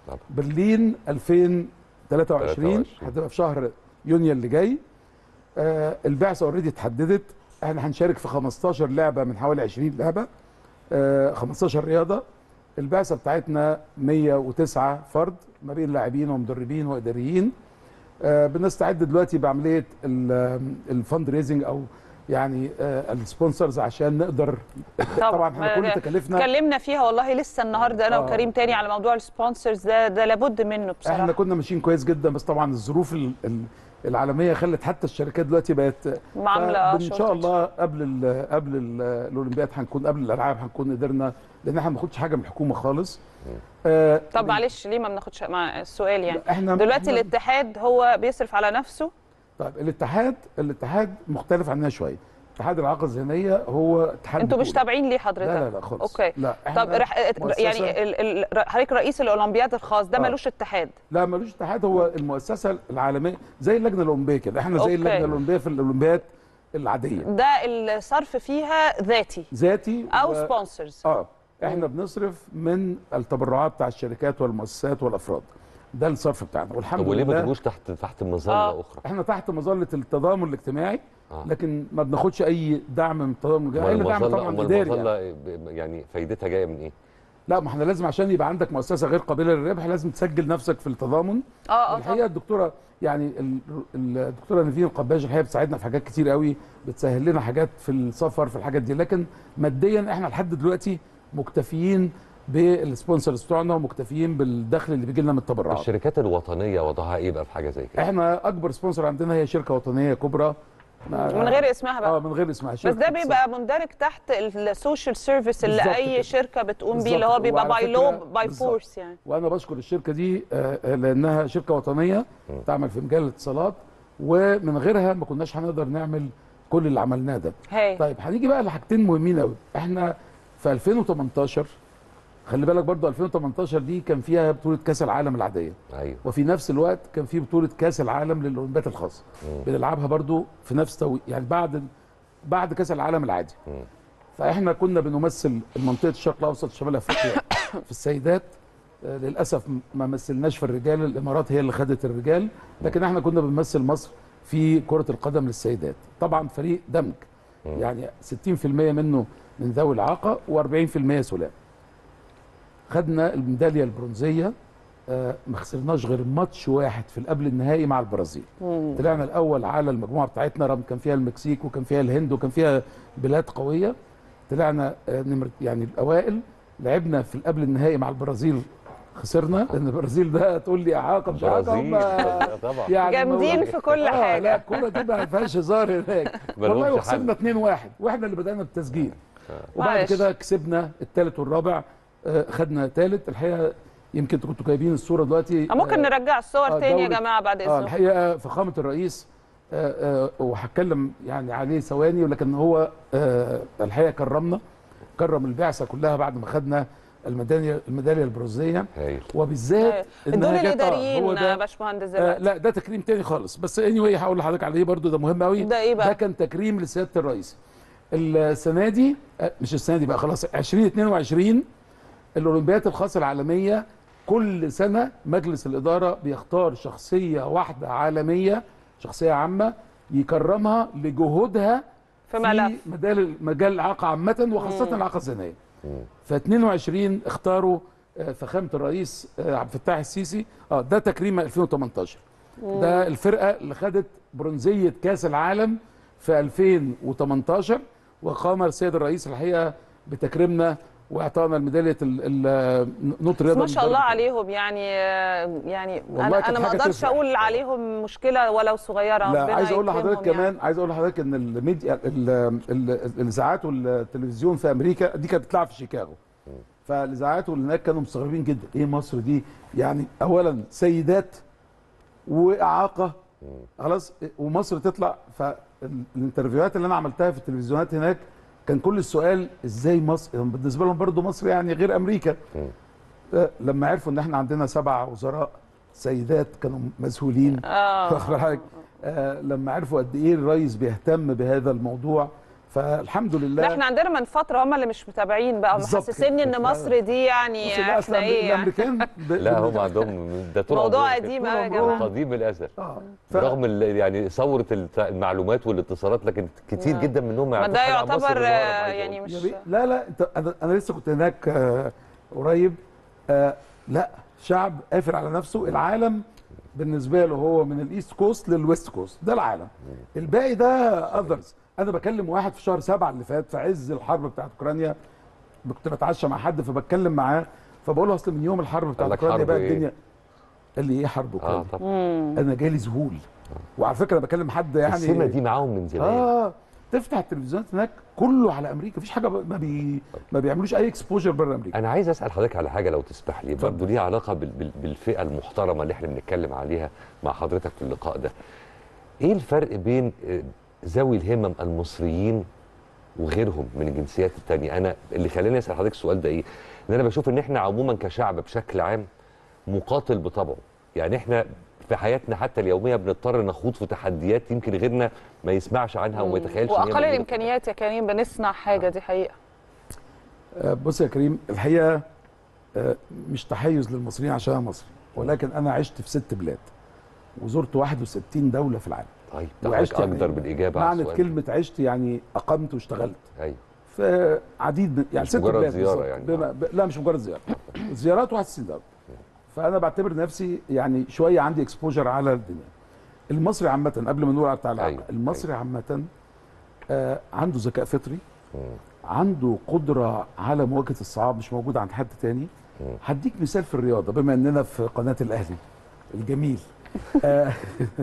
برلين 2023 هتبقى في شهر يونيو اللي جاي آه، البعثه اوريدي اتحددت احنا هنشارك في 15 لعبه من حوالي 20 لعبه آه، 15 رياضه البعثه بتاعتنا 109 فرد ما بين لاعبين ومدربين واداريين آه، بنستعد دلوقتي بعمليه الفند ريزنج او يعني آه، السبونسرز عشان نقدر طبعا احنا كل تكاليفنا اتكلمنا فيها والله لسه النهارده انا آه. وكريم تاني على موضوع السبونسرز ده ده لابد منه بصراحه احنا كنا ماشيين كويس جدا بس طبعا الظروف ال- ال- العالميه خلت حتى الشركات دلوقتي بقت معاملة فإن شاء shortage. الله قبل ال قبل ال الاولمبياد هنكون قبل الالعاب هنكون قدرنا لان احنا ما بناخدش حاجه من الحكومه خالص آه طب معلش ليه ما بناخدش مع السؤال يعني احنا دلوقتي احنا- الاتحاد هو بيصرف على نفسه طيب الاتحاد الاتحاد مختلف عننا شويه اتحاد الاعاقه الذهنيه هو اتحاد انتوا مش بطولة. تابعين ليه حضرتك لا لا لا خالص اوكي لا إحنا طب رح... مؤسسة- يعني ال... ال... حضرتك رئيس الاولمبياد الخاص ده آه. ملوش اتحاد لا ملوش اتحاد هو المؤسسه العالميه زي اللجنه الاولمبيه كده احنا زي أوكي. اللجنه الاولمبيه في الاولمبياد العاديه ده الصرف فيها ذاتي ذاتي او و- سبونسرز اه احنا بنصرف من التبرعات بتاع الشركات والمؤسسات والافراد ده الصرف بتاعنا والحمد طب وليه ما لله تجوش تحت تحت مظله آه. اخرى؟ احنا تحت مظله التضامن الاجتماعي آه. لكن ما بناخدش اي دعم من التضامن الاجتماعي امال الا دعم المظله طبعا امال اداري يعني. المظله ب- يعني فايدتها جايه من ايه؟ لا ما احنا لازم عشان يبقى عندك مؤسسه غير قابله للربح لازم تسجل نفسك في التضامن اه اه الحقيقه الدكتوره يعني ال- ال- الدكتوره نيفين القباش الحقيقه بتساعدنا في حاجات كتير قوي بتسهل لنا حاجات في السفر في الحاجات دي لكن ماديا احنا لحد دلوقتي مكتفيين بالسبونسرز بتوعنا ومكتفيين بالدخل اللي بيجي لنا من التبرعات الشركات الوطنيه وضعها ايه بقى في حاجه زي كده؟ احنا اكبر سبونسر عندنا هي شركه وطنيه كبرى من غير اسمها بقى اه من غير اسمها بس شركة ده بيبقى مندرج تحت السوشيال سيرفيس اللي بالظبط اي كده. شركه بتقوم بيه اللي بالظبط. هو بيبقى وعلى باي فكرة- لو باي بالظبط. فورس يعني وانا بشكر الشركه دي آه، آه، لانها شركه وطنيه تعمل في مجال الاتصالات ومن غيرها ما كناش هنقدر نعمل كل اللي عملناه ده هاي طيب هنيجي بقى لحاجتين مهمين قوي احنا في 2018 خلي بالك برضو 2018 دي كان فيها بطوله كاس العالم العاديه ايوه وفي نفس الوقت كان في بطوله كاس العالم للاولمبياد الخاصه بنلعبها برضو في نفس توقيت يعني بعد بعد كاس العالم العادي فاحنا كنا بنمثل منطقه الشرق الاوسط شمال افريقيا في السيدات آه، للاسف ما مثلناش في الرجال الامارات هي اللي خدت الرجال لكن احنا كنا بنمثل مصر في كره القدم للسيدات طبعا فريق دمج يعني 60% منه من ذوي الاعاقه و40% سلام خدنا الميداليه البرونزيه آه، ما خسرناش غير ماتش واحد في قبل النهائي مع البرازيل مم. طلعنا الاول على المجموعه بتاعتنا رغم كان فيها المكسيك وكان فيها الهند وكان فيها بلاد قويه طلعنا آه، نمر يعني الاوائل لعبنا في قبل النهائي مع البرازيل خسرنا لان البرازيل ده تقول لي اعاقه مش اعاقه هم برازيل، طبعا. جامدين ما- في كل آه حاجة. لا الكوره دي ما فيهاش هزار هناك ملهمش والله حل. وخسرنا 2-1 واحنا اللي بدانا بالتسجيل وبعد معلش. كده كسبنا الثالث والرابع آه، خدنا ثالث الحقيقه يمكن انتوا كنتوا جايبين الصوره دلوقتي آه، ممكن آه، نرجع الصور آه، تاني يا دولة- جماعه بعد اه اذنكم الحقيقه فخامه الرئيس آه، آه، وهتكلم يعني عليه ثواني ولكن هو آه، الحقيقه كرمنا كرم البعثه كلها بعد ما خدنا الميداليه الميداليه البرونزيه هايل وبالذات دول إنها جت- آه، الاداريين هو يا ده باشمهندس آه دلوقتي لا ده تكريم تاني خالص بس اني anyway هقول لحضرتك عليه برضو ده مهم قوي ده إيه بقى؟ ده كان تكريم لسياده الرئيس السنه دي آه، مش السنه دي بقى خلاص 2022 الاولمبياد الخاصه العالميه كل سنه مجلس الاداره بيختار شخصيه واحده عالميه شخصيه عامه يكرمها لجهودها في ملف. مجال مجال الاعاقه عامه وخاصه مم. الاعاقه الذهنيه ف 22 اختاروا آه، فخامه الرئيس آه، عبد الفتاح السيسي اه ده تكريم 2018 ده الفرقه اللي خدت برونزيه كاس العالم في 2018 وقام السيد الرئيس الحقيقه بتكريمنا واعطانا الميداليه ال- ال- نوت بس رياضه ما شاء من الله درجة. عليهم يعني يعني والله انا كانت انا ما حاجة اقدرش تفرح. اقول عليهم مشكله ولو صغيره لا ربنا عايز اقول لحضرتك يكرمهم كمان عايز اقول لحضرتك ان الميديا ال- ال- الاذاعات والتلفزيون في امريكا دي كانت بتلعب في شيكاغو فالاذاعات واللي هناك كانوا مستغربين جدا ايه مصر دي يعني اولا سيدات واعاقه خلاص ومصر تطلع فالانترفيوهات اللي انا عملتها في التلفزيونات هناك كان كل السؤال ازاي مصر بالنسبه لهم برضو مصر يعني غير امريكا آه، لما عرفوا ان احنا عندنا سبع وزراء سيدات كانوا مسؤولين آه. واخد بالك؟ آه لما عرفوا قد ايه الرئيس بيهتم بهذا الموضوع فالحمد لله لا احنا عندنا من فتره هم اللي مش متابعين بقى بالظبط محسسيني كده. ان مصر دي يعني بص، لا، أصل احنا ايه يعني الامريكان ب- لا ب- هم عندهم ده طول موضوع عمرهم كده. قديم طول أوي يا عمرهم جماعة. قديم الازل اه ف- برغم ال- يعني ثوره الت- المعلومات والاتصالات لكن كتير نعم. جدا منهم ما يعرفوا ده حاجة عن مصر يعتبر من ورا، آه، عايز يعني أقول. مش يا بيه، لا لا انت انا انا لسه كنت هناك آه، قريب آه، لا شعب قافل على نفسه العالم بالنسبه له هو من الايست كوست للويست كوست ده العالم الباقي ده اذرز انا بكلم واحد في شهر سبعة اللي فات في عز الحرب بتاعت اوكرانيا كنت بتعشى مع حد فبتكلم معاه فبقول له اصل من يوم الحرب قال بتاعت لك اوكرانيا حرب بقى إيه؟ الدنيا قال لي ايه حرب اوكرانيا اه طبعا انا جالي ذهول وعلى فكره انا بكلم حد يعني السمه دي معاهم من زمان اه تفتح التلفزيونات هناك كله على امريكا مفيش حاجه ما بي ما بيعملوش اي اكسبوجر بره امريكا انا عايز اسال حضرتك على حاجه لو تسمح لي برضه ليها علاقه بال- بال- بالفئه المحترمه اللي احنا بنتكلم عليها مع حضرتك في اللقاء ده ايه الفرق بين آه، ذوي الهمم المصريين وغيرهم من الجنسيات التانية انا اللي خلاني اسال حضرتك السؤال ده ايه ان انا بشوف ان احنا عموما كشعب بشكل عام مقاتل بطبعه يعني احنا في حياتنا حتى اليوميه بنضطر نخوض في تحديات يمكن غيرنا ما يسمعش عنها وما يتخيلش إن هي واقل موجودة. الامكانيات يا كريم بنصنع حاجه دي حقيقه آه، بص يا كريم الحقيقه آه، مش تحيز للمصريين عشان انا مصري ولكن انا عشت في ست بلاد وزرت 61 دوله في العالم طيب ده حضرتك اقدر بالاجابه على معنى السؤال. كلمه عشت يعني اقمت واشتغلت ايوه في عديد من يعني مش ست مجرد بلاد زيارة بالظبط. يعني. بما ب... لا مش مجرد زياره زيارات 61 دوله فانا بعتبر نفسي يعني شويه عندي اكسبوجر على الدنيا المصري عامه قبل ما نقول على بتاع العالم المصري عامه آه عنده ذكاء فطري عنده قدره على مواجهه الصعاب مش موجوده عند حد تاني هديك مثال في الرياضه بما اننا في قناه الاهلي الجميل آه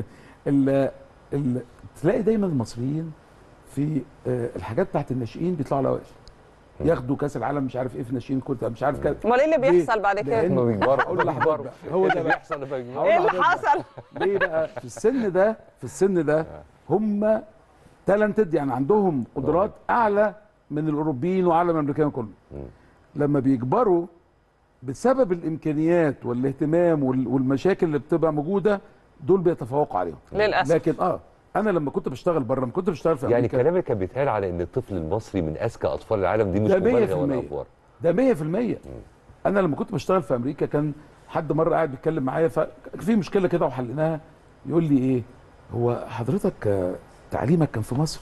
ال ال تلاقي دايما المصريين في آه الحاجات بتاعت الناشئين بيطلعوا الاوائل ياخدوا كاس العالم مش عارف ايه في ناشئين كره مش عارف كده امال ايه اللي ليه؟ بيحصل بعد كده؟ لأن- هما بيكبروا. اقول لحضرتك بقى، هو إيه ده اللي بقى. بيحصل لما يكبروا؟ هقول ايه اللي لحضرتك حصل؟ ليه بقى في السن ده في السن ده هم تالنتد يعني عندهم قدرات اعلى من الاوروبيين واعلى من الامريكان كله لما بيكبروا بسبب الامكانيات والاهتمام وال- والمشاكل اللي بتبقى موجوده دول بيتفوقوا عليهم للأسف. لكن اه انا لما كنت بشتغل بره لما كنت بشتغل في يعني امريكا الكلام اللي كان بيتقال على ان الطفل المصري من اذكى اطفال العالم دي مش ده مبالغه ولا 100% افوار ده 100% انا لما كنت بشتغل في امريكا كان حد مره قاعد بيتكلم معايا ففي مشكله كده وحليناها يقول لي ايه هو حضرتك آه، تعليمك كان في مصر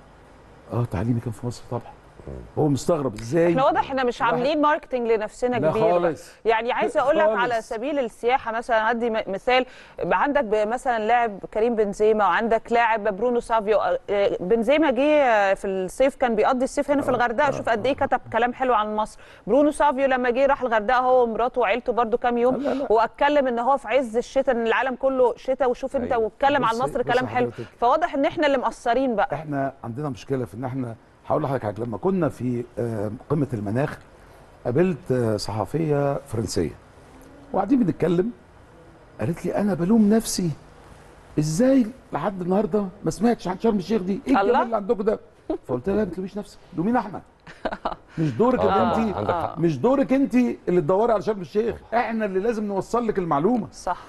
اه تعليمي كان في مصر طبعا هو مستغرب ازاي احنا واضح احنا مش واحد- عاملين ماركتنج لنفسنا لا كبير خالص. يعني عايزه اقول لك خالص. على سبيل السياحه مثلا هدي م- مثال عندك ب- مثلا لاعب كريم بنزيما وعندك لاعب برونو سافيو اه، بنزيما جه في الصيف كان بيقضي الصيف هنا في الغردقه شوف قد ايه كتب كلام حلو عن مصر برونو سافيو لما جه راح الغردقه هو ومراته وعيلته برده كام يوم واتكلم ان هو في عز الشتاء ان العالم كله شتاء وشوف انت أيوة. واتكلم عن بص- مصر بص كلام حلو حضرتك. فواضح ان احنا اللي مقصرين بقى احنا عندنا مشكله في ان احنا هقول لحضرتك حاجه لما كنا في آه، قمه المناخ قابلت آه، صحفيه فرنسيه وقاعدين بنتكلم قالت لي انا بلوم نفسي ازاي لحد النهارده ما سمعتش عن شرم الشيخ دي ايه الله. الجمال اللي عندكم ده فقلت لها لا ما تلوميش نفسك لومينا احنا مش دورك آه، ان انت عندك حق. مش دورك انت اللي تدوري على شرم الشيخ احنا اللي لازم نوصل لك المعلومه صح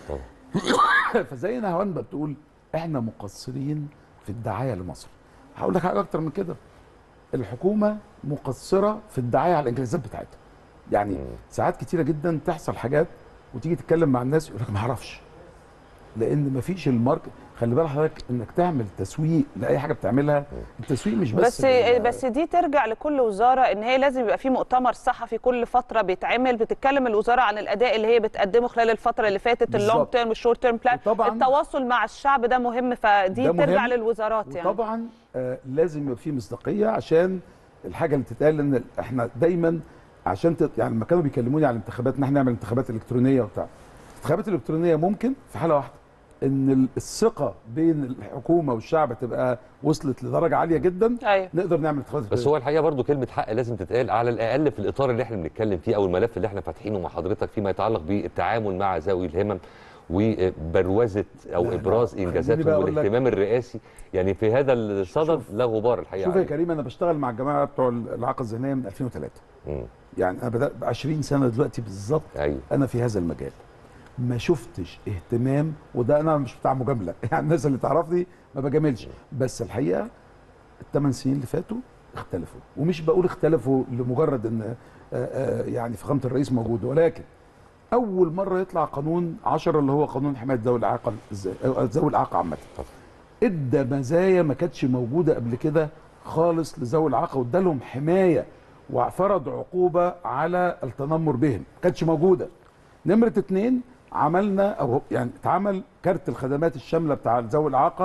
فزي نهوان ما بتقول احنا مقصرين في الدعايه لمصر هقول لك حاجه اكتر من كده الحكومه مقصره في الدعايه على الانجازات بتاعتها يعني ساعات كتيره جدا تحصل حاجات وتيجي تتكلم مع الناس يقول لك ما اعرفش لان ما فيش الماركت خلي بالك حضرتك انك تعمل تسويق لاي حاجه بتعملها التسويق مش بس بس لل- بس دي ترجع لكل وزاره ان هي لازم يبقى في مؤتمر صحفي كل فتره بيتعمل بتتكلم الوزاره عن الاداء اللي هي بتقدمه خلال الفتره اللي فاتت اللونج بالظبط. تيرم والشورت تيرم بلان وطبعاً- التواصل مع الشعب ده مهم فدي ده ترجع مهم. للوزارات يعني وطبعا آه لازم يبقى في مصداقيه عشان الحاجه اللي تتقال ان احنا دايما عشان تت... يعني لما كانوا بيكلموني على الانتخابات ان احنا نعمل انتخابات الكترونيه وبتاع الانتخابات الالكترونيه ممكن في حاله واحده ان ال- الثقه بين الحكومه والشعب تبقى وصلت لدرجه عاليه جدا أيوة. نقدر نعمل انتخابات بس هو الحقيقه برضو كلمه حق لازم تتقال على الاقل في الاطار اللي احنا بنتكلم فيه او الملف اللي احنا فاتحينه مع حضرتك فيما يتعلق بالتعامل مع ذوي الهمم وبروزه او لا، لا، ابراز خليني انجازاتهم بقى أقول لك- والاهتمام الرئاسي يعني في هذا الصدد لا غبار الحقيقه شوف يا عليه. كريم انا بشتغل مع الجماعه بتوع الاعاقه الذهنيه من 2003 مم. يعني انا بدات ب 20 سنه دلوقتي بالظبط أيوة. انا في هذا المجال ما شفتش اهتمام وده انا مش بتاع مجامله يعني الناس اللي تعرفني ما بجاملش بس الحقيقه الثمان سنين اللي فاتوا اختلفوا ومش بقول اختلفوا لمجرد ان آه، آه، يعني فخامه الرئيس موجود ولكن اول مره يطلع قانون 10 اللي هو قانون حمايه ذوي الاعاقه الز- أو ذوي الاعاقه عامه ادى مزايا ما كانتش موجوده قبل كده خالص لذوي الاعاقه وادالهم حمايه وفرض عقوبه على التنمر بهم ما كانتش موجوده نمره اتنين عملنا او يعني اتعمل كارت الخدمات الشامله بتاع ذوي الاعاقه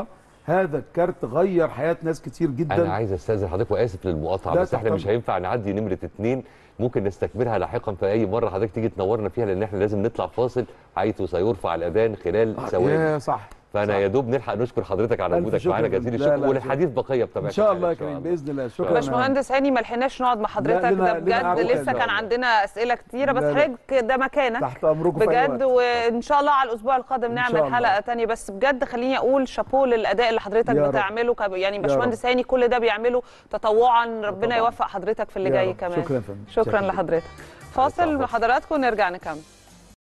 هذا الكارت غير حياه ناس كتير جدا انا عايز استاذن حضرتك واسف للمقاطعه لا، بس احنا تحت مش هينفع نعدي نمره اتنين ممكن نستكملها لاحقا في اي مره حضرتك تيجي تنورنا فيها لان احنا لازم نطلع فاصل حيث سيرفع الاذان خلال آه، ثواني يا صح فانا يا دوب نلحق نشكر حضرتك على ألف وجودك شكر معانا يا جزيل فندم. لا، الشكر لا، والحديث بقيه بطبيعه ان شاء الحال الله يا كريم باذن الله شكرا باشمهندس هاني ما لحقناش نقعد مع حضرتك لنا- ده لنا بجد قعدة لسه تانية. كان عندنا اسئله كتيره بس لا، لا. حضرتك ده مكانك تحت امركم في أي بجد وقت. وان شاء الله على الاسبوع القادم إن نعمل شاء الله. حلقه تانية بس بجد خليني اقول شابوه للاداء اللي حضرتك يا رب. بتعمله كب- يعني يا باشمهندس رب. هاني كل ده بيعمله تطوعا ربنا طبعاً. يوفق حضرتك في اللي يا جاي رب. كمان شكراً يا فندم. شكرا شكراً. لحضرتك فاصل مع حضراتكم نرجع نكمل